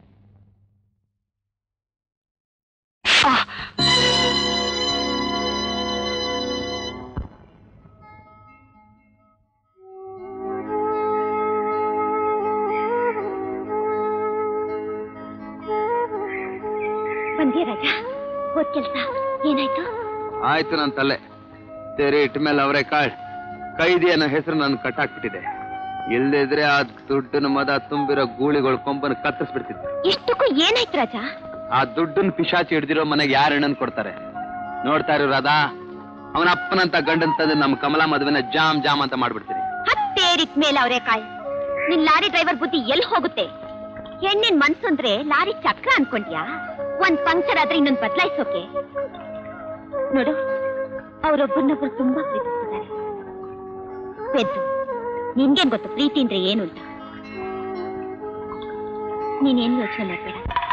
ಬಂದ್ಯಾ ರಾಜ ಹೋದ್ ಕೆಲ್ಸ ಏನಾಯ್ತು ಆಯ್ತು ನನ್ನ ತಲೆ ತೆರೆ ಇಟ್ಟ ಮೇಲೆ ಅವರೇ ಕಾಳ್ ಕೈದಿ ಅನ್ನೋ ಹೆಸರು ನಾನು ಕಟ್ಟಾಕ್ಬಿಟ್ಟಿದೆ ಇಲ್ದಿದ್ರೆ ಆ ದುಡ್ಡನ ಮದ ತುಂಬಿರೋ ಗೂಳಿಗಳು ಕೊಂಬನ ಕತ್ತರಿಸ್ಬಿಡ್ತಿದ್ದೆ ಇಷ್ಟಕ್ಕೂ ಏನಾಯ್ತು ರಾಜ ಆ ದುಡ್ಡನ್ ಪಿಶಾಚಿ ಹಿಡ್ದಿರೋ ಮನೆಗೆ ಯಾರು ಹೆಣ್ಣನ್ ಕೊಡ್ತಾರೆ ನೋಡ್ತಾ ಇರೋ ರಾಧಾ ಅವನ ಅಪ್ಪನಂತ ಗಂಡನ್ ತಂದು ನಮ್ಮ ಕಮಲಾ ಮದುವೆನ ಜಾಮ್ ಜಾಮ್ ಅಂತ ಮಾಡ್ಬಿಡ್ತೀನಿ ಹತ್ತೇರಿತ್ ಮೇಲೆ ಅವರೇ ಕಾಯ್ ನಿನ್ ಲಾರಿ ಡ್ರೈವರ್ ಬುದ್ಧಿ ಎಲ್ಲಿ ಹೋಗುತ್ತೆ ಹೆಣ್ಣಿನ ಮನ್ಸು ಅಂದ್ರೆ ಲಾರಿ ಚಕ್ರ ಅನ್ಕೊಂಡ್ಯಾ ಒಂದ್ ಪಂಕ್ಚರ್ ಆದ್ರೆ ಇನ್ನೊಂದ್ ಬದಲಾಯಿಸೋಕೆ ನೋಡು ಅವರೊಬ್ಬರನ್ನೊಬ್ರು ತುಂಬಾ ಪ್ರೀತಿಸ್ತಿದ್ದಾರೆ ಪೆದ್ದು ನಿನ್ಗೇನ್ ಗೊತ್ತು ಪ್ರೀತಿ ಅಂದ್ರೆ ಏನು ಅಂತ ನೀನೇನು ಯೋಚನೆ ಮಾಡ್ಬೇಡ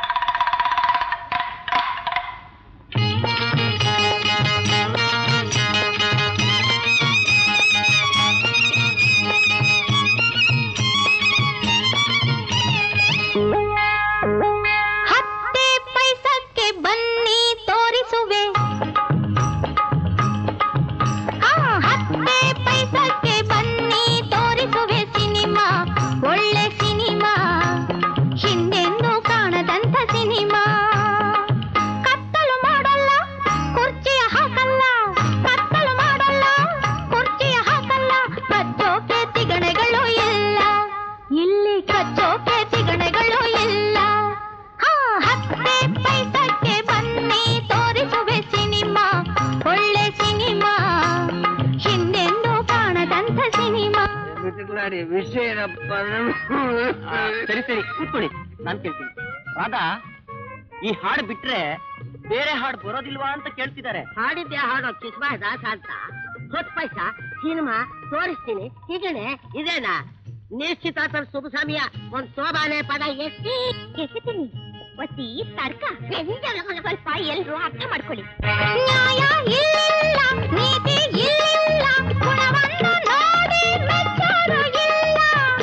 ಹತ್ತೆ ಪೈಸಕ್ಕೆ ಬನ್ನಿ ತೋರಿಸುವೆ ಆ, ಹತ್ತೆ ಪೈಸಕ್ಕೆ ಬನ್ನಿ ತೋರಿಸುವೆ ಸಿನಿಮಾ ಒಳ್ಳೆ ಸಿನಿಮಾ ಹಿಂದೆಂದೂ ಕಾಣದಂತ ಸಿನಿಮಾ ಕತ್ತಲು ಮಾಡಲ್ಲ ಕುರ್ಚಿಯ ಹಾಕಲ್ಲ ಕತ್ತಲು ಮಾಡಲ್ಲ ಕುರ್ಚಿಯ ಹಾಕಲ್ಲ ಕಚ್ಚೋಕೆ ತಿಗಣೆಗಳು ಇಲ್ಲ ಇಲ್ಲಿ ಕಚ್ಚೋಕೆ ತಿಗಣೆಗಳು ಇಲ್ಲ ಹಾ ಹತ್ತೆ ಪೈಸಕ್ಕೆ ಬನ್ನಿ ತೋರಿಸುವೆ ಸಿನಿಮಾ ಒಳ್ಳೆ ಸಿನಿಮಾ ಹಿಂದೆಂದೂ ಕಾಣದಂತ ಸಿನಿಮಾ ಸರಿ ಸರಿ ಕೂತ್ಕೊಳ್ಳಿ ನಾನ್ ಕೇಳ್ತೀನಿ ರಾಧಾ ಈ ಹಾಡು ಬಿಟ್ರೆ ಬೇರೆ ಹಾಡು ಬರೋದಿಲ್ವಾ ಅಂತ ಕೇಳ್ತಿದ್ದಾರೆ ಹಾಡಿದ್ದೆ ಹಾಡೋ ಕಿಸ್ಮಾ ದಾಸ ಅಂತ ಹತ್ತು ಪೈಸ ಸಿನಿಮಾ ತೋರಿಸ್ತೀನಿ ಹೀಗೇನೆ ಇದೇನಾ ನಿಶ್ಚಿತಾರ್ಥ ಶುಭ ಸಮಯ ಒಂದ್ ಶೋಭಾನೆ ಪದ ಎತ್ತಿ ಎಸೆತೀನಿ ಒತ್ತಿ ತರ್ಕ ಸ್ವಲ್ಪ ಎಲ್ರು ಅರ್ಥ ಮಾಡ್ಕೊಳ್ಳಿ ನ್ಯಾಯ ಇಲ್ಲ ನೀತಿ ಇಲ್ಲ ಗುಣವನ್ನು ನೋಡಿ ಮೆಚ್ಚೋರು ಇಲ್ಲ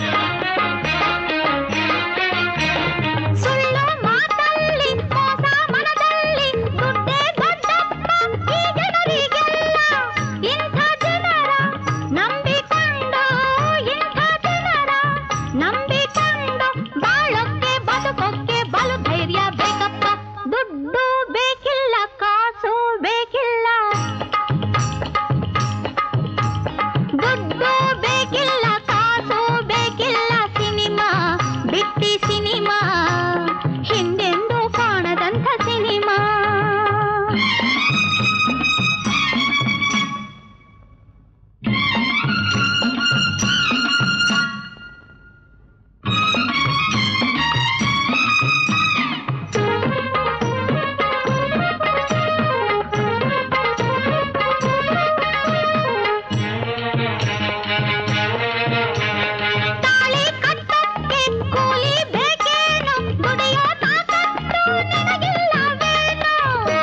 ಸುಳ್ಳು ಮಾತಲ್ಲಿ ಮೋಸ ಮನದಲ್ಲಿ ದುಡ್ಡೇ ದೊಡ್ಡಪ್ಪ ಈ ಜನರಿಗೆಲ್ಲ ಇಂಥ ಜನರ ನಂಬಿಕೊಂಡು ಇಂಥ ಜನರ ನಂಬಿಕೊಂಡು ಬಾಳಕ್ಕೆ ಬದುಕೋಕ್ಕೆ ಬಲು ಧೈರ್ಯ ಬೇಕಪ್ಪ ದುಡ್ಡು ಬೇಕಿಲ್ಲ ಕಾಸು ಬೇಕಿಲ್ಲ ದುಡ್ಡು ಬೇಕಿಲ್ಲ ಕಾಸು ಬೇಕಿಲ್ಲ ಸಿನಿಮಾ ಬಿಟ್ಟಿ ಸಿನಿಮಾ ಹಿಂದೆಂದೂ ಕಾಣದಂಥ ಸಿನಿಮಾ ತಾಳಿ ಕಟ್ಟಕ್ಕೆ ಕೂಲಿ ಬೇಕೇನು ದುಡಿಯೋ ತಾಕತ್ತು ನಿನಗಿಲ್ಲವೇನು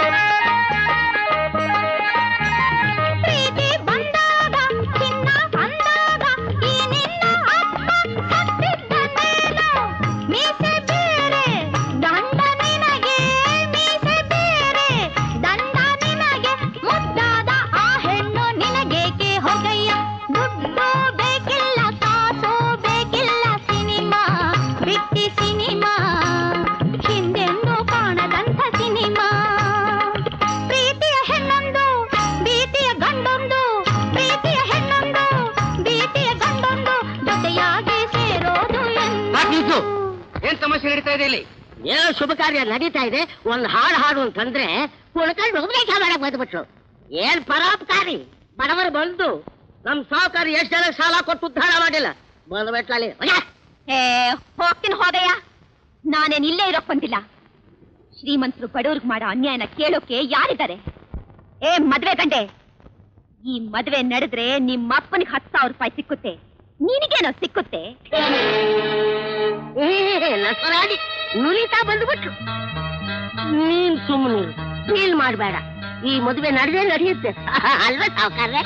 ಪ್ರೀತಿ ಬಂದಾಗ ಚಿನ್ನ ಅಂದಾಗ ಈ ನಿನ್ನ ಅಪ್ಪ ಸತ್ತಿದ್ದನೇನು ಮೀಸೆ ಬೇರೆ ದಂಡ ನಿನಗೆ ಮೀಸೆ ಬೇರೆ ದಂಡ ನಿನಗೆ ಮುದ್ದಾದ ಆ ಹೆಣ್ಣು ನಿನಗೇಕೆ ಹೊಗಯ್ಯ ದುಡ್ಡು ಬೇಕಿಲ್ಲ ಕಾಸು ಬೇಕಿಲ್ಲ ಸಿನಿಮಾ ಬಿಟ್ಟಿ ಸಿನಿಮಾ ಹಿಂದೆಂದೂ ಕಾಣದಂಥ ಸಿನಿಮಾ ಪ್ರೀತಿಯ ಹೆಣ್ಣೊಂದು ಭೀತಿಯ ಗಂಡೊಂದು ಪ್ರೀತಿಯ ಹೆಣ್ಣೊಂದು ಭೀತಿಯ ಗಂಡೊಂದು ಜೊತೆಯಾಗಿ ಸೇರೋದು ಎಂದು ಏನ್ ಸಮಸ್ಯೆ ನಡೀತಾ ಇದೆ ಇಲ್ಲಿ ಏನೋ ಶುಭ ಕಾರ್ಯ ನಡೀತಾ ಇದೆ ಒಂದ್ ಹಾಡು ಹಾಡು ಅಂತಂದ್ರೆ ಕುಳ್ಕೊಂಡು ಉಪದೇಶ ಮಾಡಕ್ ಬಂದ್ಬಿಟ್ರು ಏನ್ ಪರೋಪಕಾರಿ ಬಡವರು ಬಂದು ನಮ್ ಸಾಹುಕಾರ ಎಷ್ಟ್ ಜನ ಸಾಲ ಕೊಟ್ಟು ಉದ್ಧಾರ ಮಾಡಿಲ್ಲ ಬಂದ್ಬಿಟ್ಲಲ್ಲಿ ಏ ಹೋಗ್ತೀನಿ ಹೋಗಯ್ಯ ನಾನೇನ್ ಇಲ್ಲೇ ಇರೋಕ್ ಬಂದಿಲ್ಲ ಶ್ರೀಮಂತರು ಬಡವ್ರಿಗೆ ಮಾಡೋ ಅನ್ಯಾಯನ ಕೇಳೋಕೆ ಯಾರಿದ್ದಾರೆ ಏ ಮದ್ವೆ ಗಂಡೆ ಈ ಮದ್ವೆ ನಡೆದ್ರೆ ನಿಮ್ಮ ಅಪ್ಪನಿಗೆ ಹತ್ತು ಸಾವಿರ ರೂಪಾಯಿ ಸಿಕ್ಕುತ್ತೆ ನಿನಗೇನೋ ಸಿಕ್ಕುತ್ತೆ ನಸರಾಡಿ ನುಲಿತಾ ಬಂದ್ಬಿಟ್ರು ನೀನ್ ಸುಮ್ಮನೆ ಫೀಲ್ ಮಾಡ್ಬೇಡ ಈ ಮದುವೆ ನಡೆದೇ ನಡೆಯುತ್ತೆ ಅಲ್ವಾ ಸಾವುಕಾರ್ರೆ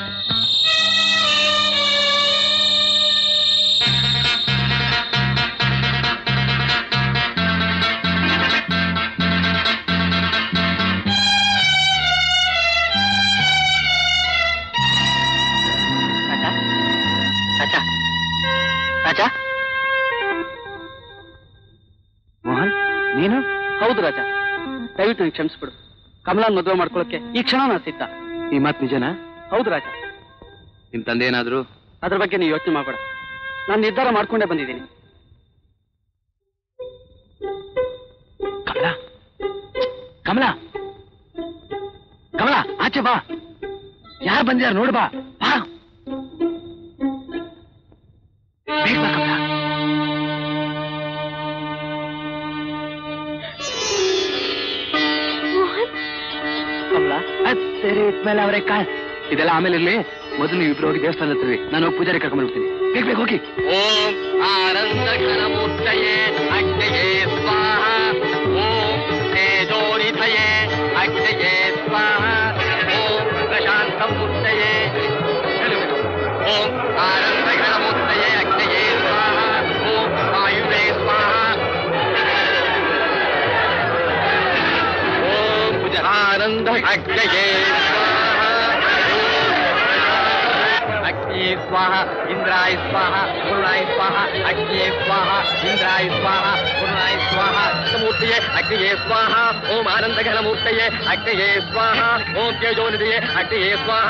ರಾಜ ರಾಜ ಮೋಹನ್ ನೀನು ಹೌದು ರಾಜ ದಯವಿಟ್ಟು ನೀನು ಕ್ಷಮಿಸ್ಬಿಡು ಕಮಲಾನ್ ಮದುವೆ ಮಾಡ್ಕೊಳಕ್ಕೆ ಈ ಕ್ಷಣ ನಾ ಸಿದ್ಧ ಈ ಮಾತು ನಿಜನಾ ಹೌದು ರಾಜ ನಿಮ್ ತಂದೆ ಏನಾದ್ರು ಅದ್ರ ಬಗ್ಗೆ ನೀವು ಯೋಚನೆ ಮಾಡಬೇಡ ನಾನು ನಿರ್ಧಾರ ಮಾಡ್ಕೊಂಡೇ ಬಂದಿದ್ದೀನಿ ಕಮಲಾ ಕಮಲಾ ಕಮಲಾ ಆಚೆ ಬಾ ಯಾರು ಬಂದಿದ್ದಾರೆ ನೋಡು ಬಾ ಬಾ ಬೇಗ ಬಾ ಕಮಲಾ ಕಮಲಾ ಅದ್ ಸರಿ ಇದ್ಮೇಲೆ ಅವರೇ ಕಾಯ್ ಇದೆಲ್ಲ ಆಮೇಲೆ ಇರ್ಲಿ ಮೊದಲು ನೀವು ಇಬ್ರು ಹೋಗಿ ದೇವಸ್ಥಾನ ಹತ್ತಿರಿ ನಾನು ಹೋಗಿ ಪೂಜಾರಿ ಕರ್ಕೊಂಡು ಹೋಗ್ತೀನಿ ಬೇಗ ಬೇಗ ಹೋಗಿ ಓಂ ಆನಂದ ಘನಮೂರ್ತಯೇ ಅಗ್ನಯೇ ಸ್ವಾಹ ಓಂ ತೇಜೋನಿಧಯೇ ಅಗ್ನಯೇ ಸ್ವಾಹ ಓಂ ಪ್ರಶಾಂತ ಮೂರ್ತಯೇ ಓಂ ಆನಂದ ಘನಮೂರ್ತಯೇ ಅಗ್ನಯೇ ಸ್ವಾಹ ಓಂ ವಾಯುವೇ ಸ್ವಾಹ ಓಂ ಆನಂದ ಅಗ್ನಯೇ ಅಗ್ನಿ ಸ್ವಾಹ ಇಂದ್ರಾಯ ಸ್ವಾಹ ವರುಣಾಯ ಸ್ವಾಹ ಅಗ್ನಿಯೇ ಸ್ವಾಹ ಇಂದ್ರಾಯ ಸ್ವಾಹ ವರುಣಾಯ ಸ್ವಾಹ ಮೂರ್ತಿಯೇ ಅಗ್ನಿಯೇ ಸ್ವಾಹ ಓಂ ಆನಂದ ಘನ ಮೂರ್ತಿಯೇ ಅಗ್ನಿಯೇ ಸ್ವಾಹ ಓಂ ತೇಜೋನಿದೆಯೇ ಅಗ್ನಿಯೇ ಸ್ವಾಹ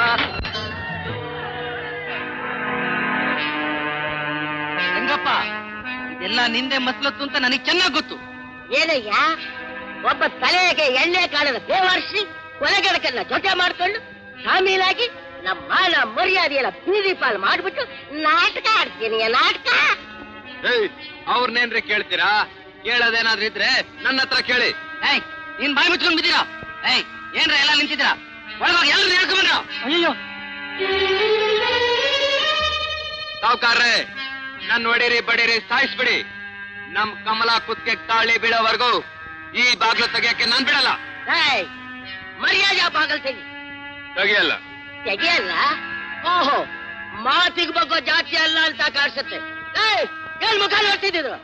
ರಂಗಪ್ಪ ಇದೆಲ್ಲ ನಿಂದೆ ಮಸ್ಲತ್ತು ಅಂತ ನನಗೆ ಚೆನ್ನಾಗಿ ಗೊತ್ತು ಏನಯ್ಯ ಒಬ್ಬ ತಲೆಗೆ ಎಣ್ಣೆ ಕಾಣದ ಬೇವರ್ಸಿ ಕೊಲೆಗಡಕನ್ನ ಜೊತೆ ಮಾಡ್ಕೊಂಡು ಶಾಮೀಲಾಗಿ ನಮ್ಮ ಮಾನ ಮರ್ಯಾದೆಯೆಲ್ಲ ಬೀದಿ ಪಾಲ್ ಮಾಡ್ಬಿಟ್ಟು ನಾಟಕ ಆಡ್ತೀನಿ ನಾಟಕ ಏಯ್ ಅವ್ರನ್ನೇನ್ರಿ ಕೇಳ್ತೀರಾ ಕೇಳೋದೇನಾದ್ರೂ ಇದ್ರೆ ನನ್ನ ಹತ್ರ ಕೇಳಿ ಏಯ್ ನೀನ್ ಬಾಯಿ ಮುಚ್ಕೊಂಡ್ ಬಿದ್ದೀರಾ ಏಯ್ ಏನ್ರ ಎಲ್ಲ ನಿಂತಿದ್ದೀರಾ ಒಳಗೋಗಿ ಎಲ್ಲರೂ ಹೇಳ್ಕೊಂಡ್ರ ಅಯ್ಯೋ ಸಾವುಕಾರ್ರೆ ನನ್ ಹೊಡಿರಿ ಬಡಿರಿ ಸಾಯಿಸ್ಬಿಡಿ ನಮ್ ಕಮಲ ಕುತ್ಕೆ ತಾಳಿ ಬೀಳೋವರೆಗೂ ಈ ಬಾಗ್ಲು ತೆಗಿಯಕ್ಕೆ ನಾನ್ ಬಿಡಲ್ಲ ಏಯ್ ಮರ್ಯಾದೆ ಬಾಗಲ್ ತೆಗಿ ತೆಗಿಯಲ್ಲ ತೆಗಿಯಲ್ಲ ಓಹೋ ಮಾತಿಗೆ ಬಗ್ಗೋ ಜಾತಿ ಅಲ್ಲ ಅಂತ ಕಾಣಿಸುತ್ತೆ ಏಯ್ ಏನ್ ಮುಖ ನೋಡ್ತಿದ್ರು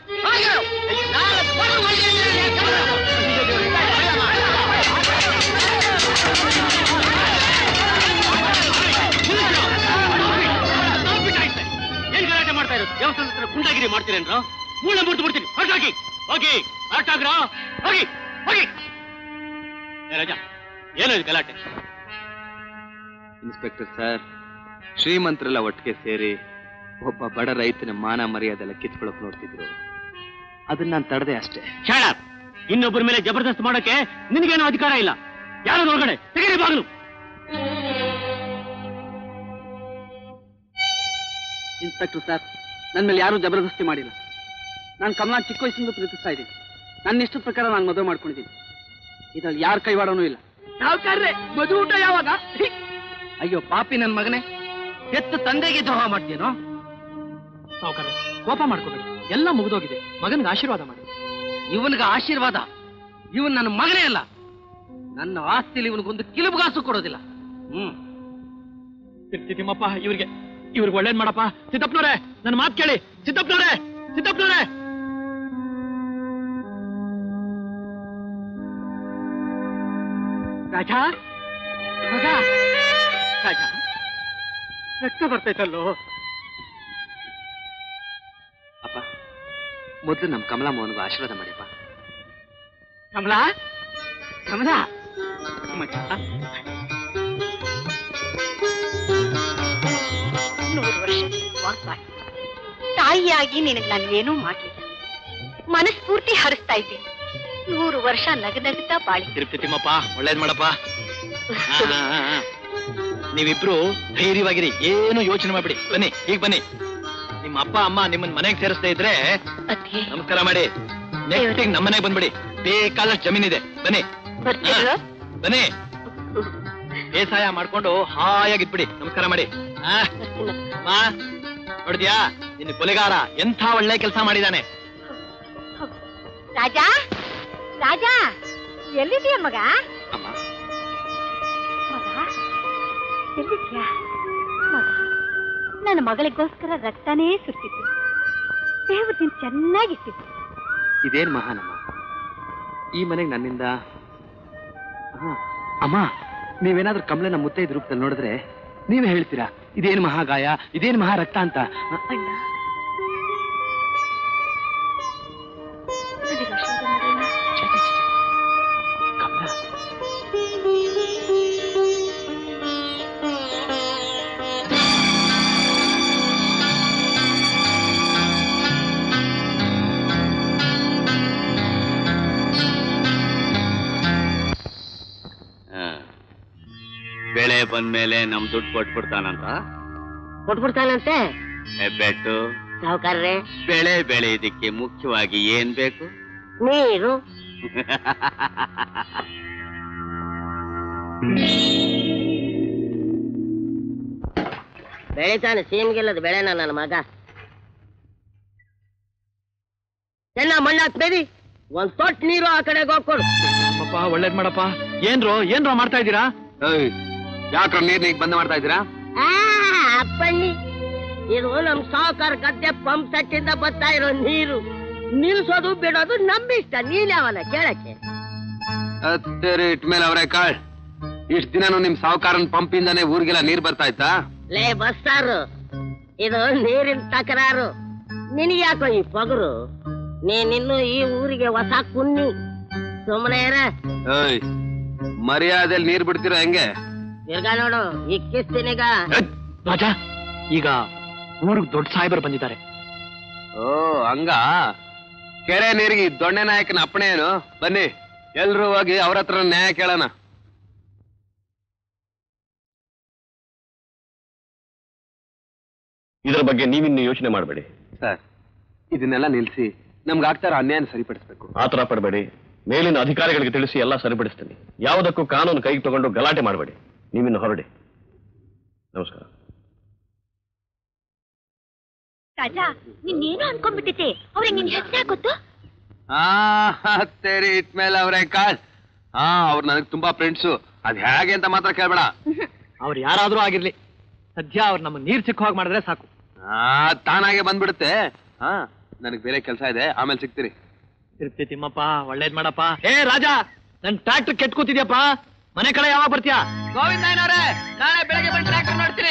ಏನ್ ಗಲಾಟೆ ಮಾಡ್ತಾ ಇರೋದು ದೇವಸ್ಥಾನದ ಹತ್ರ ಗುಂಡಾಗಿರಿ ಮಾಡ್ತೀರೇನ್ರ ಮೂಳೆ ಮುರಿದು ಬಿಡ್ತೀನಿ ಹೊರಟಾಗಿ ಹೋಗಿ ಹೊರಟಾಗ್ರ ಹೋಗಿ ಹೋಗಿ ಏ ರಾಜ ಏನೋ ಇದು ಗಲಾಟೆ ಇನ್ಸ್ಪೆಕ್ಟರ್ ಸರ್ ಶ್ರೀಮಂತರೆಲ್ಲ ಒಟ್ಟಿಗೆ ಸೇರಿ ಒಬ್ಬ ಬಡ ರೈತನ ಮಾನ ಮರ್ಯಾದೆಲ್ಲ ಕಿತ್ಕೊಳಕ್ ನೋಡ್ತಿದ್ರು ಅದನ್ನ ನಾನು ತಡೆದೆ ಅಷ್ಟೇ ಶಾಳ ಇನ್ನೊಬ್ಬರ ಮೇಲೆ ಜಬರ್ದಸ್ತ್ ಮಾಡಕ್ಕೆ ನಿನಗೇನು ಅಧಿಕಾರ ಇಲ್ಲ ಯಾರು ಹೊರಗಡೆ ತೆಗೀರಿ ಬಾಗಿಲು ಇನ್ಸ್ಪೆಕ್ಟರ್ ಸರ್ ನನ್ನ ಮೇಲೆ ಯಾರೂ ಜಬರ್ದಸ್ತಿ ಮಾಡಿಲ್ಲ ನಾನು ಕಮಲಾ ಚಿಕ್ಕ ವಯಸ್ಸಿಂದ ಪ್ರೀತಿಸ್ತಾ ಇದ್ದೀನಿ ನನ್ನ ಇಷ್ಟದ ಪ್ರಕಾರ ನಾನು ಮದುವೆ ಮಾಡ್ಕೊಂಡಿದ್ದೀನಿ ಇದ್ರಲ್ಲಿ ಯಾರ ಕೈವಾಡನೂ ಇಲ್ಲ ಸಾವುಕಾರ್ರೆ ಮದುವೆ ಊಟ ಯಾವಾಗ ಅಯ್ಯೋ ಪಾಪಿ ನನ್ನ ಮಗನೇ ಹೆತ್ತು ತಂದೆಗೆ ದ್ರೋಹ ಮಾಡ್ತೀನೋ ಸಾವುಕಾರ ಕೋಪ ಮಾಡ್ಕೋಬೇಡಿ ಎಲ್ಲ ಮುಗಿದೋಗಿದೆ ಮಗನಿಗೆ ಆಶೀರ್ವಾದ ಮಾಡಿ ಇವನಿಗೆ ಆಶೀರ್ವಾದ ಇವನ್ ನನ್ನ ಮಗನೇ ಅಲ್ಲ ನನ್ನ ಆಸ್ತಿಲಿ ಇವನಿಗೊಂದು ಕಿಲುಬುಗಾಸು ಕೊಡೋದಿಲ್ಲ ಹ್ಮ್ ತಿಮ್ಮಪ್ಪ ಇವ್ರಿಗೆ ಇವ್ರಿಗೆ ಒಳ್ಳೇದ್ ಮಾಡಪ್ಪ ಸಿದ್ದಪ್ಪನವ್ರೆ ನನ್ನ ಮಾತು ಕೇಳಿ ಸಿದ್ದಪ್ಪನವ್ರೆ ಸಿದ್ದಪ್ಪನವ್ರೆ ರಾಜ ಮಗ ರಾಜ ರಕ್ತ ಬರ್ತೈತಲ್ಲೋ ಅಪ್ಪ ಮೊದಲು ನಮ್ಮ ಕಮಲಾ ಮೋಹನ್ಗೂ ಆಶೀರ್ವಾದ ಮಾಡಿಪ್ಪ ಕಮಲಾ ಕಮಲಾ ಮಗ ನೂರು ವರ್ಷ ವಾಸವಾಗಿ ತಾಯಿಯಾಗಿ ನಿನಗೆ ನಾನು ಏನೂ ಮಾಡಲಿಲ್ಲ ಮನಸ್ಫೂರ್ತಿ ಹರಿಸ್ತಾ ಇದ್ದೀನಿ ನೂರು ವರ್ಷ ನಗನಗುತ್ತಾ ಬಾಳಿ ತಿರುಪ್ತಿ ತಿಮ್ಮಪ್ಪ ಒಳ್ಳೇದ್ ಮಾಡಪ್ಪ ಆ, ಆ, ಆ, ಆ. ನೀವಿಬ್ರು ಧೈರ್ಯವಾಗಿರಿ ಏನು ಯೋಚನೆ ಮಾಡ್ಬಿಡಿ ಬನ್ನಿ ಈಗ ಬನ್ನಿ ನಿಮ್ಮ ಅಪ್ಪ ಅಮ್ಮ ನಿಮ್ಮನ್ನ ಮನೆಗೆ ಸೇರಿಸ್ತಾ ಇದ್ರೆ ನಮಸ್ಕಾರ ಮಾಡಿ ನೆಕ್ಸ್ಟ್ ನಮ್ಮನೆಗೆ ಬಂದ್ಬಿಡಿ ಬೇಕಾದಷ್ಟು ಜಮೀನಿದೆ ಬನ್ನಿ ಬರ್ತೀರಾ? ಆ, ಬನ್ನಿ ಬೇಸಾಯ ಮಾಡ್ಕೊಂಡು ಹಾಯಾಗಿದ್ಬಿಡಿ ನಮಸ್ಕಾರ ಮಾಡಿ ಆ, ಅಮ್ಮ, ನೋಡಿದ್ಯಾ ನಿನ್ನ ಕೊಲೆಗಾರ ಎಂಥ ಒಳ್ಳೆ ಕೆಲಸ ಮಾಡಿದಾನೆ ರಾಜಾ ರಾಜಾ ಎಲ್ಲಿದೆಯ ಮಗ ಅಮ್ಮ ಮಗ ಎಲ್ಲಿದ್ಯಾ ಮಗ ನನ್ನ ಮಗಳಿಗೋಸ್ಕರ ರಕ್ತನೇ ಸುರ್ತಿತ್ತು ದೇವ್ರು ನೀನ್ ಚೆನ್ನಾಗಿಟ್ಟಿತ್ತು ಇದೇನ್ ಮಹಾನಮ್ಮ ಈ ಮನೆಗೆ ನನ್ನಿಂದ ಹಾ, ಅಮ್ಮ ನೀವೇನಾದ್ರೂ ಕಮಲನ ಮುತ್ತೈದ ರೂಪದಲ್ಲಿ ನೋಡಿದ್ರೆ ನೀವೇ ಹೇಳ್ತೀರಾ ಇದೇನು ಮಹಾಗಾಯ ಇದೇನು ಮಹಾರಕ್ತ ಅಂತ ಅಣ್ಣ ನನಗೆ ಆಶೀರ್ವಾದ ಮಾಡೋಣ. ಬೆಳೆ ಬಂದ್ಮೇಲೆ ನಮ್ ದುಡ್ಡು ಕೊಟ್ಬಿಡ್ತಾನಂತ ಕೊಟ್ಬಿಡ್ತಾನಂತೆ ಹೆಬ್ಬೆಟ್ಟು ಸಾವುಕಾರ್ರೆ ಬೆಳೆ ಬೆಳೆಯೋದಕ್ಕೆ ಮುಖ್ಯವಾಗಿ ಏನ್ ಬೇಕು ನೀರು ಬೆಳಿತಾನೆ ಸೀಮ್ಗಿಲ್ಲದ ಬೆಳೆನ ನನ್ನ ಮಗ ಚೆನ್ನ ಮಣ್ಣಾಕ್ ಬೇಡಿ ಒಂದ್ ತೊಟ್ ನೀರು ಆ ಕಡೆಗೆ ಹೋಗ್ಕೊಡು ಅಪ್ಪ ಒಳ್ಳೇದ್ ಮಾಡಪ್ಪ ಏನ್ರೋ ಏನ್ರೋ ಮಾಡ್ತಾ ಇದ್ದೀರಾ ಯಾಕ್ರ ನೀರ್ ಈಗ ಬಂದ್ ಮಾಡ್ತಾ ಇದ್ದೀರಾ ಆ, ಅಪ್ಪಣ್ಣಿ ಇದು ನಮ್ ಸಾವುಕಾರ ಗದ್ದೆ ಪಂಪ್ ಸೆಟ್ ಇಂದ ಬರ್ತಾ ಇರೋ ನೀರು ನಿಲ್ಸೋದು ಬಿಡೋದು ನಮ್ಮಿಷ್ಟ ನೀನ್ ಯಾವಲ್ಲ ಕೇಳಕ್ಕೆ ಹತ್ತೇರಿ ಇಟ್ಮೇಲೆ ಅವರೇ ಕಾಳ್ ಇಷ್ಟ್ ದಿನಾನು ನಿಮ್ ಸಾವುಕಾರನ್ ಪಂಪಿಂದಾನೇ ಊರಿಗೆಲ್ಲ ನೀರ್ ಬರ್ತಾ ಇತ್ತಾ ಲೇ ಬಸ್ಸಾರು ಇದು ನೀರಿನ ತಕರಾರು ನಿನಗೆ ಯಾಕೋ ಈ ಪಗರು ನೀನಿನ್ನು ಈ ಊರಿಗೆ ಹೊಸ ಕುನ್ನಿ ಸುಮ್ಮನೆ ಇರ ಏಯ್ ಮರ್ಯಾದೆಲ್ ನೀರ್ ಬಿಡ್ತೀರಾ ಹೆಂಗೆ ತಿರ್ಗಾ ನೋಡು ಇಕ್ಕಿಸ್ತೀನೀಗ ರಾಜ ಈಗ ಊರಿಗೆ ದೊಡ್ಡ ಸಾಹೇಬರು ಬಂದಿದ್ದಾರೆ ಓ ಹಂಗ ಕೆರೆ ನೀರಿಗೆ ಈ ದೊಣ್ಣೆ ನಾಯಕನ ಅಪ್ಪಣೆ ಏನು ಬನ್ನಿ ಎಲ್ರೂ ಹೋಗಿ ಅವ್ರ ಹತ್ರ ನ್ಯಾಯ ಕೇಳೋಣ ಇದರ ಬಗ್ಗೆ ನೀವಿನ್ನು ಯೋಚನೆ ಮಾಡಬೇಡಿ ಸರ್ ಇದನ್ನೆಲ್ಲ ನಿಲ್ಸಿ ನಮ್ಗೆ ಆಗ್ತಾರ ಅನ್ಯಾಯ ಸರಿಪಡಿಸ್ಬೇಕು ಆತರ ಪಡಬೇಡಿ ಮೇಲಿನ ಅಧಿಕಾರಿಗಳಿಗೆ ತಿಳಿಸಿ ಎಲ್ಲ ಸರಿಪಡಿಸ್ತೀನಿ ಯಾವುದಕ್ಕೂ ಕಾನೂನು ಕೈಗೆ ತಗೊಂಡು ಗಲಾಟೆ ಮಾಡಬೇಡಿ ನೀವಿನ್ನು ಹೊರಡಿ ನಮಸ್ಕಾರ ರಾಜಾ ನಿನ್ನೇನು ಅನ್ಕೊಂಡ್ಬಿಟ್ಟಿದ್ದೆ ಅವ್ರಿಗೆ ನಿನ್ ಹೆಸರೇ ಗೊತ್ತು ಆ ತೇರಿ ಇಟ್ಮೇಲೆ ಅವ್ರೆ ಕಾಲ್ ಹಾ ಅವ್ರು ನನಗೆ ತುಂಬಾ ಫ್ರೆಂಡ್ಸು ಅದ್ ಹೇಗೆ ಅಂತ ಮಾತ್ರ ಕೇಳ್ಬೇಡ ಅವ್ರು ಯಾರಾದ್ರೂ ಆಗಿರ್ಲಿ ಸದ್ಯ ಅವ್ರು ನಮಗೆ ನೀರ್ ಸಿಕ್ಕ ಹಾಗೆ ಮಾಡಿದ್ರೆ ಸಾಕು ಆ ತಾನಾಗೆ ಬಂದ್ಬಿಡುತ್ತೆ ಹಾ ನನಗೆ ಬೇರೆ ಕೆಲಸ ಇದೆ ಆಮೇಲೆ ಸಿಗ್ತೀರಿ ತಿರುಪ್ತಿ ತಿಮ್ಮಪ್ಪ ಒಳ್ಳೇದ್ ಮಾಡಪ್ಪ ಏ ರಾಜ ನನ್ ಟ್ರ್ಯಾಕ್ಟರ್ ಕೆಟ್ಟ ಕೂತಿದ್ಯಪ್ಪ ಮನೆ ಕಡೆ ಯಾವಾಗ ಬರ್ತೀಯಾ ಗೋವಿಂದ ಏನವ್ರೆ ನಾಳೆ ಬೆಳಗ್ಗೆ ಬಂದು ಟ್ರ್ಯಾಕ್ಟರ್ ನೋಡ್ತೀನಿ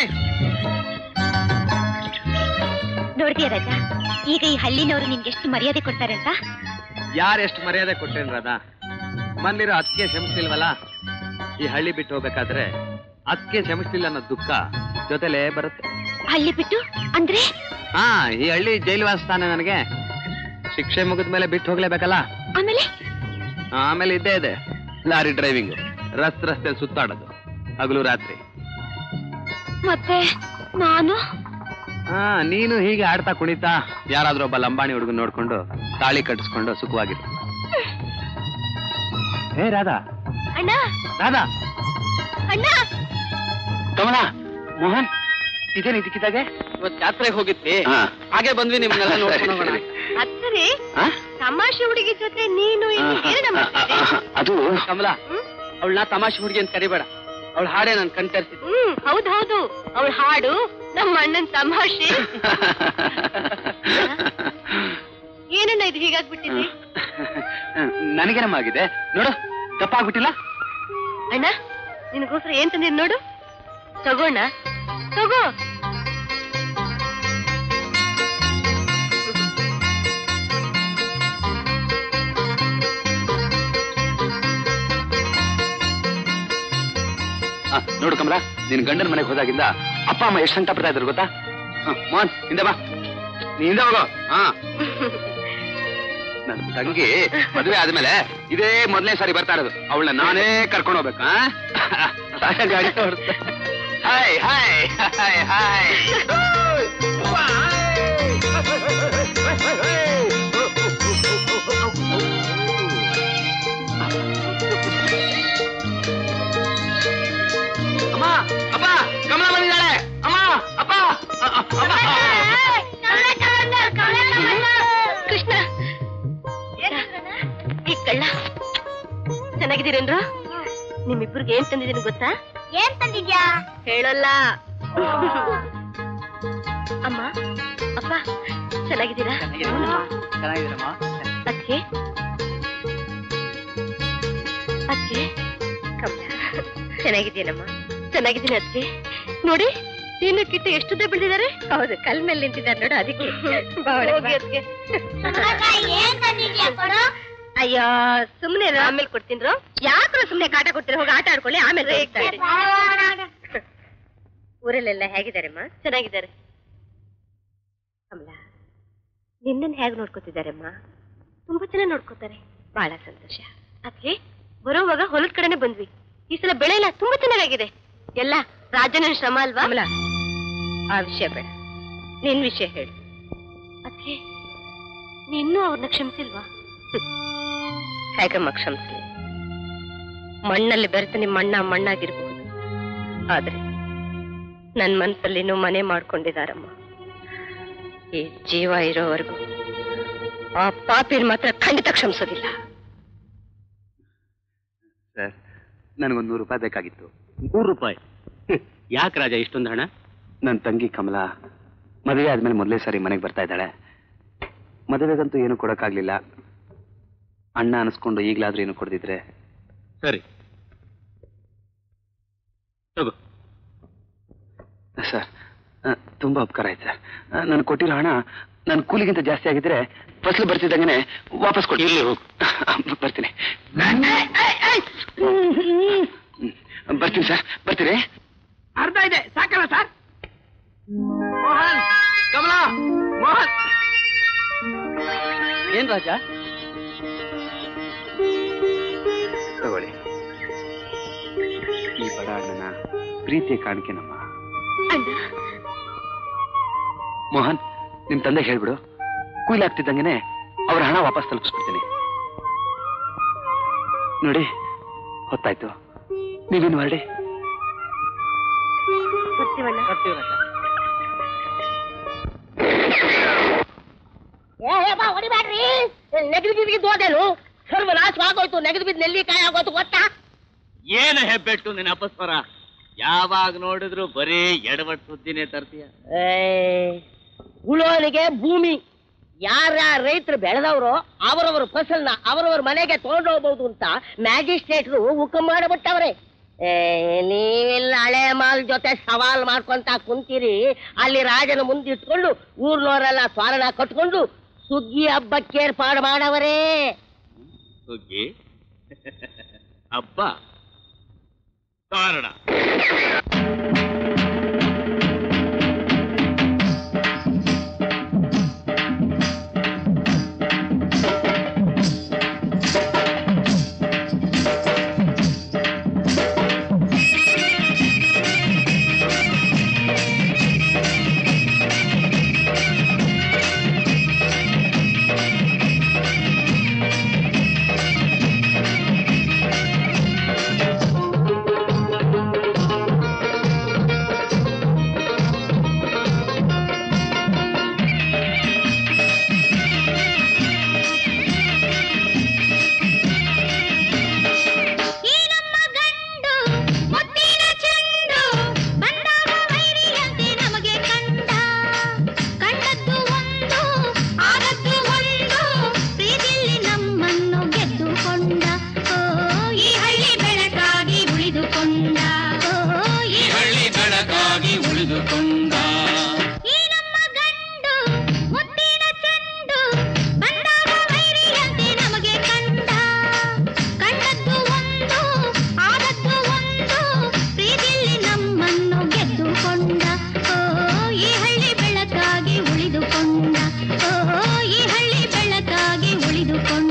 ನೋಡ್ತೀಯ ರಾಜ ಈಗ ಈ ಹಳ್ಳಿನವರು ನಿನ್ಗೆ ಎಷ್ಟು ಮರ್ಯಾದೆ ಕೊಡ್ತಾರೆ ಅಂತ ಯಾರು ಎಷ್ಟು ಮರ್ಯಾದೆ ಕೊಟ್ಟೇನ್ ರಾಧಾ ಮನೇಲಿರೋ ಅದಕ್ಕೆ ಕ್ಷಮಿಸ್ತಿಲ್ವಲ್ಲ ಈ ಹಳ್ಳಿ ಬಿಟ್ಟು ಹೋಗ್ಬೇಕಾದ್ರೆ ಅದಕ್ಕೆ ಕ್ಷಮಿಸ್ತಿಲ್ಲ ಅನ್ನೋ ದುಃಖ ಜೊತೆಲೇ ಬರುತ್ತೆ ಹಳ್ಳಿ ಬಿಟ್ಟು ಅಂದ್ರೆ ಹಾ ಈ ಹಳ್ಳಿ ಜೈಲು ವಾಸ್ತಾನೆ ನನಗೆ ಶಿಕ್ಷೆ ಮುಗಿದ ಮೇಲೆ ಬಿಟ್ಟು ಹೋಗ್ಲೇಬೇಕಲ್ಲ ಆಮೇಲೆ ಆಮೇಲೆ ಇದ್ದೇ ಇದೆ ಲಾರಿ ಡ್ರೈವಿಂಗ್ ರಸ್ತೆ ರಸ್ತೆ ಸುತ್ತಾಡೋದು ಹಗಲು ರಾತ್ರಿ ಮತ್ತೆ ನಾನು ಹಾ ನೀನು ಹೀಗೆ ಆಡ್ತಾ ಕುಣಿತಾ ಯಾರಾದ್ರೂ ಒಬ್ಬ ಲಂಬಾಣಿ ಹುಡುಗ ನೋಡ್ಕೊಂಡು ತಾಳಿ ಕಟ್ಟಿಸ್ಕೊಂಡು ಸುಖವಾಗಿರು ಹೇ ರಾಧಾ ಅಣ್ಣ ರಾಧಾ ಅಣ್ಣ ಕಮಲ ಮೋಹನ್ ಇದೇನು ಇದಕ್ಕಿದ್ದಾಗೆ ಇವತ್ತು ಜಾತ್ರೆಗೆ ಹೋಗಿದ್ವಿ ಹಾ. ಹಾಗೆ ಬಂದ್ವಿ ನಿಮ್ನೆಲ್ಲ ನೋಡ್ಕೊಂಡು ಹೋಗೋಣ ಅತ್ತರಿ ತಮಾಷೆ ಹುಡುಗಿ ಜೊತೆ ನೀನು ಇಲ್ಲಿ ಏನಣ್ಣ ಮಾಡ್ತಿದ್ದೆ? ಅದು ಕಮಲ ಅವಳನ್ನ ತಮಾಷೆ ಹುಡುಗಿ ಅಂತ ಕರಿಬೇಡ ಅವಳ ಹಾಡೇ ನಾನು ಕಣ್ತರಿಸಿದ್ದೆ ಹ್ಮ್ ಹೌದ್ ಹೌದು ಅವಳ ಹಾಡು ನಮ್ಮ ಅಣ್ಣನ್ ತಮಾಷೆ ಏನಣ್ಣ ಇದು ಹೀಗಾಗ್ಬಿಟ್ಟಿದೆ ನನಗೇನಮ್ಮ ಆಗಿದೆ ನೋಡು ದಪ್ಪ ಆಗ್ಬಿಟ್ಟಿಲ್ಲ ಅಣ್ಣ ನಿನಗೋಸ್ಕರ ಏನ್ ತಂದಿದ್ ನೋಡು ತಗೋಣ ತಗೋ ಆ, ನೋಡು ಕಮಲ ನಿನ್ ಗಂಡನ ಮನೆಗೆ ಹೋದಾಗಿಂದ ಅಪ್ಪ ಅಮ್ಮ ಎಷ್ಟು ಸಂಕಟ ಪಡ್ತಾ ಇದ್ರು ಗೊತ್ತಾ ಹ, ಮೋಹನ್ ಹಿಂದೆ ಬಾ ನೀ ಹಿಂದೆ ಹೋಗೋ ಹಾ ನನ್ನ ತಂಗಿ ಮದುವೆ ಆದ್ಮೇಲೆ ಇದೇ ಮೊದಲನೇ ಸಾರಿ ಬರ್ತಾ ಇರೋದು ಅವಳನ್ನ ನಾನೇ ಕರ್ಕೊಂಡು ಹೋಗ್ಬೇಕು ಆ? ಗಾಡಿ ತೋರಿಸ್ತೆ ಹಾಯ್ ಹಾಯ್ ಹಾಯ್ ಹಾಯ್ ಅಮ್ಮ ಅಪ್ಪ ಕಮಲ ಬಂದಿದ್ದಾಳೆ ಅಮ್ಮ ಅಪ್ಪ ಅ- ಅ- ಅಮ್ಮ ಕೃಷ್ಣ ಈ ಕಳ್ಳ ಚೆನ್ನಾಗಿದ್ದೀರೇನ್ರು ನಿಮ್ಮಿಬ್ರಿಗೆ ಏನ್ ತಂದಿದ್ದೀನಿ ಗೊತ್ತಾ ಏನ್ ತಂದಿದ್ಯಾ ಹೇಳಲ್ಲ ಅಮ್ಮ ಅಪ್ಪ ಚೆನ್ನಾಗಿದ್ದೀರಾ ಚೆನ್ನಾಗಿದ್ದೀರಮ್ಮ ಅದ್ಕೆ ಅದ್ಕೆ ಕಮಲ ಚೆನ್ನಾಗಿದ್ದೀನಮ್ಮ ಚೆನ್ನಾಗಿದ್ದೀನಿ ಅದ್ಕೆ ನೋಡಿ ನೀನು ಕಿಟ್ಟು ಎಷ್ಟುದ್ದ ಬೆಳೆದಿದ್ದಾರೆ ಹೌದು ಕಲ್ ಮೇಲೆ ನಿಂತಿದ್ದಾರೆ ನೋಡು ಅದಕ್ಕೆ ಹೋಗಿ ಅದ್ಕೆ ಏನ್ ತಂದಿದ್ಯಾ ಕೊಡು ಅಯ್ಯೋ ಸುಮ್ನೆ ಇರು, ಆಮೇಲೆ ಕೊಡ್ತೀನ್ರು ಯಾಕ್ರು ಸುಮ್ನೆ ಕಾಟ ಕೊಡ್ತೀರ ಹೋಗಿ ಆಟ ಆಡ್ಕೊಳ್ಳಿ ಆಮೇಲೆ ಹೋಗ್ತಾ ಇರಿ. ಊರಲ್ಲೆಲ್ಲ ಹೇಗಿದ್ದಾರಮ್ಮ ಚೆನ್ನಾಗಿದ್ದಾರೆ ಕಮಲ ನಿನ್ನನ್ ಹೇಗ್ ನೋಡ್ಕೋತಿದ್ದಾರಮ್ಮ ತುಂಬಾ ಚೆನ್ನಾಗಿ ನೋಡ್ಕೋತಾರೆ ಬಹಳ ಸಂತೋಷ ಅದಕ್ಕೆ ಬರೋವಾಗ ಹೊಲದ ಕಡೆನೆ ಬಂದ್ವಿ ಈ ಸಲ ಬೆಳೆ ಎಲ್ಲ ತುಂಬಾ ಚೆನ್ನಾಗಿದೆ ಎಲ್ಲ ರಾಜನ ಶ್ರಮ ಅಲ್ವಾ ಕಮಲ ಆ ವಿಷಯ ಬೇಡ ನಿನ್ ವಿಷಯ ಹೇಳು ಅದಕ್ಕೆ ನೀನು ಅವ್ರನ್ನ ಕ್ಷಮಿಸಿಲ್ವಾ ಹೇಗಮ್ಮ ಕ್ಷಮಿಸ್ಲಿ ಮಣ್ಣಲ್ಲಿ ಬೆರೆತ ನಿಮ್ಮ ಅಣ್ಣ ಮಣ್ಣಾಗಿರ್ಬಹುದು ಆದ್ರೆ ನನ್ ಮನ್ಸಲ್ಲಿನೂ ಮನೆ ಮಾಡ್ಕೊಂಡಿದಾರಮ್ಮ ಈ ಜೀವ ಇರೋವರೆಗೂ ಆ ಪಾಪಿನ ಮಾತ್ರ ಖಂಡಿತ ಕ್ಷಮಿಸೋದಿಲ್ಲ ಸರ್ ನನಗೊಂದು ನೂರು ರೂಪಾಯಿ ಬೇಕಾಗಿತ್ತು ನೂರು ರೂಪಾಯಿ ಯಾಕೆ ರಾಜ ಇಷ್ಟೊಂದು ಹಣ ನನ್ನ ತಂಗಿ ಕಮಲ ಮದುವೆ ಆದ್ಮೇಲೆ ಮೊದಲೇ ಸಾರಿ ಮನೆಗೆ ಬರ್ತಾ ಇದ್ದಾಳೆ ಮದುವೆಗಂತೂ ಏನು ಕೊಡಕ್ಕಾಗ್ಲಿಲ್ಲ ಅಣ್ಣ ಅನಿಸ್ಕೊಂಡು ಈಗಲಾದ್ರೂ ಏನು ಕೊಡ್ದಿದ್ರೆ ಸರಿ ತಗೋ ಸರ್ ಆ, ತುಂಬಾ ಉಪಕಾರ ಆಯ್ತು ಸರ್ ನಾನು ಕೊಟ್ಟಿರೋ ಹಣ ನನ್ನ ಕೂಲಿಗಿಂತ ಜಾಸ್ತಿ ಆಗಿದ್ರೆ ಫಸಲು ಬರ್ತಿದ್ದಂಗೆ ವಾಪಸ್ ಕೊಡಿ ಇಲ್ಲಿ ಹೋಗು ಬರ್ತೀನಿ ಹ್ಮ್. ಬರ್ತೀನಿ ಸರ್ ಬರ್ತೀರಿ ಅರ್ಧ ಇದೆ ಸಾಕಲ್ಲ ಸರ್ ಮೋಹನ್ ಕಮಲ ಮೋಹನ್ ಏನ್ ರಾಜ ತಗೊಳ್ಳಿ ಈ ಬಡ ಅಣ್ಣನ ಪ್ರೀತಿಯ ಕಾಣಿಕೆ ನಮ್ಮ ಮೋಹನ್ ನಿಮ್ ತಂದೆ ಹೇಳ್ಬಿಡು ಕೂಲಿ ಆಗ್ತಿದ್ದಂಗೆನೆ ಅವ್ರ ಹಣ ವಾಪಸ್ ತಲುಪಿಸ್ಬಿಡ್ತೀನಿ ನೋಡಿ ಹೊತ್ತಾಯ್ತು ನೀವಿನ್ನು ಹೊರಡಿ ಬರ್ತೀವಣ್ಣ ಬರ್ತೀವಿ ರಾಜ ಏ, ಏ, ಬಾ ಹೊಡಿಬ್ಯಾಡ್ರಿ ನೆಗದು ಬಿದ್ದು ಹೋದೇನು ಸರ್ವನಾಶವಾಗೋಯ್ತು ನೆಗದು ಬಿದ್ದು ನೆಲ್ಲಿಕಾಯಿ ಆಗೋಯ್ತು ಗೊತ್ತಾ ಏನು ಹೆಬ್ಬೆಟ್ಟು ನಿನ್ನ ಅಪಸ್ವರ ಯಾವಾಗ ನೋಡಿದ್ರು ಬರೀ ಎಡವಟ್ ಸುದ್ದಿನೇ ತರ್ತೀಯ ಉಳೋನಿಗೆ ಭೂಮಿ ಯಾರ್ಯಾರ ರೈತರು ಬೆಳೆದವರು ಅವರವರ ಫಸಲ್ನ ಅವರವರ ಮನೆಗೆ ತಗೊಂಡೋಗ್ಬೋದು ಅಂತ ಮ್ಯಾಜಿಸ್ಟ್ರೇಟ್ರು ಹುಕುಂ ಮಾಡಿಬಿಟ್ಟವ್ರೆ ಏ, ನೀವಿಲ್ಲ ಹಳೆ ಮಾಲ್ ಜೊತೆ ಸವಾಲ್ ಮಾಡ್ಕೊಂತ ಕುಂತೀರಿ ಅಲ್ಲಿ ರಾಜನ ಮುಂದಿಟ್ಕೊಂಡು ಊರ್ನವರೆಲ್ಲ ಸ್ವಾರಣ ಕಟ್ಕೊಂಡು ಸುಗ್ಗಿ ಹಬ್ಬಕ್ಕೆ ಏರ್ಪಾಡು ಮಾಡವರೇ ಸುಗ್ಗಿ ಹಬ್ಬ ಕಾರಣ ಈ ನಮ್ಮ ಗಂಡು ಮುತ್ತಿನ ಚೆಂಡು ಬಂದಾಗ ವೈರಿಯಂತೆ ನಮಗೆ ಕಂಡ ಕಂಡದ್ದು ಒಂದು ಆದದ್ದು ಒಂದು ಪ್ರೀತಿಯಲ್ಲಿ ನಮ್ಮನ್ನು ಗೆದ್ದುಕೊಂಡ ಓ ಈ ಹಳ್ಳಿ ಬೆಳಕಾಗಿ ಉಳಿದುಕೊಂಡ ಓ ಈ ಹಳ್ಳಿ ಬೆಳಕಾಗಿ ಉಳಿದುಕೊಂಡ ಈ ನಮ್ಮ ಗಂಡು ಮುತ್ತಿನ ಚೆಂಡು ಬಂದಾಗ ವೈರಿಯಂತೆ ನಮಗೆ ಕಂಡ ಕಂಡದ್ದು ಒಂದು ಆದದ್ದು ಒಂದು ಪ್ರೀತಿಯಲ್ಲಿ ನಮ್ಮನ್ನು ಗೆದ್ದುಕೊಂಡ ಓ ಈ ಹಳ್ಳಿ ಬೆಳಕಾಗಿ ಉಳಿದುಕೊಂಡ ಓ ಈ ಹಳ್ಳಿ ಬೆಳಕಾಗಿ ಉಳಿದುಕೊಂಡ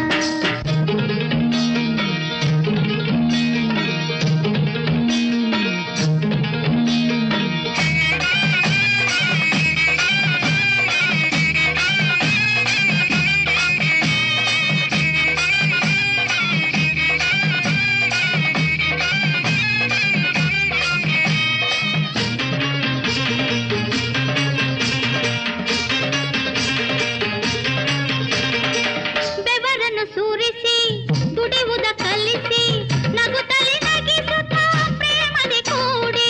ಬೆವರನ್ನು ಸೂರಿಸಿ ದುಡಿಯುವುದ ಕಲಿಸಿ ನಗುತ್ತಲಿ ನಗಿಸುತ್ತ ಪ್ರೇಮದಿ ಕೂಡಿ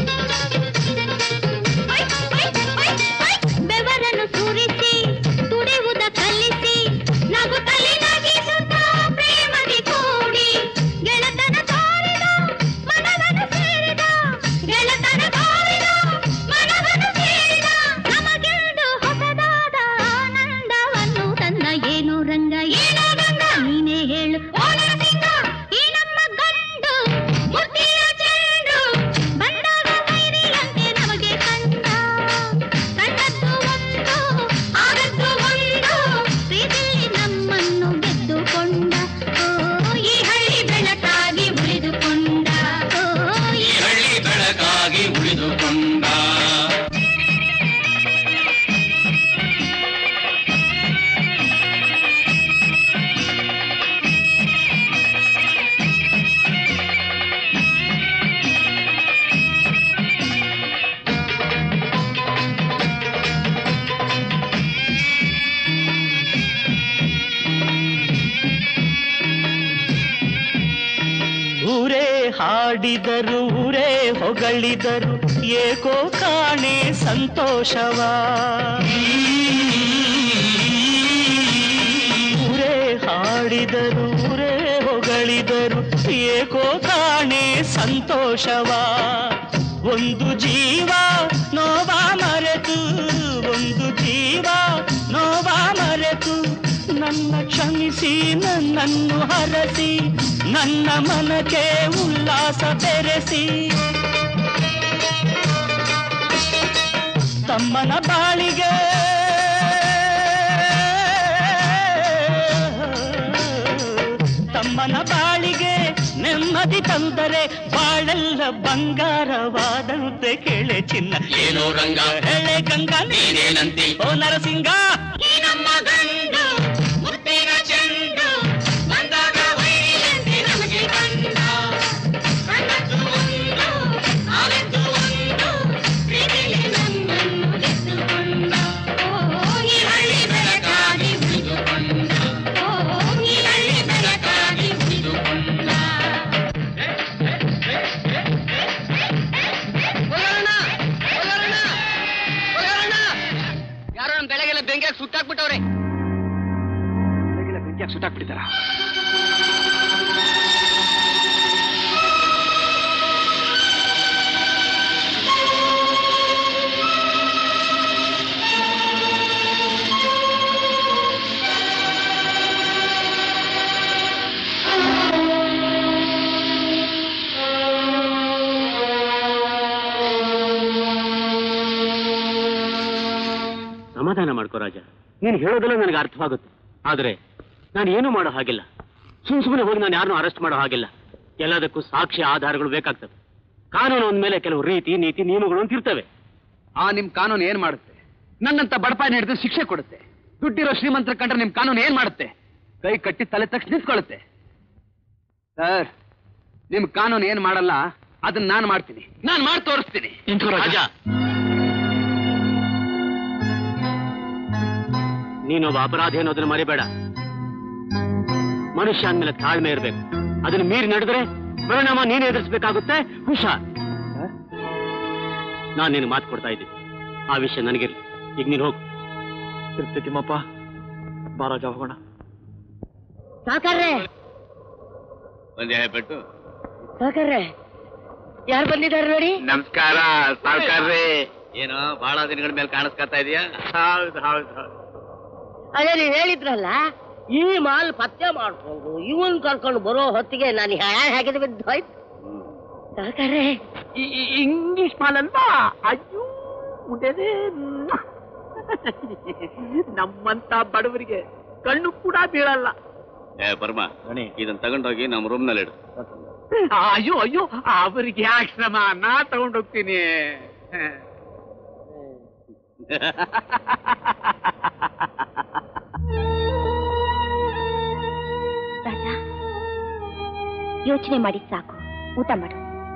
ಹೊಯ್, ಹೊಯ್, ಹೊಯ್, ಹೊಯ್. ಬೆವರನ್ನು ಸೂರಿಸಿ ದುಡಿಯುವುದ ಕಲಿಸಿ ನಗುತ್ತಲಿ ನಗಿಸುತ್ತ ಪ್ರೇಮದಿ ಕೂಡಿ ಗೆಳತನ ತೋರಿದ ಮನವನ್ನು ಸೇರಿದ ಗೆಳತನ ತೋರಿದ ಮನವನ್ನು ಸೇರಿದ ನಮಗೆಂದು ಹೊಸದಾದ ಆನಂದವನ್ನು ತಂದ ಏನು ರಂಗ ಏನೋ ರಂಗ ನೀನೇ ಹೇಳು ಓ ನರಸಿಂಗ ಈ ನಮ್ಮ ಗಂಡು ಮುತ್ತಿನ ಚೆಂಡು ಬಂದಾಗ ವೈರಿಯಂತೆ ನಮಗೆ ಕಂಡ ಕಂಡದ್ದು ಒಂದು ಆದದ್ದು ಒಂದು ಪ್ರೀತಿಯಲ್ಲಿ ನಮ್ಮನ್ನು ಗೆದ್ದುಕೊಂಡ ಓ ಈ ಹಳ್ಳಿ ಬೆಳಕಾಗಿ ಉಳಿದುಕೊಂಡ ಓ ಈ ಹಳ್ಳಿ ಬೆಳಕಾಗಿ ಉಳಿದುಕೊಂಡ ಊರೇ ಹಾಡಿದರು ಊರೇ ಹೊಗಳಿದರು ಏಕೋ ಕಾಣೆ ಸಂತೋಷವ ಊರೇ ಹಾಡಿದರು ಊರೇ ಹೊಗಳಿದರು ಏಕೋ ಕಾಣೆ ಸಂತೋಷವ ಒಂದು ಜೀವ ನೋವ ಮರೆತು ಒಂದು ಜೀವ ನೋವ ಮರೆತು ನನ್ನ ಕ್ಷಮಿಸಿ ನನ್ನನ್ನು ಹರಸಿ ನನ್ನ ಮನಕ್ಕೆ ಉಲ್ಲಾಸ ಬೆರೆಸಿ ತಮ್ಮನ ಬಾಳಿಗೆ ತಮ್ಮನ ಬಾಳಿಗೆ ನೆಮ್ಮದಿ ತಂದರೆ ಬಾಳೆಲ್ಲ ಬಂಗಾರವಾದಂತೆ ಕೇಳೆ ಚಿನ್ನ ಏನೋ ರಂಗ ಹೇಳೆ ಗಂಗಾ ನೀನೇನಂತಿ ಓ ನರಸಿಂಗ ಈ ನಮ್ಮ ಗಂಡು ಮುತ್ತಿನ ಚೆಂಡು ಬಂದಾಗ ವೈರಿಯಂತೆ ನಮಗೆ ಕಂಡ ಕಂಡದ್ದು ಒಂದು ಆದದ್ದು ಒಂದು ಪ್ರೀತಿಯಲ್ಲಿ ನಮ್ಮನ್ನು ಗೆದ್ದುಕೊಂಡ ಓ ಈ ಹಳ್ಳಿ ಬೆಳಕಾಗಿ ಸುಟ್ಟಾಕ್ಬಿಟ್ಟವ್ರೆ ಬೆಂಕಿಯಾಗಿ ಸುಟ್ಟಾಕ್ಬಿಟ್ಟಿದ್ದಾರ ಸಮಾಧಾನ ಮಾಡ್ಕೋ ರಾಜ ನೀನು ಹೇಳೋದೆಲ್ಲ ನನಗೆ ಅರ್ಥವಾಗುತ್ತೆ ಆದ್ರೆ ನಾನು ಏನು ಮಾಡೋ ಹಾಗಿಲ್ಲ ಸುಮ್ ಸುಮ್ಮನೆ ಹೋಗಿ ನಾನು ಯಾರನ್ನೂ ಅರೆಸ್ಟ್ ಮಾಡೋ ಹಾಗಿಲ್ಲ ಎಲ್ಲದಕ್ಕೂ ಸಾಕ್ಷಿ ಆಧಾರಗಳು ಬೇಕಾಗ್ತವೆ ಕಾನೂನು ಅಂದ್ಮೇಲೆ ಕೆಲವು ರೀತಿ ನೀತಿ ನಿಯಮಗಳು ಅಂತ ಇರ್ತವೆ ಆ ನಿಮ್ ಕಾನೂನು ಏನ್ ಮಾಡುತ್ತೆ ನನ್ನಂತ ಬಡಪಾಯಿ ಹಿಡಿದು ಶಿಕ್ಷೆ ಕೊಡುತ್ತೆ ದುಡ್ಡಿರೋ ಶ್ರೀಮಂತರ ಕಂಡ್ರೆ ನಿಮ್ ಕಾನೂನು ಏನ್ ಮಾಡುತ್ತೆ ಕೈ ಕಟ್ಟಿ ತಲೆ ತಕ್ಷಣ ನಿಂತ್ಕೊಳ್ಳುತ್ತೆ ಸರ್ ನಿಮ್ ಕಾನೂನು ಏನ್ ಮಾಡಲ್ಲ ಅದನ್ನ ನಾನು ಮಾಡ್ತೀನಿ ನಾನು ಮಾಡಿ ತೋರಿಸ್ತೀನಿ ರಾಜ ನೀನೊಬ್ಬ ಅಪರಾಧಿ ಅನ್ನೋದನ್ನ ಮರಿಬೇಡ ಮನುಷ್ಯ ಅಂದ್ಮೇಲೆ ತಾಳ್ಮೆ ಇರ್ಬೇಕು ಅದನ್ನ ಮೀರಿ ನಡೆದ್ರೆ ಪರಿಣಾಮ ನೀನು ಎದುರಿಸಬೇಕಾಗುತ್ತೆ ಹುಷಾರ್ ನಾನು ನಿನ್ ಮಾತು ಕೊಡ್ತಾ ಇದ್ದೀನಿ ಆ ವಿಷಯ ನನಗಿರ್ಲಿ ಈಗ ನೀನು ಹೋಗು ತಿರುಪ್ತಿ ತಿಮ್ಮಪ್ಪ ಬಾರಾಜ ಹೋಗೋಣ ಸಾಕಾರ್ರೆ ಒಂದೇ ಬಿಟ್ಟು ಸಾಕಾರ್ರೆ ಯಾರು ಬಂದಿದ್ದಾರೆ ನೋಡಿ ನಮಸ್ಕಾರ ಸಾವುಕಾರ್ರಿ ಏನು ಬಹಳ ದಿನಗಳ ಮೇಲೆ ಕಾಣಿಸ್ಕೊತಾ ಇದೆಯಾ ಹೌದು ಹೌದು ಹೌದು ಅದೇ ನೀವು ಹೇಳಿದ್ರಲ್ಲ ಈ ಮಾಲ್ ಪತ್ತೆ ಮಾಡ್ಕೊಂಡು ಇವನ್ ಕರ್ಕೊಂಡು ಬರೋ ಹೊತ್ತಿಗೆ ನಾನು ಹೇಗಿದೆ ಬಿದ್ದು ಹೋಯ್ತು ಸಾಕಾರ್ರೆ ಇಂಗ್ಲಿಷ್ ಮಾಲ್ ಅಲ್ವಾ ಅಯ್ಯೋ ಉಂಡೆದೆ ನಮ್ಮಂತ ಬಡವರಿಗೆ ಕಣ್ಣು ಕೂಡ ಬೀಳಲ್ಲ ಏ ಬರ್ಮ ಇದನ್ನ ತಗೊಂಡೋಗಿ ನಮ್ಮ ರೂಮ್ ನಲ್ಲಿ ಇಡು ಅಯ್ಯೋ ಅಯ್ಯೋ ಅವರಿಗೆ ಯಾಕೆ ಶ್ರಮ ನಾ ತಗೊಂಡೋಗ್ತೀನಿ ರಾಜ ಯೋಚನೆ ಮಾಡಿ ಸಾಕು ಊಟ ಮಾಡು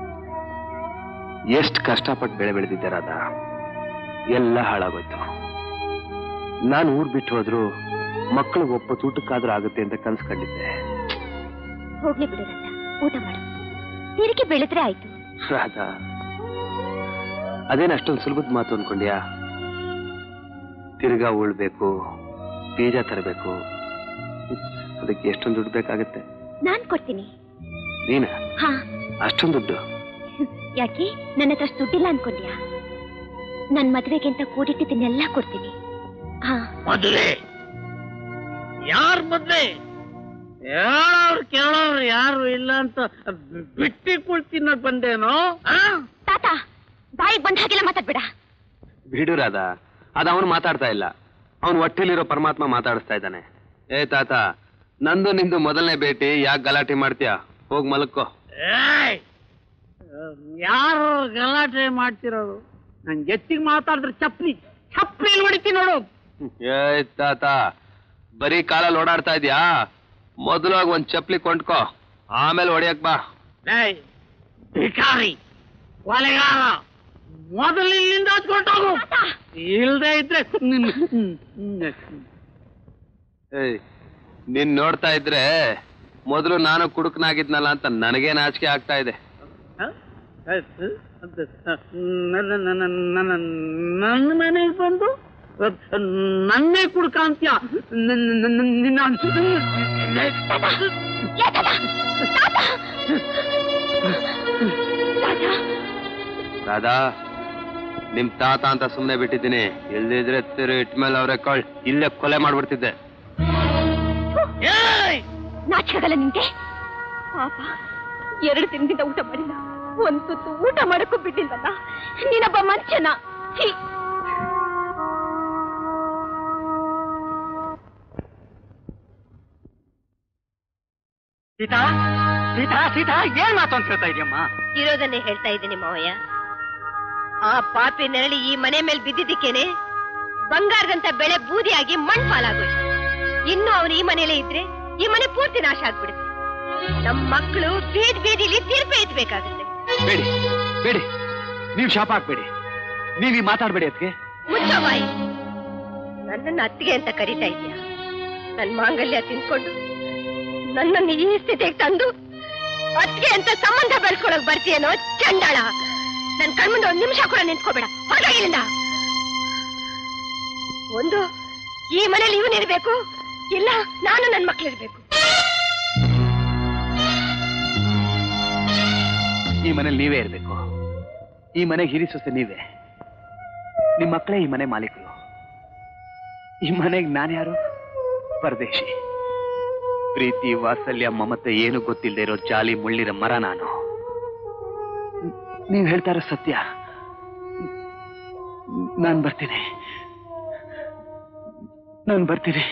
ಎಷ್ಟು ಕಷ್ಟಪಟ್ಟು ಬೆಳೆ ಬೆಳೆದಿದ್ದಾರಾದ ಎಲ್ಲ ಹಾಳಾಗೋಯ್ತು ನಾನು ಊರ್ ಬಿಟ್ಟು ಹೋದ್ರು ಮಕ್ಕಳಿಗೆ ಒಪ್ಪ ಊಟಕ್ಕಾದ್ರೂ ಆಗುತ್ತೆ ಅಂತ ಕನ್ಸ್ ಕಂಡಿದ್ದೆ ಹೋಗ್ಲಿ ಬಿಡು ರಾಜ ಊಟ ಮಾಡು ತಿರುಗಿ ಬೆಳೆದ್ರೆ ಆಯ್ತು ರಾಧಾ ಅದೇನು ಅಷ್ಟೊಂದು ಸುಲಭದ ಮಾತು ಅನ್ಕೊಂಡ್ಯಾ ತಿರ್ಗಾ ಉಳ್ಬೇಕು ಬೀಜ ತರಬೇಕು ಅದಕ್ಕೆ ಎಷ್ಟೊಂದು ದುಡ್ಡು ಬೇಕಾಗತ್ತೆ ನಾನ್ ಕೊಡ್ತೀನಿ ನೀನ ಹಾ ಅಷ್ಟೊಂದು ದುಡ್ಡು ಯಾಕೆ ನನ್ನ ಹತ್ರ ಅಷ್ಟು ದುಡ್ಡಿಲ್ಲ ಅನ್ಕೊಂಡ್ಯಾ ನನ್ ಮದ್ವೆಗೆ ಅಂತ ಕೂಡಿಟ್ಟಿದ್ದನ್ನೆಲ್ಲ ಕೊಡ್ತೀನಿ ಹಾ ಮದುವೆ ಯಾರ ಮದ್ವೆ ಹೇಳೋರು ಕೇಳೋರು ಯಾರು ಇಲ್ಲ ಅಂತ ಬಿಟ್ಟಿ ಕುಳ್ತಿನ ಬಂದೇನೋ ಆ? ತಾತ ಬಾಯಿಗೆ ಬಂದ ಹಾಗೆಲ್ಲ ಮಾತಾಡ್ಬೇಡ ಬಿಡು ರಾಧಾ ಅದ ಅವನು ಮಾತಾಡ್ತಾ ಇಲ್ಲ ಅವನು ಹೊಟ್ಟೆಲಿರೋ ಪರಮಾತ್ಮ ಮಾತಾಡಿಸ್ತಾ ಇದ್ದಾನೆ ಏ ತಾತ ನಂದು ನಿಂದು ಮೊದಲನೇ ಭೇಟಿ ಯಾಕೆ ಗಲಾಟೆ ಮಾಡ್ತೀಯಾ ಹೋಗ್ ಮಲಕ್ಕೋ ಏಯ್! ಯಾರು ಗಲಾಟೆ ಮಾಡ್ತಿರೋದು ನನ್ ಎತ್ತಿಗೆ ಮಾತಾಡಿದ್ರೆ ಚಪ್ಪಲಿ ಚಪ್ಪಲಿ ಹೊಡಿತೀನಿ ನೋಡು ಏ ತಾತ ಬರೀ ಕಾಲಲ್ಲಿ ಓಡಾಡ್ತಾ ಇದ್ಯಾ ಮೊದಲಾಗ ಒಂದ್ ಚಪ್ಲಿ ಕೊಂಡ್ಕೋ ಆಮೇಲೆ ಹೊಡಿಯಕ್ ಬಾ ಏಯ್ ಭಿಕಾರಿ ಕೊಲೆಗಾರ ಮೊದಲು ಇಲ್ಲಿಂದ ಹಚ್ಕೊಂಡೋಗು ಇಲ್ದೇ ಇದ್ರೆ ನಿನ್ನ ಏಯ್ ನೀನ್ ನೋಡ್ತಾ ಇದ್ರೆ ಮೊದಲು ನಾನು ಕುಡುಕನಾಗಿದ್ನಲ್ಲ ಅಂತ ನನಗೇ ನಾಚಿಕೆ ಆಗ್ತಾ ಇದೆ ನನ್ನ ನನ್ನ ನನ್ನ ನನ್ನ ಮನೆಗೆ ಬಂದು ನನ್ನೇ ಕುಡ್ಕ ಅಂತ್ಯ ನಿನ್ನ ರಾಧಾ ನಿಮ್ ತಾತ ಅಂತ ಸುಮ್ನೆ ಬಿಟ್ಟಿದ್ದೀನಿ ಇಲ್ದಿದ್ರೆ ತಿರು ಇಟ್ಮೇಲೆ ಅವ್ರೆ ಕಳ್ ಇಲ್ಲೇ ಕೊಲೆ ಮಾಡ್ಬಿಡ್ತಿದ್ದೆ ನಾಚಿಕಾಗಲ್ಲ ನಿಂಗೆ ಪಾಪ ಎರಡು ದಿನದಿಂದ ಊಟ ಮಾಡಿಲ್ಲ ಒಂದ್ ತುತ್ತು ಊಟ ಮಾಡಕ್ಕೂ ಬಿಟ್ಟಿಲ್ವಲ್ಲ ನೀನೊಬ್ಬ ಮನುಷ್ಯನ ಛೀ ಸೀತಾ ಸೀತಾ ಸೀತಾ ಏನ್ ಮಾತು ಅಂತ ಹೇಳ್ತಾ ಇದೆಯಮ್ಮ ಇರೋದನ್ನೇ ಹೇಳ್ತಾ ಇದ್ದೀನಿ ಮಾವಯ್ಯ ಆ ಪಾಪಿ ನೆರಳಿ ಈ ಮನೆ ಮೇಲೆ ಬಿದ್ದಿದ್ದಕ್ಕೇನೆ ಬಂಗಾರದಂತ ಬೆಳೆ ಬೂದಿಯಾಗಿ ಮಣ್ ಪಾಲಾಗೋಯ್ತು ಇನ್ನು ಅವನು ಈ ಮನೇಲೇ ಇದ್ರೆ ಈ ಮನೆ ಪೂರ್ತಿ ನಾಶ ಆಗ್ಬಿಡುತ್ತೆ ನಮ್ ಮಕ್ಕಳು ಬೀದ್ ಬೀದಿಲಿ ತೀರ್ಪೆ ಎತ್ಬೇಕಾಗುತ್ತೆ ಬೇಡಿ ಬೇಡಿ ನೀವ್ ಶಾಪ ಹಾಕ್ಬೇಡಿ ನೀವ್ ಈ ಮಾತಾಡ್ಬೇಡಿ ಅದಕ್ಕೆ ಮುಚ್ಚೋ ಬಾಯಿ ನನ್ನನ್ನ ಅತ್ತಿಗೆ ಅಂತ ಕರೀತಾ ಇದೀಯ ನನ್ ಮಾಂಗಲ್ಯ ತಿನ್ಕೊಂಡು ನನ್ನನ್ನು ಈ ಸ್ಥಿತಿಗೆ ತಂದು ಅತ್ತಿಗೆ ಅಂತ ಸಂಬಂಧ ಬೆಳ್ಸ್ಕೊಳಕ್ ಬರ್ತೀಯನೋ ಚಂಡಾಳ ನನ್ ಕಣ್ಮುಂದೆ ಒಂದ್ ನಿಮಿಷ ಕೂಡ ನಿಂತ್ಕೋಬೇಡ ಹೊರಗೆ ಇಲ್ಲಿಂದ ಒಂದು ಈ ಮನೇಲಿ ಇವನಿರ್ಬೇಕು ಇಲ್ಲ ನಾನು ನನ್ನ ಮಕ್ಳಿರ್ಬೇಕು ಈ ಮನೇಲಿ ನೀವೇ ಇರಬೇಕು ಈ ಮನೆಗೆ ಹಿರಿ ಸೊಸೆ ನೀವೇ ನಿಮ್ಮ ಮಕ್ಕಳೇ ಈ ಮನೆ ಮಾಲೀಕರು ಈ ಮನೆಗೆ ನಾನ್ಯಾರು ಪರದೇಶಿ ಪ್ರೀತಿ ವಾತ್ಸಲ್ಯ ಮಮತೆ ಏನು ಗೊತ್ತಿಲ್ಲದೆ ಇರೋ ಜಾಲಿ ಮುಳ್ಳಿರ ಮರ ನಾನು ನೀವು ಹೇಳ್ತಾ ಇರೋ ಸತ್ಯ ನಾನು ಬರ್ತೀನಿ ನಾನು ಬರ್ತೀನಿ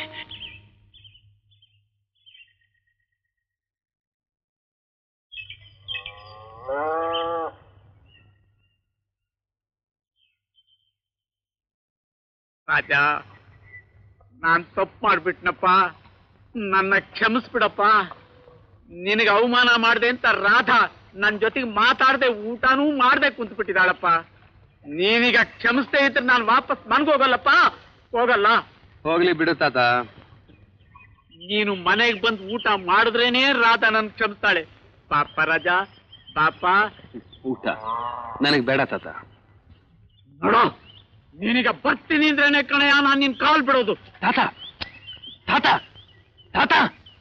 ರಾಜ ನಾನ್ ತಪ್ಪು ಮಾಡ್ಬಿಟ್ನಪ್ಪ ನನ್ನ ಕ್ಷಮಿಸ್ಬಿಡಪ್ಪ ನಿನಗೆ ಅವಮಾನ ಮಾಡ್ದೆ ಅಂತ ರಾಧಾ ನನ್ ಜೊತೆಗೆ ಮಾತಾಡ್ದೆ ಊಟನೂ ಮಾಡ್ದೆ ಕುಂತ್ಬಿಟ್ಟಿದ್ದಾಳಪ್ಪ ನೀನೀಗ ಕ್ಷಮಿಸ್ದೇ ಇದ್ರೆ ನಾನು ವಾಪಸ್ ಮನ್ಗೋಗಲ್ಲಪ್ಪ ಹೋಗಲ್ಲ ಹೋಗ್ಲಿ ಬಿಡು ತಾತ ನೀನು ಮನೆಗೆ ಬಂದು ಊಟ ಮಾಡಿದ್ರೇನೆ ರಾಧಾ ನನ್ ಕ್ಷಮಿಸ್ತಾಳೆ ಪಾಪ ರಾಜ ಪಾಪ ಊಟ ನನಗ್ ಬೇಡ ತಾತ ನೋಡೋ ನೀನೀಗ ಬರ್ತೀನಿ ಅಂದ್ರೇನೆ ಕಣಯ್ಯ ನಾನ್ ನಿನ್ ಕಾಲ್ ಬಿಡೋದು ತಾತ ತಾತ ತಾತ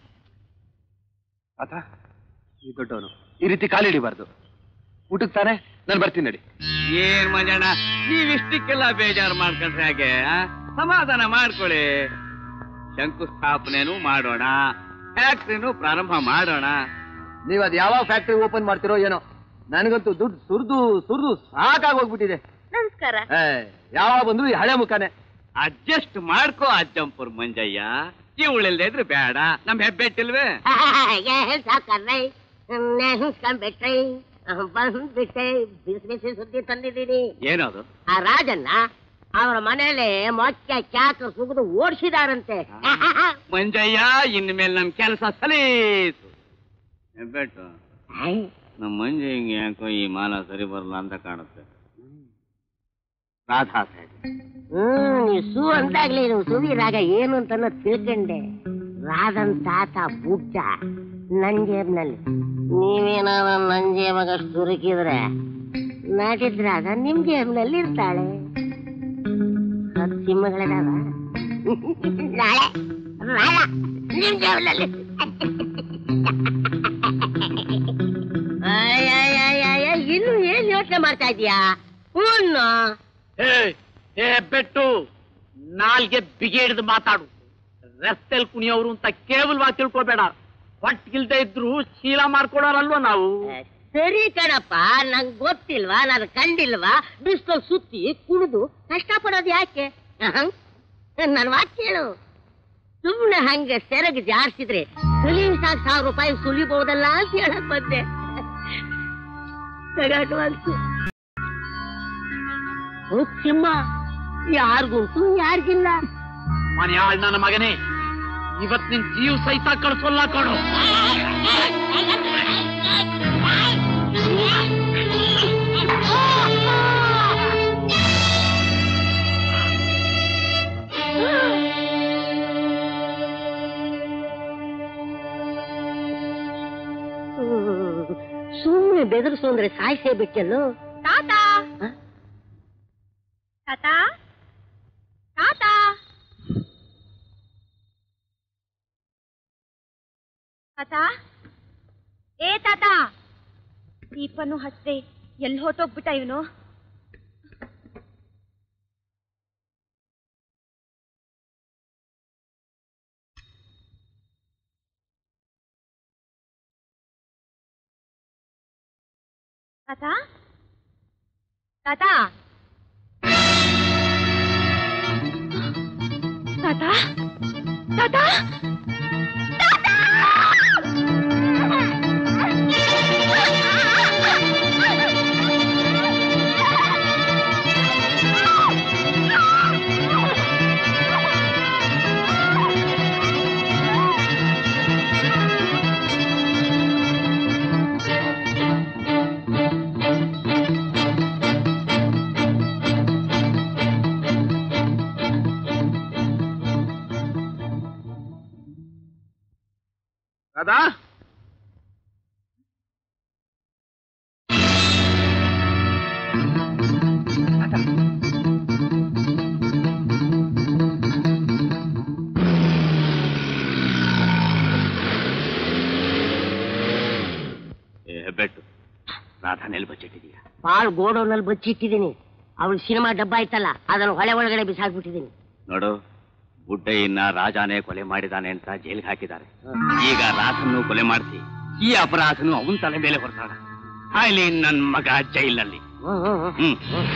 ತಾತ ಈ ದೊಡ್ಡವನು ಈ ರೀತಿ ಕಾಲಿಡಿಬಾರ್ದು ಊಟಕ್ಕೆ ತಾನೆ ನಾನು ಬರ್ತೀನಿ ನಡಿ ಏನ್ ಮಂಜಣ್ಣ ನೀವಿಷ್ಟಕ್ಕೆಲ್ಲ ಬೇಜಾರು ಮಾಡ್ಕೊಂಡ್ರೆ ಹಾಗೆ ಆ? ಸಮಾಧಾನ ಮಾಡ್ಕೊಳ್ಳಿ ಶಂಕುಸ್ಥಾಪನೆನೂ ಮಾಡೋಣ ಫ್ಯಾಕ್ಟ್ರಿನೂ ಪ್ರಾರಂಭ ಮಾಡೋಣ ನೀವ್ ಅದ್ ಯಾವ ಫ್ಯಾಕ್ಟ್ರಿ ಓಪನ್ ಮಾಡ್ತಿರೋ ಏನೋ ನನಗಂತೂ ದುಡ್ಡು ಸುರಿದು ಸುರಿದು ಸಾಕಾಗಿ ಹೋಗ್ಬಿಟ್ಟಿದೆ ನಮಸ್ಕಾರ ಏ, ಯಾವಾಗ ಬಂದ್ರು ಈ ಹಳೆ ಮುಖಾನೆ ಅಡ್ಜಸ್ಟ್ ಮಾಡ್ಕೋ ಅಜ್ಜಂಪುರ್ ಮಂಜಯ್ಯ ಇವಳಿಲ್ದೇ ಇದ್ರೆ ಬೇಡ ನಮ್ ಹೆಬ್ಬೆಟ್ಟಿಲ್ವೇ ಸಾಕರ್ರೈ ನೆನ್ಸ್ಕೊಂಡ್ಬಿಟ್ರಿ ಬಂದ್ಬಿಟ್ಟೆ ಬಿಸಿ ಬಿಸಿ ಸುದ್ದಿ ತಂದಿದ್ದೀನಿ ಏನದು ಆ ರಾಜನ್ನ ಅವರ ಮನೇಲಿ ಮೊಕ್ಕೆ ಚಾಕ ಸುಗಿದು ಓಡಿಸಿದಾರಂತೆ ಮಂಜಯ್ಯ ಇನ್ಮೇಲೆ ನಮ್ ಕೆಲಸ ಸಲೀಸು ಹೆಬ್ಬೆಟ್ಟು ನಮ್ ಮಂಜ ಹಿಂಗೆ ಯಾಕೋ ಈ ಮಾಲ ಸರಿ ಬರಲ್ಲ ಅಂತ ಕಾಣುತ್ತೆ ರಾಧಾ ಸಾಹೇಬ್ ಹ್ಮ್ ನೀವ್ ಸೂ ಅಂದಾಗ್ಲಿ ನೀವು ಸುವಿ ರಾಗ ಏನು ಅಂತ ತಿಳ್ಕೊಂಡೆ ರಾಧನ್ ತಾತ ಬುಡ್ಡ ನನ್ ಜೇಬ್ನಲ್ಲಿ ನೀವೇನಾರ ನನ್ ಜೇಬಾಗ ಸುರುಕಿದ್ರೆ ನಾಟಿದ್ ರಾಧ ನಿಮ್ ಜೇಬ್ನಲ್ಲಿ ಇರ್ತಾಳೆ ಹತ್ತು ಸಿಂಹಗಳಿದಾವ ನಾಳೆ ರಾಧ ನಿಮ್ ಜೇಬ್ನಲ್ಲಿ ಅಯ್ಯಯ್ಯಯ್ಯಯ್ಯ, ಇನ್ನು ಏನ್ ಯೋಚನೆ ಮಾಡ್ತಾ ಇದೀಯಾ ಹೂನ್ನು ಏ ಏ ಬೆಟ್ಟು ನಾಲ್ಗೆ ಬಿಗಿ ಹಿಡಿದು ಮಾತಾಡು ರಸ್ತೆಲ್ ಕುಣಿಯೋರು ಅಂತ ಕೇವಲವಾಗಿ ತಿಳ್ಕೊಬೇಡ ಹೊಟ್ಟಿಗಿಲ್ದೆ ಇದ್ರು ಶೀಲ ಮಾಡ್ಕೊಡೋರಲ್ವ ನಾವು ಸರಿ ಕಣಪ್ಪ ನಂಗ್ ಗೊತ್ತಿಲ್ವಾ ನಾನು ಕಂಡಿಲ್ವಾ ಬಿಸ್ಲು ಸುತ್ತಿ ಕುಣಿದು ಕಷ್ಟ ಪಡೋದು ಯಾಕೆ ನನ್ ಮಾತು ಕೇಳು ಸುಮ್ನೆ ಹಂಗೆ ಸೆರಗ್ ಜಾರ್ಸಿದ್ರೆ ಸುಲಿಸಾಕ್ ಸಾವಿರ ರೂಪಾಯಿ ಸುಲಿಬಹುದಲ್ಲ ಅಂತ ಹೇಳಕ್ ಬಂದೆ ಅಡ್ವಾನ್ಸ್ ಸಿಂಹ ಯಾರಿಗುಂಟು ಯಾರಿಗಿಲ್ಲ ಮನೆಯಾಳ್ ನನ್ನ ಮಗನೇ ಇವತ್ ನಿನ್ ಜೀವ ಸಹಿತ ಕಳ್ಸೋಲ್ಲ ಕಣು ಸುಮ್ಮನೆ ಬೆದರಿಸು ಅಂದ್ರೆ ಸಾಯಿಸೇ ಬಿಟ್ಟೆಲ್ಲೋ ತಾತ ತಾತ ತಾತ ತಾತ ಏ ತಾತ ದೀಪನು ಹಚ್ದೆ ಎಲ್ಲಿ ಹೊಟ್ಟೋಗ್ಬಿಟ್ಟ ಇವನು ತಾತ ತಾತ ತಾತ ತಾತ ರಾಧಾ ಎಲ್ಲಿ ಬಚ್ಚಿಟ್ಟಿದೀಯ ಪಾಲ್ ಗೋಡೌನಲ್ಲಿ ಬಚ್ಚಿಟ್ಟಿದ್ದೀನಿ ಅವಳು ಸಿನಿಮಾ ಡಬ್ಬ ಆಯ್ತಲ್ಲ ಅದನ್ನು ಹೊಳೆ ಒಳಗಡೆ ಬಿಸಾಕ್ಬಿಟ್ಟಿದ್ದೀನಿ ನೋಡು ಬುಡ್ಡಯ್ಯನ್ನ ರಾಜಾನೇ ಕೊಲೆ ಮಾಡಿದಾನೆ ಅಂತ ಜೈಲಿಗೆ ಹಾಕಿದ್ದಾರೆ ಈಗ ರಾಸನ್ನು ಕೊಲೆ ಮಾಡಿಸಿ ಈ ಅಪರಾಧನು ಅವನ ತಲೆ ಮೇಲೆ ಹೊರತಾಳ ಅಲ್ಲಿ ನನ್ ಮಗ ಜೈಲಲ್ಲಿ ಹ್ಮ್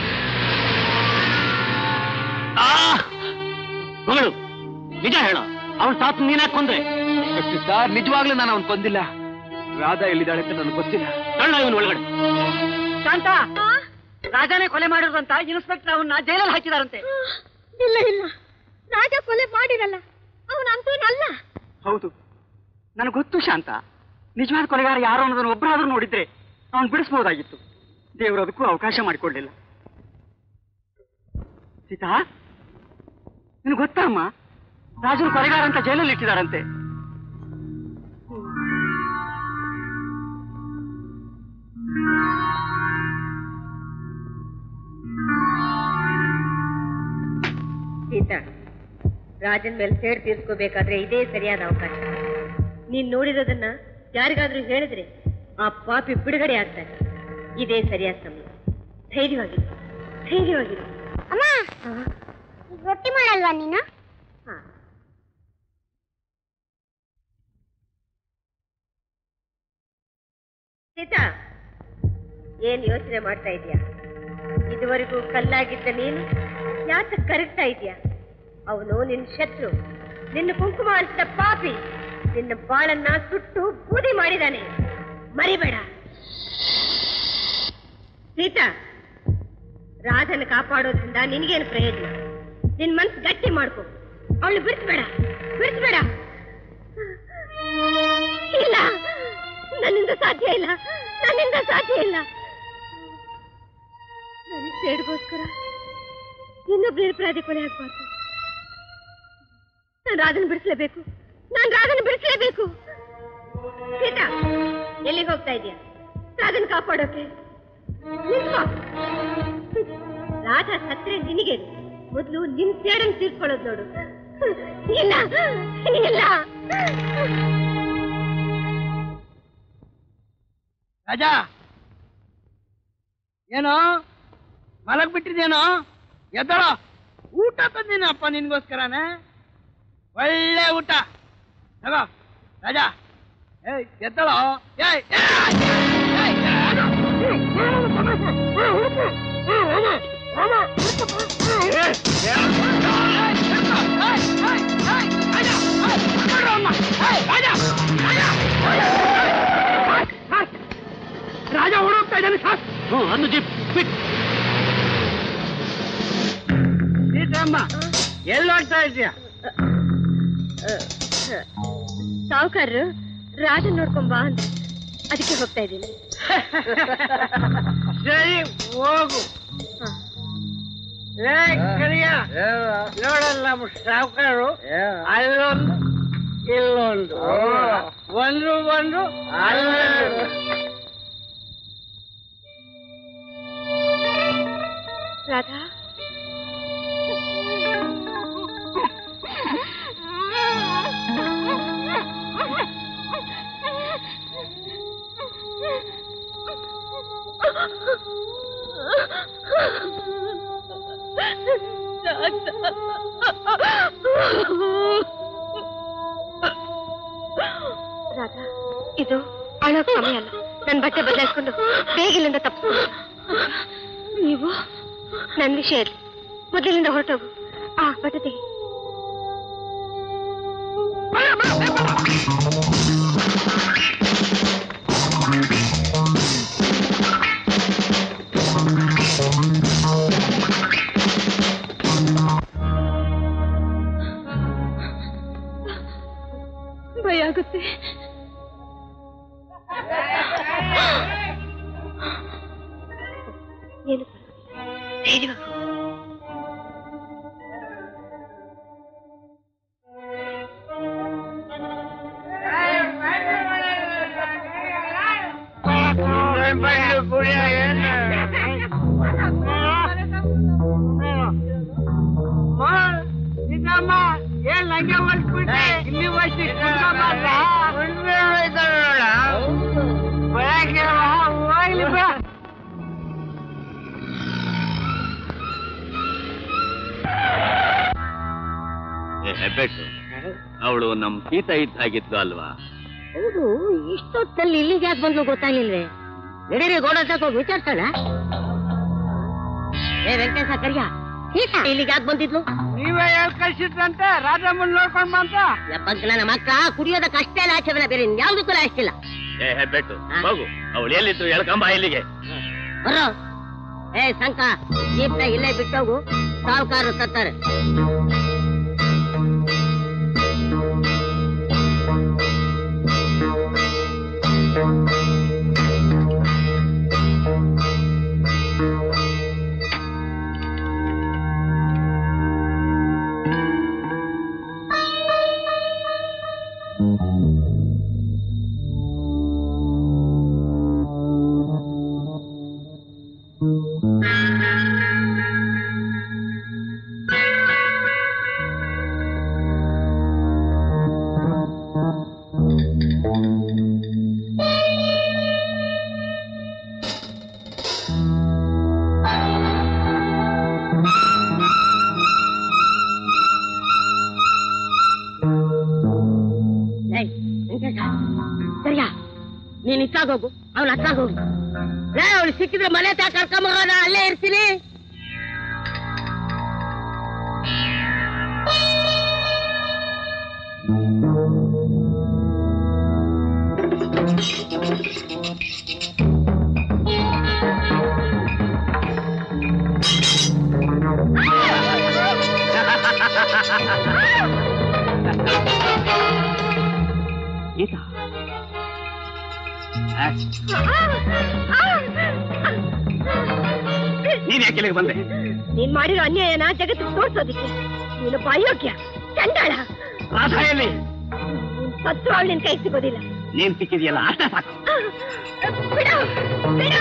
ಆ! ಮಗಳು ನಿಜ ಹೇಳು ಅವಳ ಸಾತ್ ನೀನ್ ಕೊಂದ್ರೆ ಸರ್ ನಿಜವಾಗ್ಲೂ ನಾನು ಅವನ್ ಕೊಂದಿಲ್ಲ ರಾಧಾ ಎಲ್ಲಿದ್ದಾಳೆ ಅಂತ ನನಗೆ ಗೊತ್ತಿಲ್ಲ ತಳ್ಳ ಇವನು ಒಳಗಡೆ ಶಾಂತ ರಾಜಾನೇ ಕೊಲೆ ಮಾಡಿರೋದು ಅಂತ ಇನ್ಸ್ಪೆಕ್ಟರ್ ಅವನ್ನ ಜೈಲಲ್ಲಿ ಹಾಕಿದಾರಂತೆ ಇಲ್ಲ ಇಲ್ಲ ರಾಜ ಕೊಲೆ ಮಾಡಿರಲ್ಲ ಅವನಂತೂನಲ್ಲ ಹೌದು ನನಗೆ ಗೊತ್ತು ಶಾಂತ ನಿಜವಾದ ಕೊಲೆಗಾರ ಯಾರು ಅನ್ನೋದನ್ನ ಒಬ್ಬರಾದ್ರೂ ನೋಡಿದ್ರೆ ಅವನ್ ಬಿಡಿಸ್ಬೋದಾಗಿತ್ತು ದೇವರು ಅದಕ್ಕೂ ಅವಕಾಶ ಮಾಡಿಕೊಡ್ಲಿಲ್ಲ ಸೀತಾ ನಿನಗೆ ಗೊತ್ತಾ ಅಮ್ಮ ರಾಜನ ಕೊಲೆಗಾರ ಅಂತ ಜೈಲಲ್ಲಿ ಇಟ್ಟಿದಾರಂತೆ ಸೀತಾ ರಾಜನ್ ಮೇಲೆ ಸೇಡ್ ತೀರ್ಸ್ಕೋಬೇಕಾದ್ರೆ ಇದೇ ಸರಿಯಾದ ಅವಕಾಶ ನೀನ್ ನೋಡಿರೋದನ್ನ ಯಾರಿಗಾದ್ರೂ ಹೇಳಿದ್ರೆ ಆ ಪಾಪಿ ಬಿಡುಗಡೆ ಆಗ್ತಾನೆ ಇದೇ ಸರಿಯಾದ ಸಮಯ ಧೈರ್ಯವಾಗಿರು ಧೈರ್ಯವಾಗಿರು ಅಮ್ಮ ಈಗ ರೊಟ್ಟಿ ಮಾಡಲ್ವಾ ನೀನು ಸೀತಾ ಏನ್ ಯೋಚನೆ ಮಾಡ್ತಾ ಇದೀಯಾ ಇದುವರೆಗೂ ಕಲ್ಲಾಗಿದ್ದ ನೀನು ಯಾಕೆ ಕರಗ್ತಾ ಇದೀಯಾ ಅವನು ನಿನ್ನ ಶತ್ರು ನಿನ್ನ ಕುಂಕುಮ ಅಂತ ಪಾಪಿ ನಿನ್ನ ಬಾಳನ್ನ ಸುಟ್ಟು ಬೂದಿ ಮಾಡಿದಾನೆ ಮರಿಬೇಡ ಸೀತಾ ರಾಧನ ಕಾಪಾಡೋದ್ರಿಂದ ನಿನಗೇನು ಪ್ರಯೋಜನ ನಿನ್ ಮನ್ಸು ಗಟ್ಟಿ ಮಾಡ್ಕೊ ಅವಳು ಬಿಡಿಸ್ಬೇಡ ಬಿಡಿಸ್ಬೇಡ ಇಲ್ಲ ನನ್ನಿಂದ ಸಾಧ್ಯ ಇಲ್ಲ ನನ್ನಿಂದ ಸಾಧ್ಯ ಇಲ್ಲ ನನ್ನ ಸೇಡ್ಗೋಸ್ಕರ ಇನ್ನೊಬ್ರು ನಿರಪರಾಧಿ ಕೊಲೆ ಆಗ್ಬಾರ್ದು ನಾನು ರಾಧನ ಬಿಡಿಸ್ಲೇಬೇಕು ನಾನು ರಾಧನ ಬಿಡಿಸ್ಲೇಬೇಕು ಸೀತಾ ಎಲ್ಲಿಗೆ ಹೋಗ್ತಾ ಇದೀಯಾ ರಾಧನ ಕಾಪಾಡೋಕೆ ನಿಂತ್ಕೋ. ರಾಧಾ ಸತ್ರೆ ನಿನಗೆ ಮೊದಲು ನಿನ್ ಸೇಡನ್ ತೀರ್ಕೊಳ್ಳೋದು ನೋಡು ಇಲ್ಲ ಇಲ್ಲ ರಾಜಾ ಏನೋ ಮಲಗ್ ಬಿಟ್ಟಿದೇನೋ ಎದ್ದಳ ಊಟ ತಂದಿನಪ್ಪ ನಿನ್ಗೋಸ್ಕರನೇ ಒಳ್ಳೆ ಊಟ ತಗೋ ರಾಜಾ ಏಯ್ ಎದ್ದಳೋ ಏಯ್ ರಾಜ ಓಡೋಗ್ತಾ ಇದ್ದಾನೆ ಸರ್ ಒಂದು ಜಿಪ್ ಸೀತಮ್ಮ ಎಲ್ಲಿ ಹೋಗ್ತಾ ಇದೀಯ ಸಾವುಕಾರರು ರಾಜನ್ ನೋಡ್ಕೊಂಬಾ ಅಂತ ಅದಕ್ಕೆ ಹೋಗ್ತಾ ಇದ್ದೀನಿ ಸರಿ ಹೋಗು ಏ ಕರಿಯ ನೋಡಲ್ಲ ನಮ್ಮ ಸಾವುಕಾರರು ಅಲ್ಲೊಂದು ಇಲ್ಲೊಂದು ಒಂದು ಒಂದು ಅಲ್ಲೊಂದು ರಾಧಾ ರಾಧಾ ಇದು ಅಳೋ ಸಮಯ ಅಲ್ಲ ನನ್ನ ಬಟ್ಟೆ ಬದಲಾಯಿಸ್ಕೊಂಡು ಬೇಗ ಇಲ್ಲಿಂದ ತಪ್ಪಿಸ್ಕೊಂಡು ನೀವು ನನ್ನ ವಿಷಯ ಇರ್ಲಿ ಮೊದಲಿನಿಂದ ಹೊರಟೋಗು ಆ ಬಟ್ಟೆ ತೆಗಿ ಭಯ ಆಗುತ್ತೆ ಏನು ಧೈರ್ಯವಾಗಿ ಇದಮ್ಮ ಏನ್ ನಂಗೆ ಹೊಲ್ಸ್ಬಿಟ್ಟೆ ಇಲ್ಲಿ ವಯಸ್ಸಿ ಹೋಗ್ಲಿ ಬಾ ಏ ಹೆಬ್ಬೆಟ್ಟು ಅವಳು ನಮ್ ಸೀತಾ ಇದ್ದಾಗಿದ್ಲು ಅಲ್ವಾ ಹೌದು ಇಷ್ಟೊತ್ತಲ್ಲಿ ಇಲ್ಲಿಗೆ ಯಾಕೆ ಬಂದ್ಲು ಗೊತ್ತಾಗ್ಲಿಲ್ವೇ ನಡೀರಿ ಗೋಡ ಹೋಗಿ ವಿಚಾರಿಸೋಣ ಏ ವೆಂಕಟೇಶ ಕರಿಯ ಸೀತಾ ಇಲ್ಲಿಗೆ ಯಾಕೆ ಬಂದಿದ್ಲು ನೀವೇ ಹೇಳ್ ಕಳ್ಸಿದ್ರಂತೆ ರಾಜಮ್ಮನ್ ನೋಡ್ಕೊಂಡ್ ಬಂತ ಯಪ್ಪಂಕ ನನ್ನ ಮಕ್ಕ ಕುಡಿಯೋದಕ್ಕೆ ಅಷ್ಟೇ ಲಾಚವಲ್ಲ ಬೇರೆ ಯಾವ್ದಕ್ಕೂ ಲಾಯ್ತಿಲ್ಲ ಏ ಹೆಬ್ಬೆಟ್ಟು ಹೋಗು ಅವಳು ಎಲ್ಲಿದ್ದು ಎಳ್ಕಂಬ ಇಲ್ಲಿಗೆ ಬರೋ ಏ ಸಂಕ ಜೀಪ್ನ ಇಲ್ಲೇ ಬಿಟ್ಟೋಗು ಸಾವುಕಾರರು ಸತ್ತಾರೆ ಏಯ್, ವೆಂಕಟೇಶ, ಸರಿಯಾ ನೀನ್ ಇತ್ತಾಗ ಹೋಗು ಅವ್ನ ಹತ್ತಾಗ ಹೋಗು ಏ ಅವಳು ಸಿಕ್ಕಿದ್ರೆ ಮನೆ ತಾ ಕರ್ಕೊಂಬರೋಣ ಅಲ್ಲೇ ಇರ್ತೀನಿ ಗೀತಾ ನೀನ್ ಯಾಕೆ ಇಲ್ಲಿಗೆ ಬಂದೆ ನೀನ್ ಮಾಡಿರೋ ಅನ್ಯಾಯನ ಜಗತ್ತಿಗೆ ತೋರ್ಸೋದಿಕ್ಕೆ ನೀನು ಅಯೋಗ್ಯ ಚಂಡಾಳ ರಾಧಾ ಎಲ್ಲಿ ಸತ್ರು ಅವಳು ನಿನ್ ಕೈ ಸಿಗೋದಿಲ್ಲ ನೀನ್ ಸಿಕ್ಕಿದೆಯಲ್ಲ ಅಷ್ಟೇ ಸಾಕು ಬಿಡು ಬಿಡು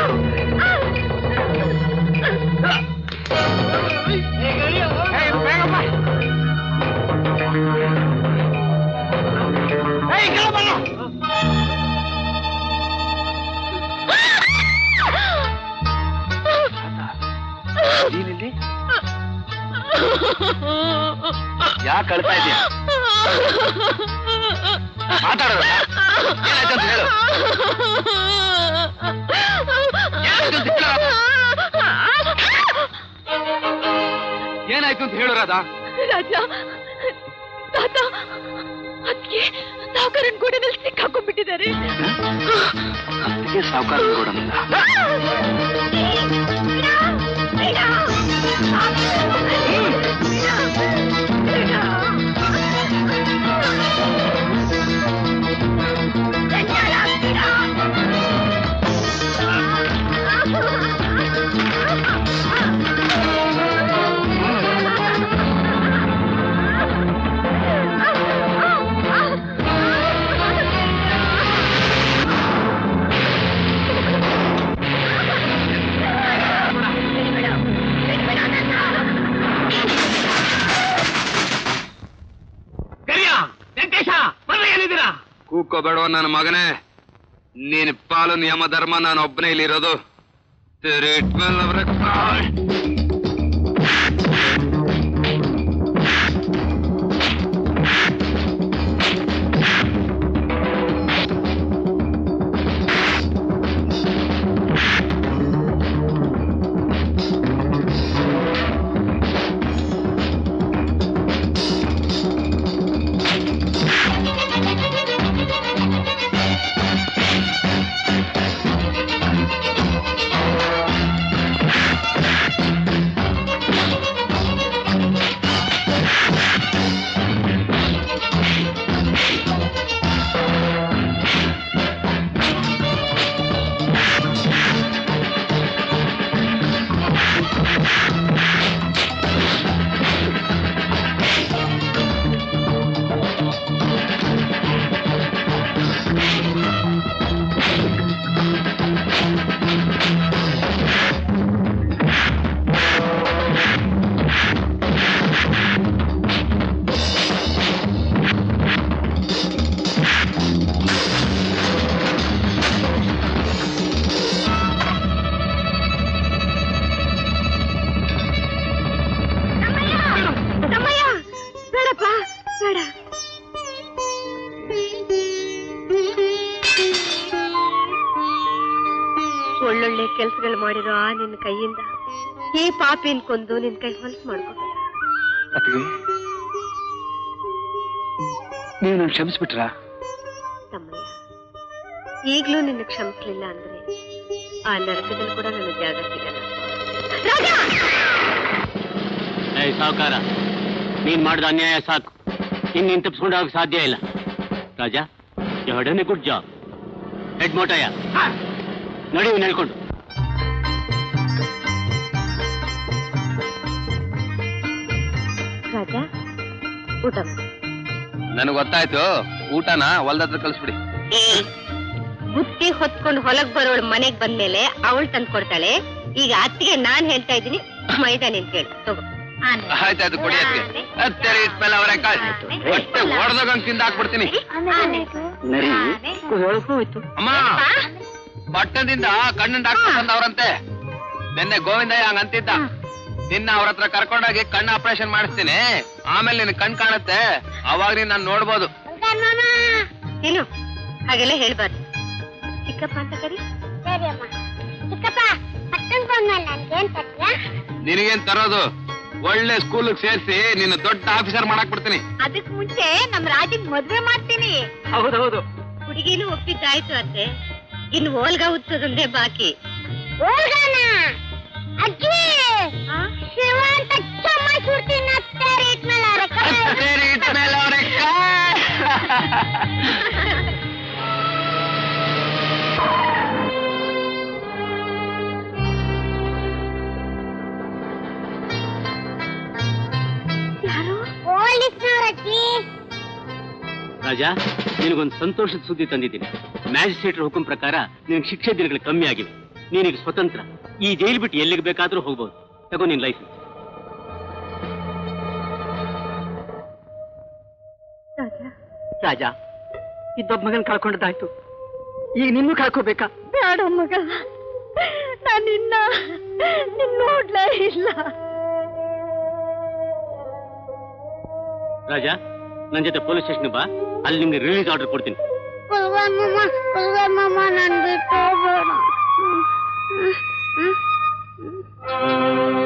ನೀನಿಲ್ಲಿ ಯಾಕೆ ಅಳ್ತಾ ಇದೀಯ ಮಾತಾಡೋದ ಏನಾಯ್ತು ಅಂತ ಹೇಳು ಏನಾಯ್ತು ಅಂತ ಹೇಳು ಏನಾಯ್ತು ಅಂತ ಹೇಳು ರಾಧಾ ರಾಜ ತಾತ ಅದಕ್ಕೆ ಸಾವುಕಾರನ್ ಗೋಡೆನಲ್ಲಿ ಸಿಕ್ಕಾಕೊಂಡ್ಬಿಟ್ಟಿದ್ದಾರೆ ಅದಕ್ಕೆ ಸಾವುಕಾರ ಕೊಡೋಣ ಕರಿಯ ವೆಂಕಟೇಶ ಬರ್ರಿ ಎಲ್ಲಿದ್ದೀರಾ ಕೂಕೋಬೇಡವ ನನ್ನ ಮಗನೇ ನೀನ್ ಪಾಲು ನಿಯಮ ಧರ್ಮ ನಾನು ಒಬ್ಬನೇ ಇಲ್ಲಿರೋದು ತೆರೆ ಇಟ್ಮೇಲೆ ಅವ್ರ ಕಾಲ್. ಆ ಕೆಲ್ಸಗಳು ಮಾಡಿರೋ ಆ ನಿನ್ನ ಕೈಯಿಂದ ಈ ಪಾಪಿನ್ ಕೊಂದು ನಿನ್ ಕೈ ಹೊಲಸು ಮಾಡ್ಕೋಬೇಡ ಅತ್ತಿಗೆ ನೀವು ನಾನು ಕ್ಷಮಿಸ್ಬಿಟ್ರಾ ತಮ್ಮಯ್ಯ ಈಗ್ಲೂ ನಿನ್ನ ಕ್ಷಮಿಸ್ಲಿಲ್ಲ ಅಂದ್ರೆ ಆ ನರಕದಲ್ಲಿ ಕೂಡ ನನ್ನ ಜಾಗ ಸಿಗಲ್ಲ ಏ ಸಾವುಕಾರ ನೀನ್ ಮಾಡಿದ ಅನ್ಯಾಯ ಸಾಕು ಇನ್ ನೀನ್ ತಪ್ಪಿಸ್ಕೊಂಡು ಹೋಗಕ್ ಸಾಧ್ಯ ಇಲ್ಲ ರಾಜ ಎರಡನೇ ಗುಡ್ ಜಾಬ್ ಹೆಡ್ ಮೋಟಯ್ಯ ನಡಿ ಇವ್ನ್ ಹೇಳ್ಕೊಂಡು ರಾಜ ಊಟ ಮಾಡು. ನನಗೆ ಗೊತ್ತಾಯ್ತು ಊಟನ ಹೊಲ್ದ ಹತ್ರ ಕಳಿಸ್ಬಿಡಿ ಬುತ್ತಿ ಹೊತ್ಕೊಂಡು ಹೊಲಕ್ ಬರೋಳು ಮನೆಗ್ ಬಂದ್ಮೇಲೆ ಅವಳು ತಂದು ಕೊಡ್ತಾಳೆ ಈಗ ಅತ್ತಿಗೆ ನಾನ್ ಹೇಳ್ತಾ ಇದ್ದೀನಿ ಮೈದಾ ನಿನ್ ಕೇಳು ತಗೋ ಆಯ್ತಾಯ್ತು ಕೊಡಿ ಅದಕ್ಕೆ ಹತ್ತೇರಿ ಇಟ್ಮೇಲೆ ಅವರೇ ಕಾಳ್ ಹೊಟ್ಟೆ ಹೊಡೆದಾಗ ತಿಂದ ಹಾಕ್ಬಿಡ್ತೀನಿ ನರಿ ಹೋಯ್ತು ಅಮ್ಮ ಪಟ್ಟಣದಿಂದ ಕಣ್ಣಿನ ಡಾಕ್ಟರ್ ಬಂದವ್ರಂತೆ ನಿನ್ನೆ ಗೋವಿಂದಯ್ಯ ಹಂಗ ಅಂತಿದ್ದ ನಿನ್ನ ಅವ್ರ ಹತ್ರ ಕರ್ಕೊಂಡೋಗಿ ಕಣ್ಣು ಆಪರೇಷನ್ ಮಾಡಿಸ್ತೀನಿ ಆಮೇಲೆ ನಿನ್ ಕಣ್ ಕಾಣುತ್ತೆ ಅವಾಗ ನೀನ್ ನಾನು ನೋಡ್ಬೋದು ಏನು ಹಾಗೆಲ್ಲ ಹೇಳ್ಬಾರ್ದು ಚಿಕ್ಕಪ್ಪ ಅಂತ ಕರಿ ಸರಿ ಅಮ್ಮ ಚಿಕ್ಕಪ್ಪ ಪಟ್ಟಣಕ್ಕೆ ಬಂದ್ಮೇಲೆ ನನ್ಗೇನ್ ತರ್ತೀಯಾ ನಿನಗೇನ್ ತರೋದು ಒಳ್ಳೆ ಸ್ಕೂಲ್ ಸೇರಿಸಿ ನಿನ್ನ ದೊಡ್ಡ ಆಫೀಸರ್ ಮಾಡಕ್ ಬಿಡ್ತೀನಿ ಅದಕ್ ಮುಂಚೆ ನಮ್ ರಾಜಿಗ್ ಮದ್ವೆ ಮಾಡ್ತೀನಿ ಹೌದೌದು ಹುಡುಗಿನೂ ಒಪ್ಪಿದ್ದಾಯ್ತು ಅತ್ತೆ ಇನ್ನು ಓಲ್ಗ ಉತ್ತದೊಂದೇ ಬಾಕಿ ಹೋಗೋಣ ಅಜ್ಜಿ ಶಿವ ಅಂತ ಚಮ್ಮ ಸುಡ್ತೀನಿ ಅತ್ತೇರಿ ಇಟ್ಮೇಲೆ ಅವ್ರ ಹತ್ತೇರಿ ಇಟ್ಮೇಲೆ ಅವ್ರ ಯಾರು ಪೊಲೀಸ್ನವ್ರ ಅಜ್ಜಿ ರಾಜ ನಿನಗೊಂದು ಸಂತೋಷದ ಸುದ್ದಿ ತಂದಿದ್ದೀನಿ ಮ್ಯಾಜಿಸ್ಟ್ರೇಟರ್ ಹುಕುಂ ಪ್ರಕಾರ ನಿನಗೆ ಶಿಕ್ಷೆ ದಿನಗಳು ಕಮ್ಮಿ ಆಗಿವೆ ನೀನೀಗ ಸ್ವತಂತ್ರ ಈ ಜೈಲು ಬಿಟ್ಟು ಎಲ್ಲಿಗೆ ಬೇಕಾದ್ರೂ ಹೋಗ್ಬೋದು ತಗೋ ನಿನ್ ಲೈಸೆನ್ಸ್ ರಾಜ ಇದ್ದೊಬ್ಬ ಮಗನ್ ಕಳ್ಕೊಂಡದ್ದಾಯ್ತು ಈಗ ನಿನ್ನೂ ಕಳ್ಕೋಬೇಕಾ ಬೇಡ ಮಗ ನಾನು ನಿನ್ನ ನಿನ್ ನೋಡ್ಲೇ ಇಲ್ಲ ರಾಜ ನನ್ ಜೊತೆ ಪೊಲೀಸ್ ಸ್ಟೇಷನ್ ಬಾ ಅಲ್ಲಿ ನಿಮ್ಗೆ ರಿಲೀಸ್ ಆರ್ಡರ್ ಕೊಡ್ತೀನಿ ಕುಲ್ವಮ್ಮಮ್ಮ ಕುಲ್ವಮ್ಮಮ್ಮ ನನ್ ಬಿಟ್ಟು ಹೋಗ್ಬೇಡ ಹ್ಮ್, ಹ್ಮ್, ಹ್ಮ್, ಹ್ಮ್.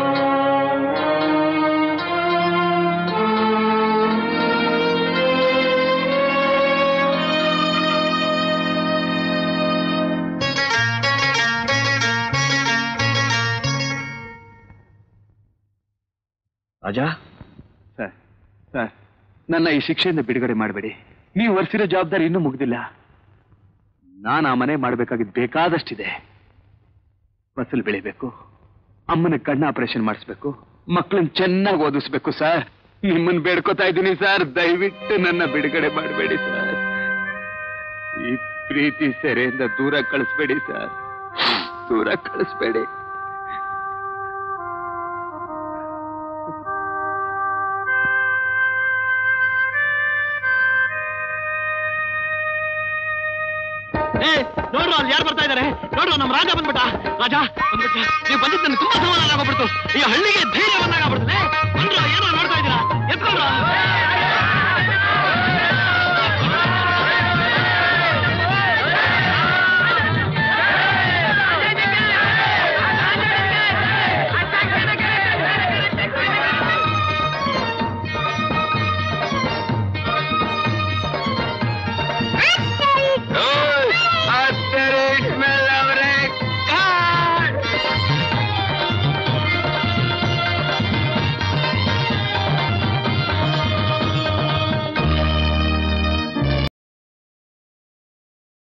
ರಾಜಾ ಸರ್ ಸರ್ ನನ್ನ ಈ ಶಿಕ್ಷೆಯಿಂದ ಬಿಡುಗಡೆ ಮಾಡಬೇಡಿ ನೀವು ವರ್ಷಿರೋ ಜವಾಬ್ದಾರಿ ಇನ್ನೂ ಮುಗ್ದಿಲ್ಲ ನಾನು ಆ ಮನೆ ಮಾಡಬೇಕಾಗಿದ್ದು ಬೇಕಾದಷ್ಟಿದೆ ಫಸಲು ಬೆಳಿಬೇಕು ಅಮ್ಮನ ಕಣ್ಣು ಆಪರೇಷನ್ ಮಾಡಿಸ್ಬೇಕು ಮಕ್ಕಳನ್ನ ಚೆನ್ನಾಗಿ ಓದಿಸ್ಬೇಕು ಸರ್ ನಿಮ್ಮನ್ನ ಬೇಡ್ಕೋತಾ ಇದ್ದೀನಿ ಸರ್ ದಯವಿಟ್ಟು ನನ್ನ ಬಿಡುಗಡೆ ಮಾಡಬೇಡಿ ಸರ್ ಈ ಪ್ರೀತಿ ಸೆರೆಯಿಂದ ದೂರ ಕಳಿಸ್ಬೇಡಿ ಸರ್ ದೂರ ಕಳಿಸ್ಬೇಡಿ ಏ ನೋಡ್ರು ಅಲ್ಲಿ ಯಾರು ಬರ್ತಾ ಇದಾರೆ ನೋಡ್ರು ನಮ್ಮ ರಾಜ ಬಂದ್ಬಿಟ್ಟ ರಾಜ ಬಂದ್ಬಿಟ್ಟ ನೀವು ಬಂದಿದ್ದು ನನಗೆ ತುಂಬಾ ಸಮಾಧಾನ ಆಗೋಗ್ಬಿಡ್ತು ಈ ಹಳ್ಳಿಗೆ